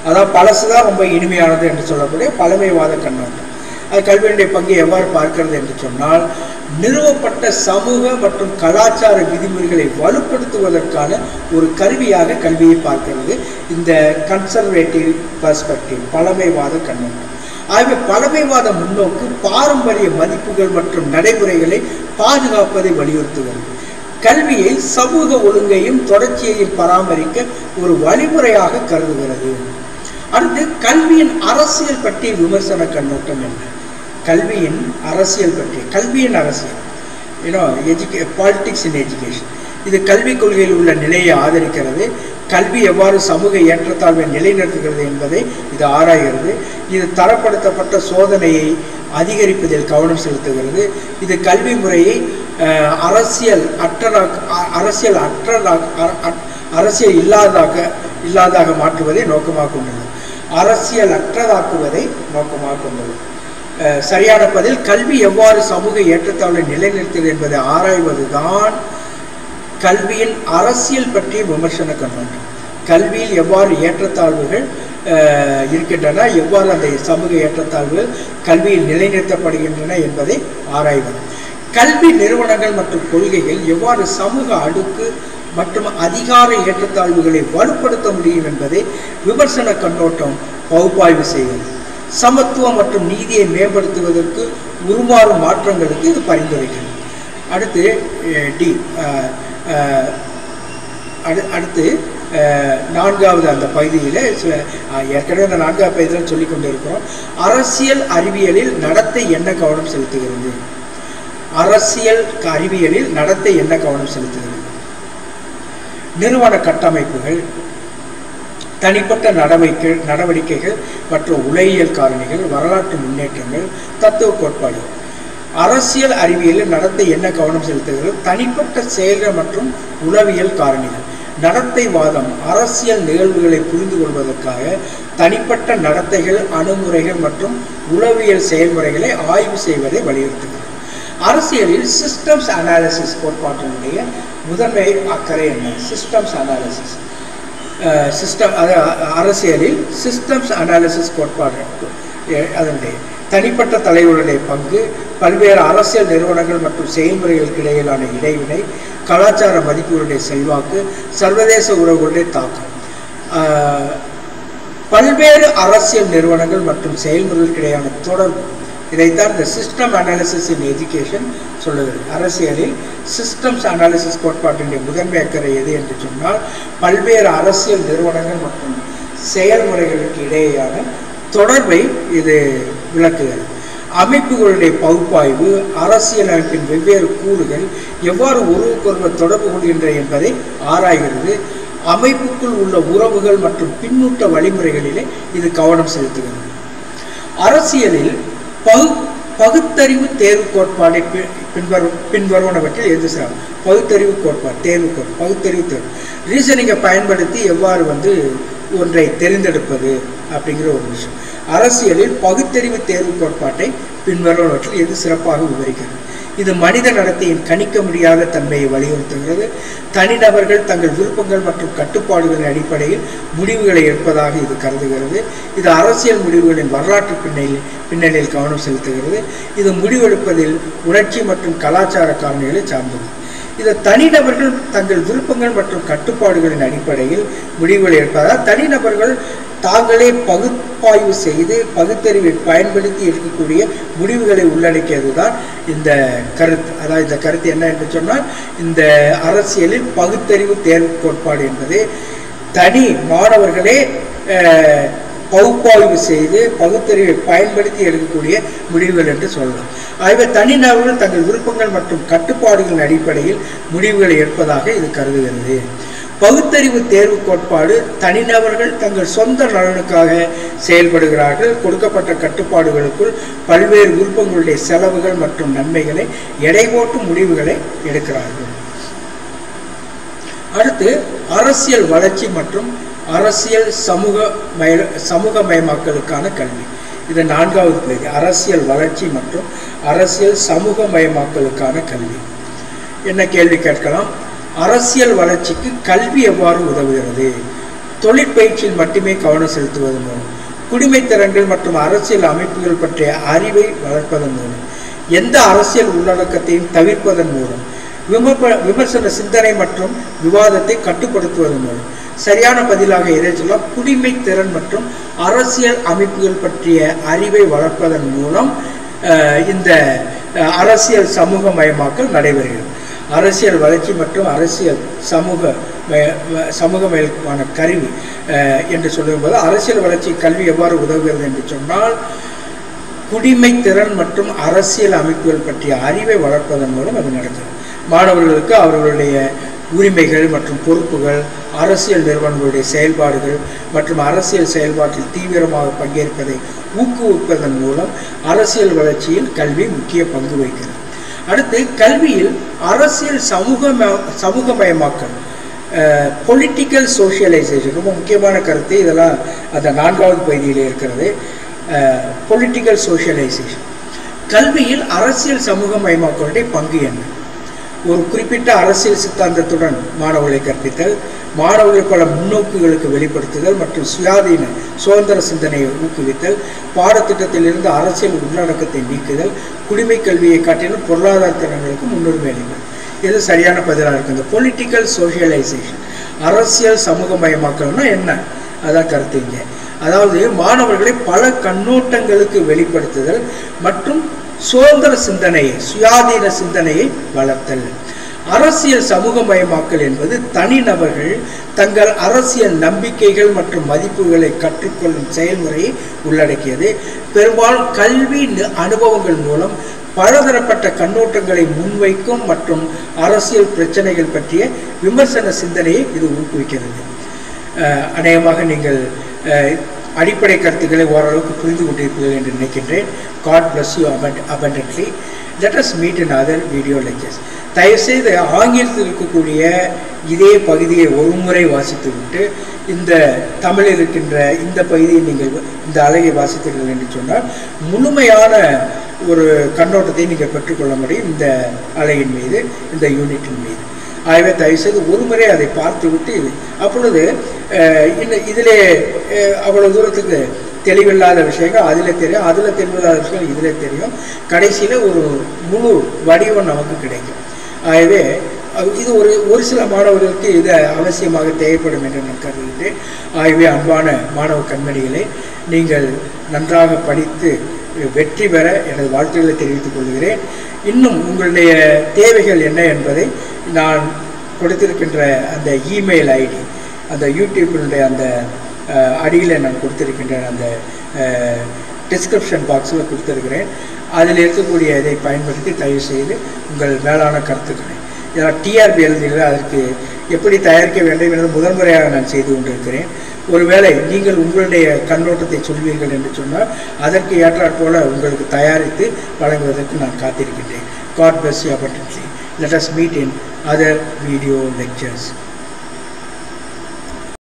அதாவது பழசு தான் ரொம்ப இனிமையானது என்று சொல்லக்கூடிய பழமைவாத கண்ணோட்டம் அது கல்வியினுடைய பங்கை எவ்வாறு பார்க்கிறது என்று சொன்னால் நிறுவப்பட்ட சமூக மற்றும் கலாச்சார விதிமுறைகளை வலுப்படுத்துவதற்கான ஒரு கருவியாக கல்வியை பார்க்கிறது இந்த கன்சர்வேட்டிவ் பர்ஸ்பெக்டிவ் பழமைவாத கண்ணோட்டம் ஆகவே பழமைவாத முன்னோக்கு பாரம்பரிய மதிப்புகள் மற்றும் நடைமுறைகளை பாதுகாப்பதை வலியுறுத்துகிறது கல்வியை சமூக ஒழுங்கையும் தொடர்ச்சியையும் பராமரிக்க ஒரு வழிமுறையாக கருதுகிறது அடுத்து கல்வியின் அரசியல் பற்றிய விமர்சன கண்ணோட்டம் என்ன கல்வியின் அரசியல் பற்றி கல்வியின் அரசியல் யூனோ எஜுகே பாலிட்டிக்ஸ் இன் எஜுகேஷன் இது கல்விக் கொள்கையில் உள்ள நிலையை ஆதரிக்கிறது கல்வி எவ்வாறு சமூக ஏற்றத்தாழ்வை நிலைநிறுத்துகிறது என்பதை இது ஆராய்கிறது இது தரப்படுத்தப்பட்ட சோதனையை அதிகரிப்பதில் கவனம் செலுத்துகிறது இது கல்வி முறையை அஹ், அரசியல் அற்றதாக அ- அரசியல் அற்றதாக அ- அ- அரசியல் இல்லாதாக இல்லாதாக மாற்றுவதை நோக்கமாக கொண்டது அரசியல் அற்றதாக்குவதை நோக்கமாக கொண்டது அஹ், சரியான பதில் கல்வி எவ்வாறு சமூக ஏற்றத்தாழ்வை நிலைநிறுத்துகிறது என்பதை ஆராய்வதுதான் கல்வியின் அரசியல் பற்றிய விமர்சன கண்ணோட்டம் கல்வியில் எவ்வாறு ஏற்றத்தாழ்வுகள் அஹ், இருக்கின்றன எவ்வாறு அந்த சமூக ஏற்றத்தாழ்வுகள் கல்வியில் நிலைநிறுத்தப்படுகின்றன என்பதை ஆராய்வது கல்வி நிறுவனங்கள் மற்றும் கொள்கைகள் எவ்வாறு சமூக அடுக்கு மற்றும் அதிகார ஏற்றத்தாழ்வுகளை வலுப்படுத்த முடியும் என்பதை விமர்சன கண்ணோட்டம் பகுப்பாய்வு செய்வது சமத்துவம் மற்றும் நீதியை மேம்படுத்துவதற்கு உருமாறும் மாற்றங்களுக்கு இது பரிந்துரைக்கிறது அடுத்து அஹ், டி அஹ், அஹ், அடு அடுத்து அஹ், நான்காவது அந்த பகுதியில் சில அஹ், ஏற்கனவே அந்த நான்காவது பகுதியில் சொல்லி கொண்டு இருக்கிறோம் அரசியல் அறிவியலில் நடத்தை என்ன கவனம் செலுத்துகிறது அரசியல் அறிவியலில் நடத்தை என்ன கவனம் செலுத்துகிறது நிறுவன கட்டமைப்புகள் தனிப்பட்ட நடவடிக்கை நடவடிக்கைகள் மற்றும் உலகியல் காரணிகள் வரலாற்று முன்னேற்றங்கள் தத்துவ கோட்பாடு அரசியல் அறிவியலில் நடத்தை என்ன கவனம் செலுத்துகிறது தனிப்பட்ட செயல்கள் மற்றும் உளவியல் காரணிகள் நடத்தைவாதம் அரசியல் நிகழ்வுகளை புரிந்து கொள்வதற்காக தனிப்பட்ட நடத்தைகள் அணுகுமுறைகள் மற்றும் உளவியல் செயல்முறைகளை ஆய்வு செய்வதை வலியுறுத்துகிறது அரசியலில் சிஸ்டம்ஸ் அனாலிசிஸ் கோட்பாட்டினுடைய முதன்மை அக்கறை என்ன சிஸ்டம்ஸ் அனாலிசிஸ் சிஸ்டம் அது அரசியலில் சிஸ்டம்ஸ் அனாலிசிஸ் கோட்பாடு அஹ், அதனுடைய தனிப்பட்ட தலைவர்களுடைய பங்கு பல்வேறு அரசியல் நிறுவனங்கள் மற்றும் செயல்முறைகளுக்கு இடையிலான இடைவினை கலாச்சார மதிப்புகளுடைய செல்வாக்கு சர்வதேச உறவுகளுடைய தாக்கம் அஹ், பல்வேறு அரசியல் நிறுவனங்கள் மற்றும் செயல்முறைகளுக்கு இடையான தொடர்பு இதைத்தான் இந்த சிஸ்டம் அனாலிசிஸ் இன் எஜுகேஷன் சொல்லுகிறது அரசியலில் சிஸ்டம்ஸ் அனாலிசிஸ் கோட்பாட்டினுடைய முதன்மை அக்கறை எது என்று சொன்னால் பல்வேறு அரசியல் நிறுவனங்கள் மற்றும் செயல்முறைகளுக்கு இடையேயான தொடர்பை இது விளக்குகிறது அமைப்புகளுடைய பகுப்பாய்வு அரசியல் அமைப்பின் வெவ்வேறு கூறுகள் எவ்வாறு ஒருவருக்கொருவர் தொடர்பு கொள்கின்றன என்பதை ஆராய்கிறது அமைப்புக்குள் உள்ள உறவுகள் மற்றும் பின்னூட்ட வழிமுறைகளிலே இது கவனம் செலுத்துகிறது அரசியலில் பகு பகுத்தறிவு தேர்வு கோட்பாடை பி- பின்வரும் பின்வருவனவற்றில் எது சிறப்பு பகுத்தறிவு கோட்பாடு தேர்வு கோட்பாடு பகுத்தறிவு தேர்வு ரீசனிங்கை பயன்படுத்தி எவ்வாறு வந்து ஒன்றை தெரிந்தெடுப்பது அப்படிங்கிற ஒரு விஷயம் அரசியலில் பகுத்தறிவு தேர்வு கோட்பாட்டை பின்வருவனவற்றில் எது சிறப்பாக விவரிக்கிறது இது மனித நடத்தையின் கணிக்க முடியாத தன்மையை வலியுறுத்துகிறது தனிநபர்கள் தங்கள் விருப்பங்கள் மற்றும் கட்டுப்பாடுகளின் அடிப்படையில் முடிவுகளை எடுப்பதாக இது கருதுகிறது இது அரசியல் முடிவுகளின் வரலாற்று பின்னணியில் பின்னணியில் கவனம் செலுத்துகிறது இது முடிவெடுப்பதில் உணர்ச்சி மற்றும் கலாச்சார காரணிகளை சார்ந்தது இது தனிநபர்கள் தங்கள் விருப்பங்கள் மற்றும் கட்டுப்பாடுகளின் அடிப்படையில் முடிவுகளை எடுப்பதால் தனிநபர்கள் தாங்களே பகுப்பாய்வு செய்து பகுத்தறிவை பயன்படுத்தி எடுக்கக்கூடிய முடிவுகளை உள்ளடக்கியது தான் இந்த கருத்து அதாவது இந்த கருத்து என்ன என்று சொன்னால் இந்த அரசியலில் பகுத்தறிவு தேர்வு கோட்பாடு என்பது தனி மாணவர்களே அஹ், பகுப்பாய்வு செய்து பகுத்தறிவை பயன்படுத்தி எடுக்கக்கூடிய முடிவுகள் என்று சொல்லலாம் ஆகவே தனிநபர்கள் தங்கள் விருப்பங்கள் மற்றும் கட்டுப்பாடுகளின் அடிப்படையில் முடிவுகளை எடுப்பதாக இது கருதுகிறது பகுத்தறிவு தேர்வு கோட்பாடு தனிநபர்கள் தங்கள் சொந்த நலனுக்காக செயல்படுகிறார்கள் கொடுக்கப்பட்ட கட்டுப்பாடுகளுக்குள் பல்வேறு விருப்பங்களுடைய செலவுகள் மற்றும் நன்மைகளை எடை போட்டு முடிவுகளை எடுக்கிறார்கள் அடுத்து அரசியல் வளர்ச்சி மற்றும் அரசியல் சமூக மய சமூகமயமாக்கலுக்கான கல்வி இது நான்காவது பகுதி அரசியல் வளர்ச்சி மற்றும் அரசியல் சமூகமயமாக்கலுக்கான கல்வி என்ன கேள்வி கேட்கலாம் அரசியல் வளர்ச்சிக்கு கல்வி எவ்வாறு உதவுகிறது தொழிற்பயிற்சியில் மட்டுமே கவனம் செலுத்துவதன் மூலம் குடிமைத்திறன்கள் மற்றும் அரசியல் அமைப்புகள் பற்றிய அறிவை வளர்ப்பதன் மூலம் எந்த அரசியல் உள்ளடக்கத்தையும் தவிர்ப்பதன் மூலம் விமர்ப விமர்சன சிந்தனை மற்றும் விவாதத்தை கட்டுப்படுத்துவதன் மூலம் சரியான பதிலாக எதை சொல்லலாம் குடிமைத்திறன் மற்றும் அரசியல் அமைப்புகள் பற்றிய அறிவை வளர்ப்பதன் மூலம் அஹ், இந்த அஹ், அரசியல் சமூகமயமாக்கல் நடைபெறுகிறது அரசியல் வளர்ச்சி மற்றும் அரசியல் சமூக மய- ம- சமூகமயமான கருவி அஹ், என்று சொல்லும்போது அரசியல் வளர்ச்சி கல்வி எவ்வாறு உதவுகிறது என்று சொன்னால் குடிமை திறன் மற்றும் அரசியல் அமைப்புகள் பற்றிய அறிவை வளர்ப்பதன் மூலம் அது நடக்கிறது மாணவர்களுக்கு அவர்களுடைய உரிமைகள் மற்றும் பொறுப்புகள் அரசியல் நிறுவனங்களுடைய செயல்பாடுகள் மற்றும் அரசியல் செயல்பாட்டில் தீவிரமாக பங்கேற்பதை ஊக்குவிப்பதன் மூலம் அரசியல் வளர்ச்சியில் கல்வி முக்கிய பங்கு வகிக்கிறது அடுத்து கல்வியில் அரசியல் சமூக சமூகமயமாக்கல் பொலிட்டிக்கல் சோஷியலைசேஷன் ரொம்ப முக்கியமான கருத்து இதெல்லாம் அந்த நான்காவது பகுதியில் இருக்கிறது பொலிட்டிக்கல் சோஷியலைசேஷன் கல்வியில் அரசியல் சமூகமயமாக்கலுடைய பங்கு என்ன ஒரு குறிப்பிட்ட அரசியல் சித்தாந்தத்துடன் மாணவர்களை கற்பித்தல் மாணவர்கள் பல முன்னோக்குகளுக்கு வெளிப்படுத்துதல் மற்றும் சுயாதீன சுதந்திர சிந்தனையை ஊக்குவித்தல் பாடத்திட்டத்திலிருந்து அரசியல் உள்ளடக்கத்தை நீக்குதல் குடிமை கல்வியை காட்டிலும் பொருளாதார திறன்களுக்கு முன்னுரிமை அளிப்பது இது சரியான பதிலாக இருக்குது இந்த பொலிட்டிக்கல் சோஷியலைசேஷன் அரசியல் சமூகமயமாக்கல்னா என்ன அதான் கருத்து இங்கே அதாவது மாணவர்களை பல கண்ணோட்டங்களுக்கு வெளிப்படுத்துதல் மற்றும் சுதந்திர சிந்தனையை சுயாதீன சிந்தனையை வளர்த்தல் அரசியல் சமூகமயமாக்கல் என்பது தனிநபர்கள் தங்கள் அரசியல் நம்பிக்கைகள் மற்றும் மதிப்புகளை கற்றுக்கொள்ளும் செயல்முறையை உள்ளடக்கியது பெரும்பாலும் கல்வி நு- அனுபவங்கள் மூலம் பலதரப்பட்ட கண்ணோட்டங்களை முன்வைக்கும் மற்றும் அரசியல் பிரச்சனைகள் பற்றிய விமர்சன சிந்தனையை இது ஊக்குவிக்கிறது அஹ், அநேகமாக நீங்கள் அஹ், அடிப்படை கருத்துக்களை ஓரளவுக்கு புரிந்து கொண்டிருப்பீர்கள் என்று நினைக்கின்றேன் God bless you abund abundantly let us meet in other video lectures தயவுசெய்து ஆங்கிலத்தில் இருக்கக்கூடிய இதே பகுதியை ஒரு முறை வாசித்துவிட்டு இந்த தமிழில் இருக்கின்ற இந்த பகுதியை நீங்கள் இந்த அழகை வாசித்தீர்கள் என்று சொன்னால் முழுமையான ஒரு கண்ணோட்டத்தை நீங்கள் பெற்றுக்கொள்ள முடியும் இந்த அலையின் மீது இந்த யூனிட்டின் மீது ஆகவே தயவுசெய்து ஒரு முறை அதை பார்த்து விட்டு இது அப்பொழுது அஹ், இன்னும் இதிலே அஹ், அவ்வளவு தூரத்துக்கு தெளிவில்லாத விஷயங்கள் அதில் தெரியும் அதில் தெளிவில்லாத விஷயங்கள் இதில் தெரியும் கடைசியில் ஒரு முழு வடிவம் நமக்கு கிடைக்கும் ஆகவே அஹ், இது ஒரு ஒரு சில மாணவர்களுக்கு இது அவசியமாக தேவைப்படும் என்று நான் கருதுகின்றேன் ஆகவே அன்பான மாணவ கண்மணிகளே நீங்கள் நன்றாக படித்து வெற்றி பெற எனது வாழ்த்துக்களை தெரிவித்துக் கொள்கிறேன் இன்னும் உங்களுடைய தேவைகள் என்ன என்பதை நான் கொடுத்திருக்கின்ற அந்த இமெயில் ஐடி அந்த யூடியூப்பினுடைய அந்த அடியில் நான் கொடுத்திருக்கின்ற அந்த டிஸ்கிரிப்ஷன் பாக்ஸில் கொடுத்துருக்கிறேன் அதில் இருக்கக்கூடிய இதை பயன்படுத்தி தயவு செய்து உங்கள் மேலான கருத்துக்களை ஏன்னா டிஆர்பி எழுதுகிற அதற்கு எப்படி தயாரிக்க வேண்டும் என்று முதன்முறையாக நான் செய்து கொண்டிருக்கிறேன் ஒருவேளை நீங்கள் உங்களுடைய கண்ணோட்டத்தை சொல்வீர்கள் என்று சொன்னால் அதற்கு ஏற்றாற் போல உங்களுக்கு தயாரித்து வழங்குவதற்கு நான் காத்திருக்கின்றேன் God bless you abundantly let us meet in other video lectures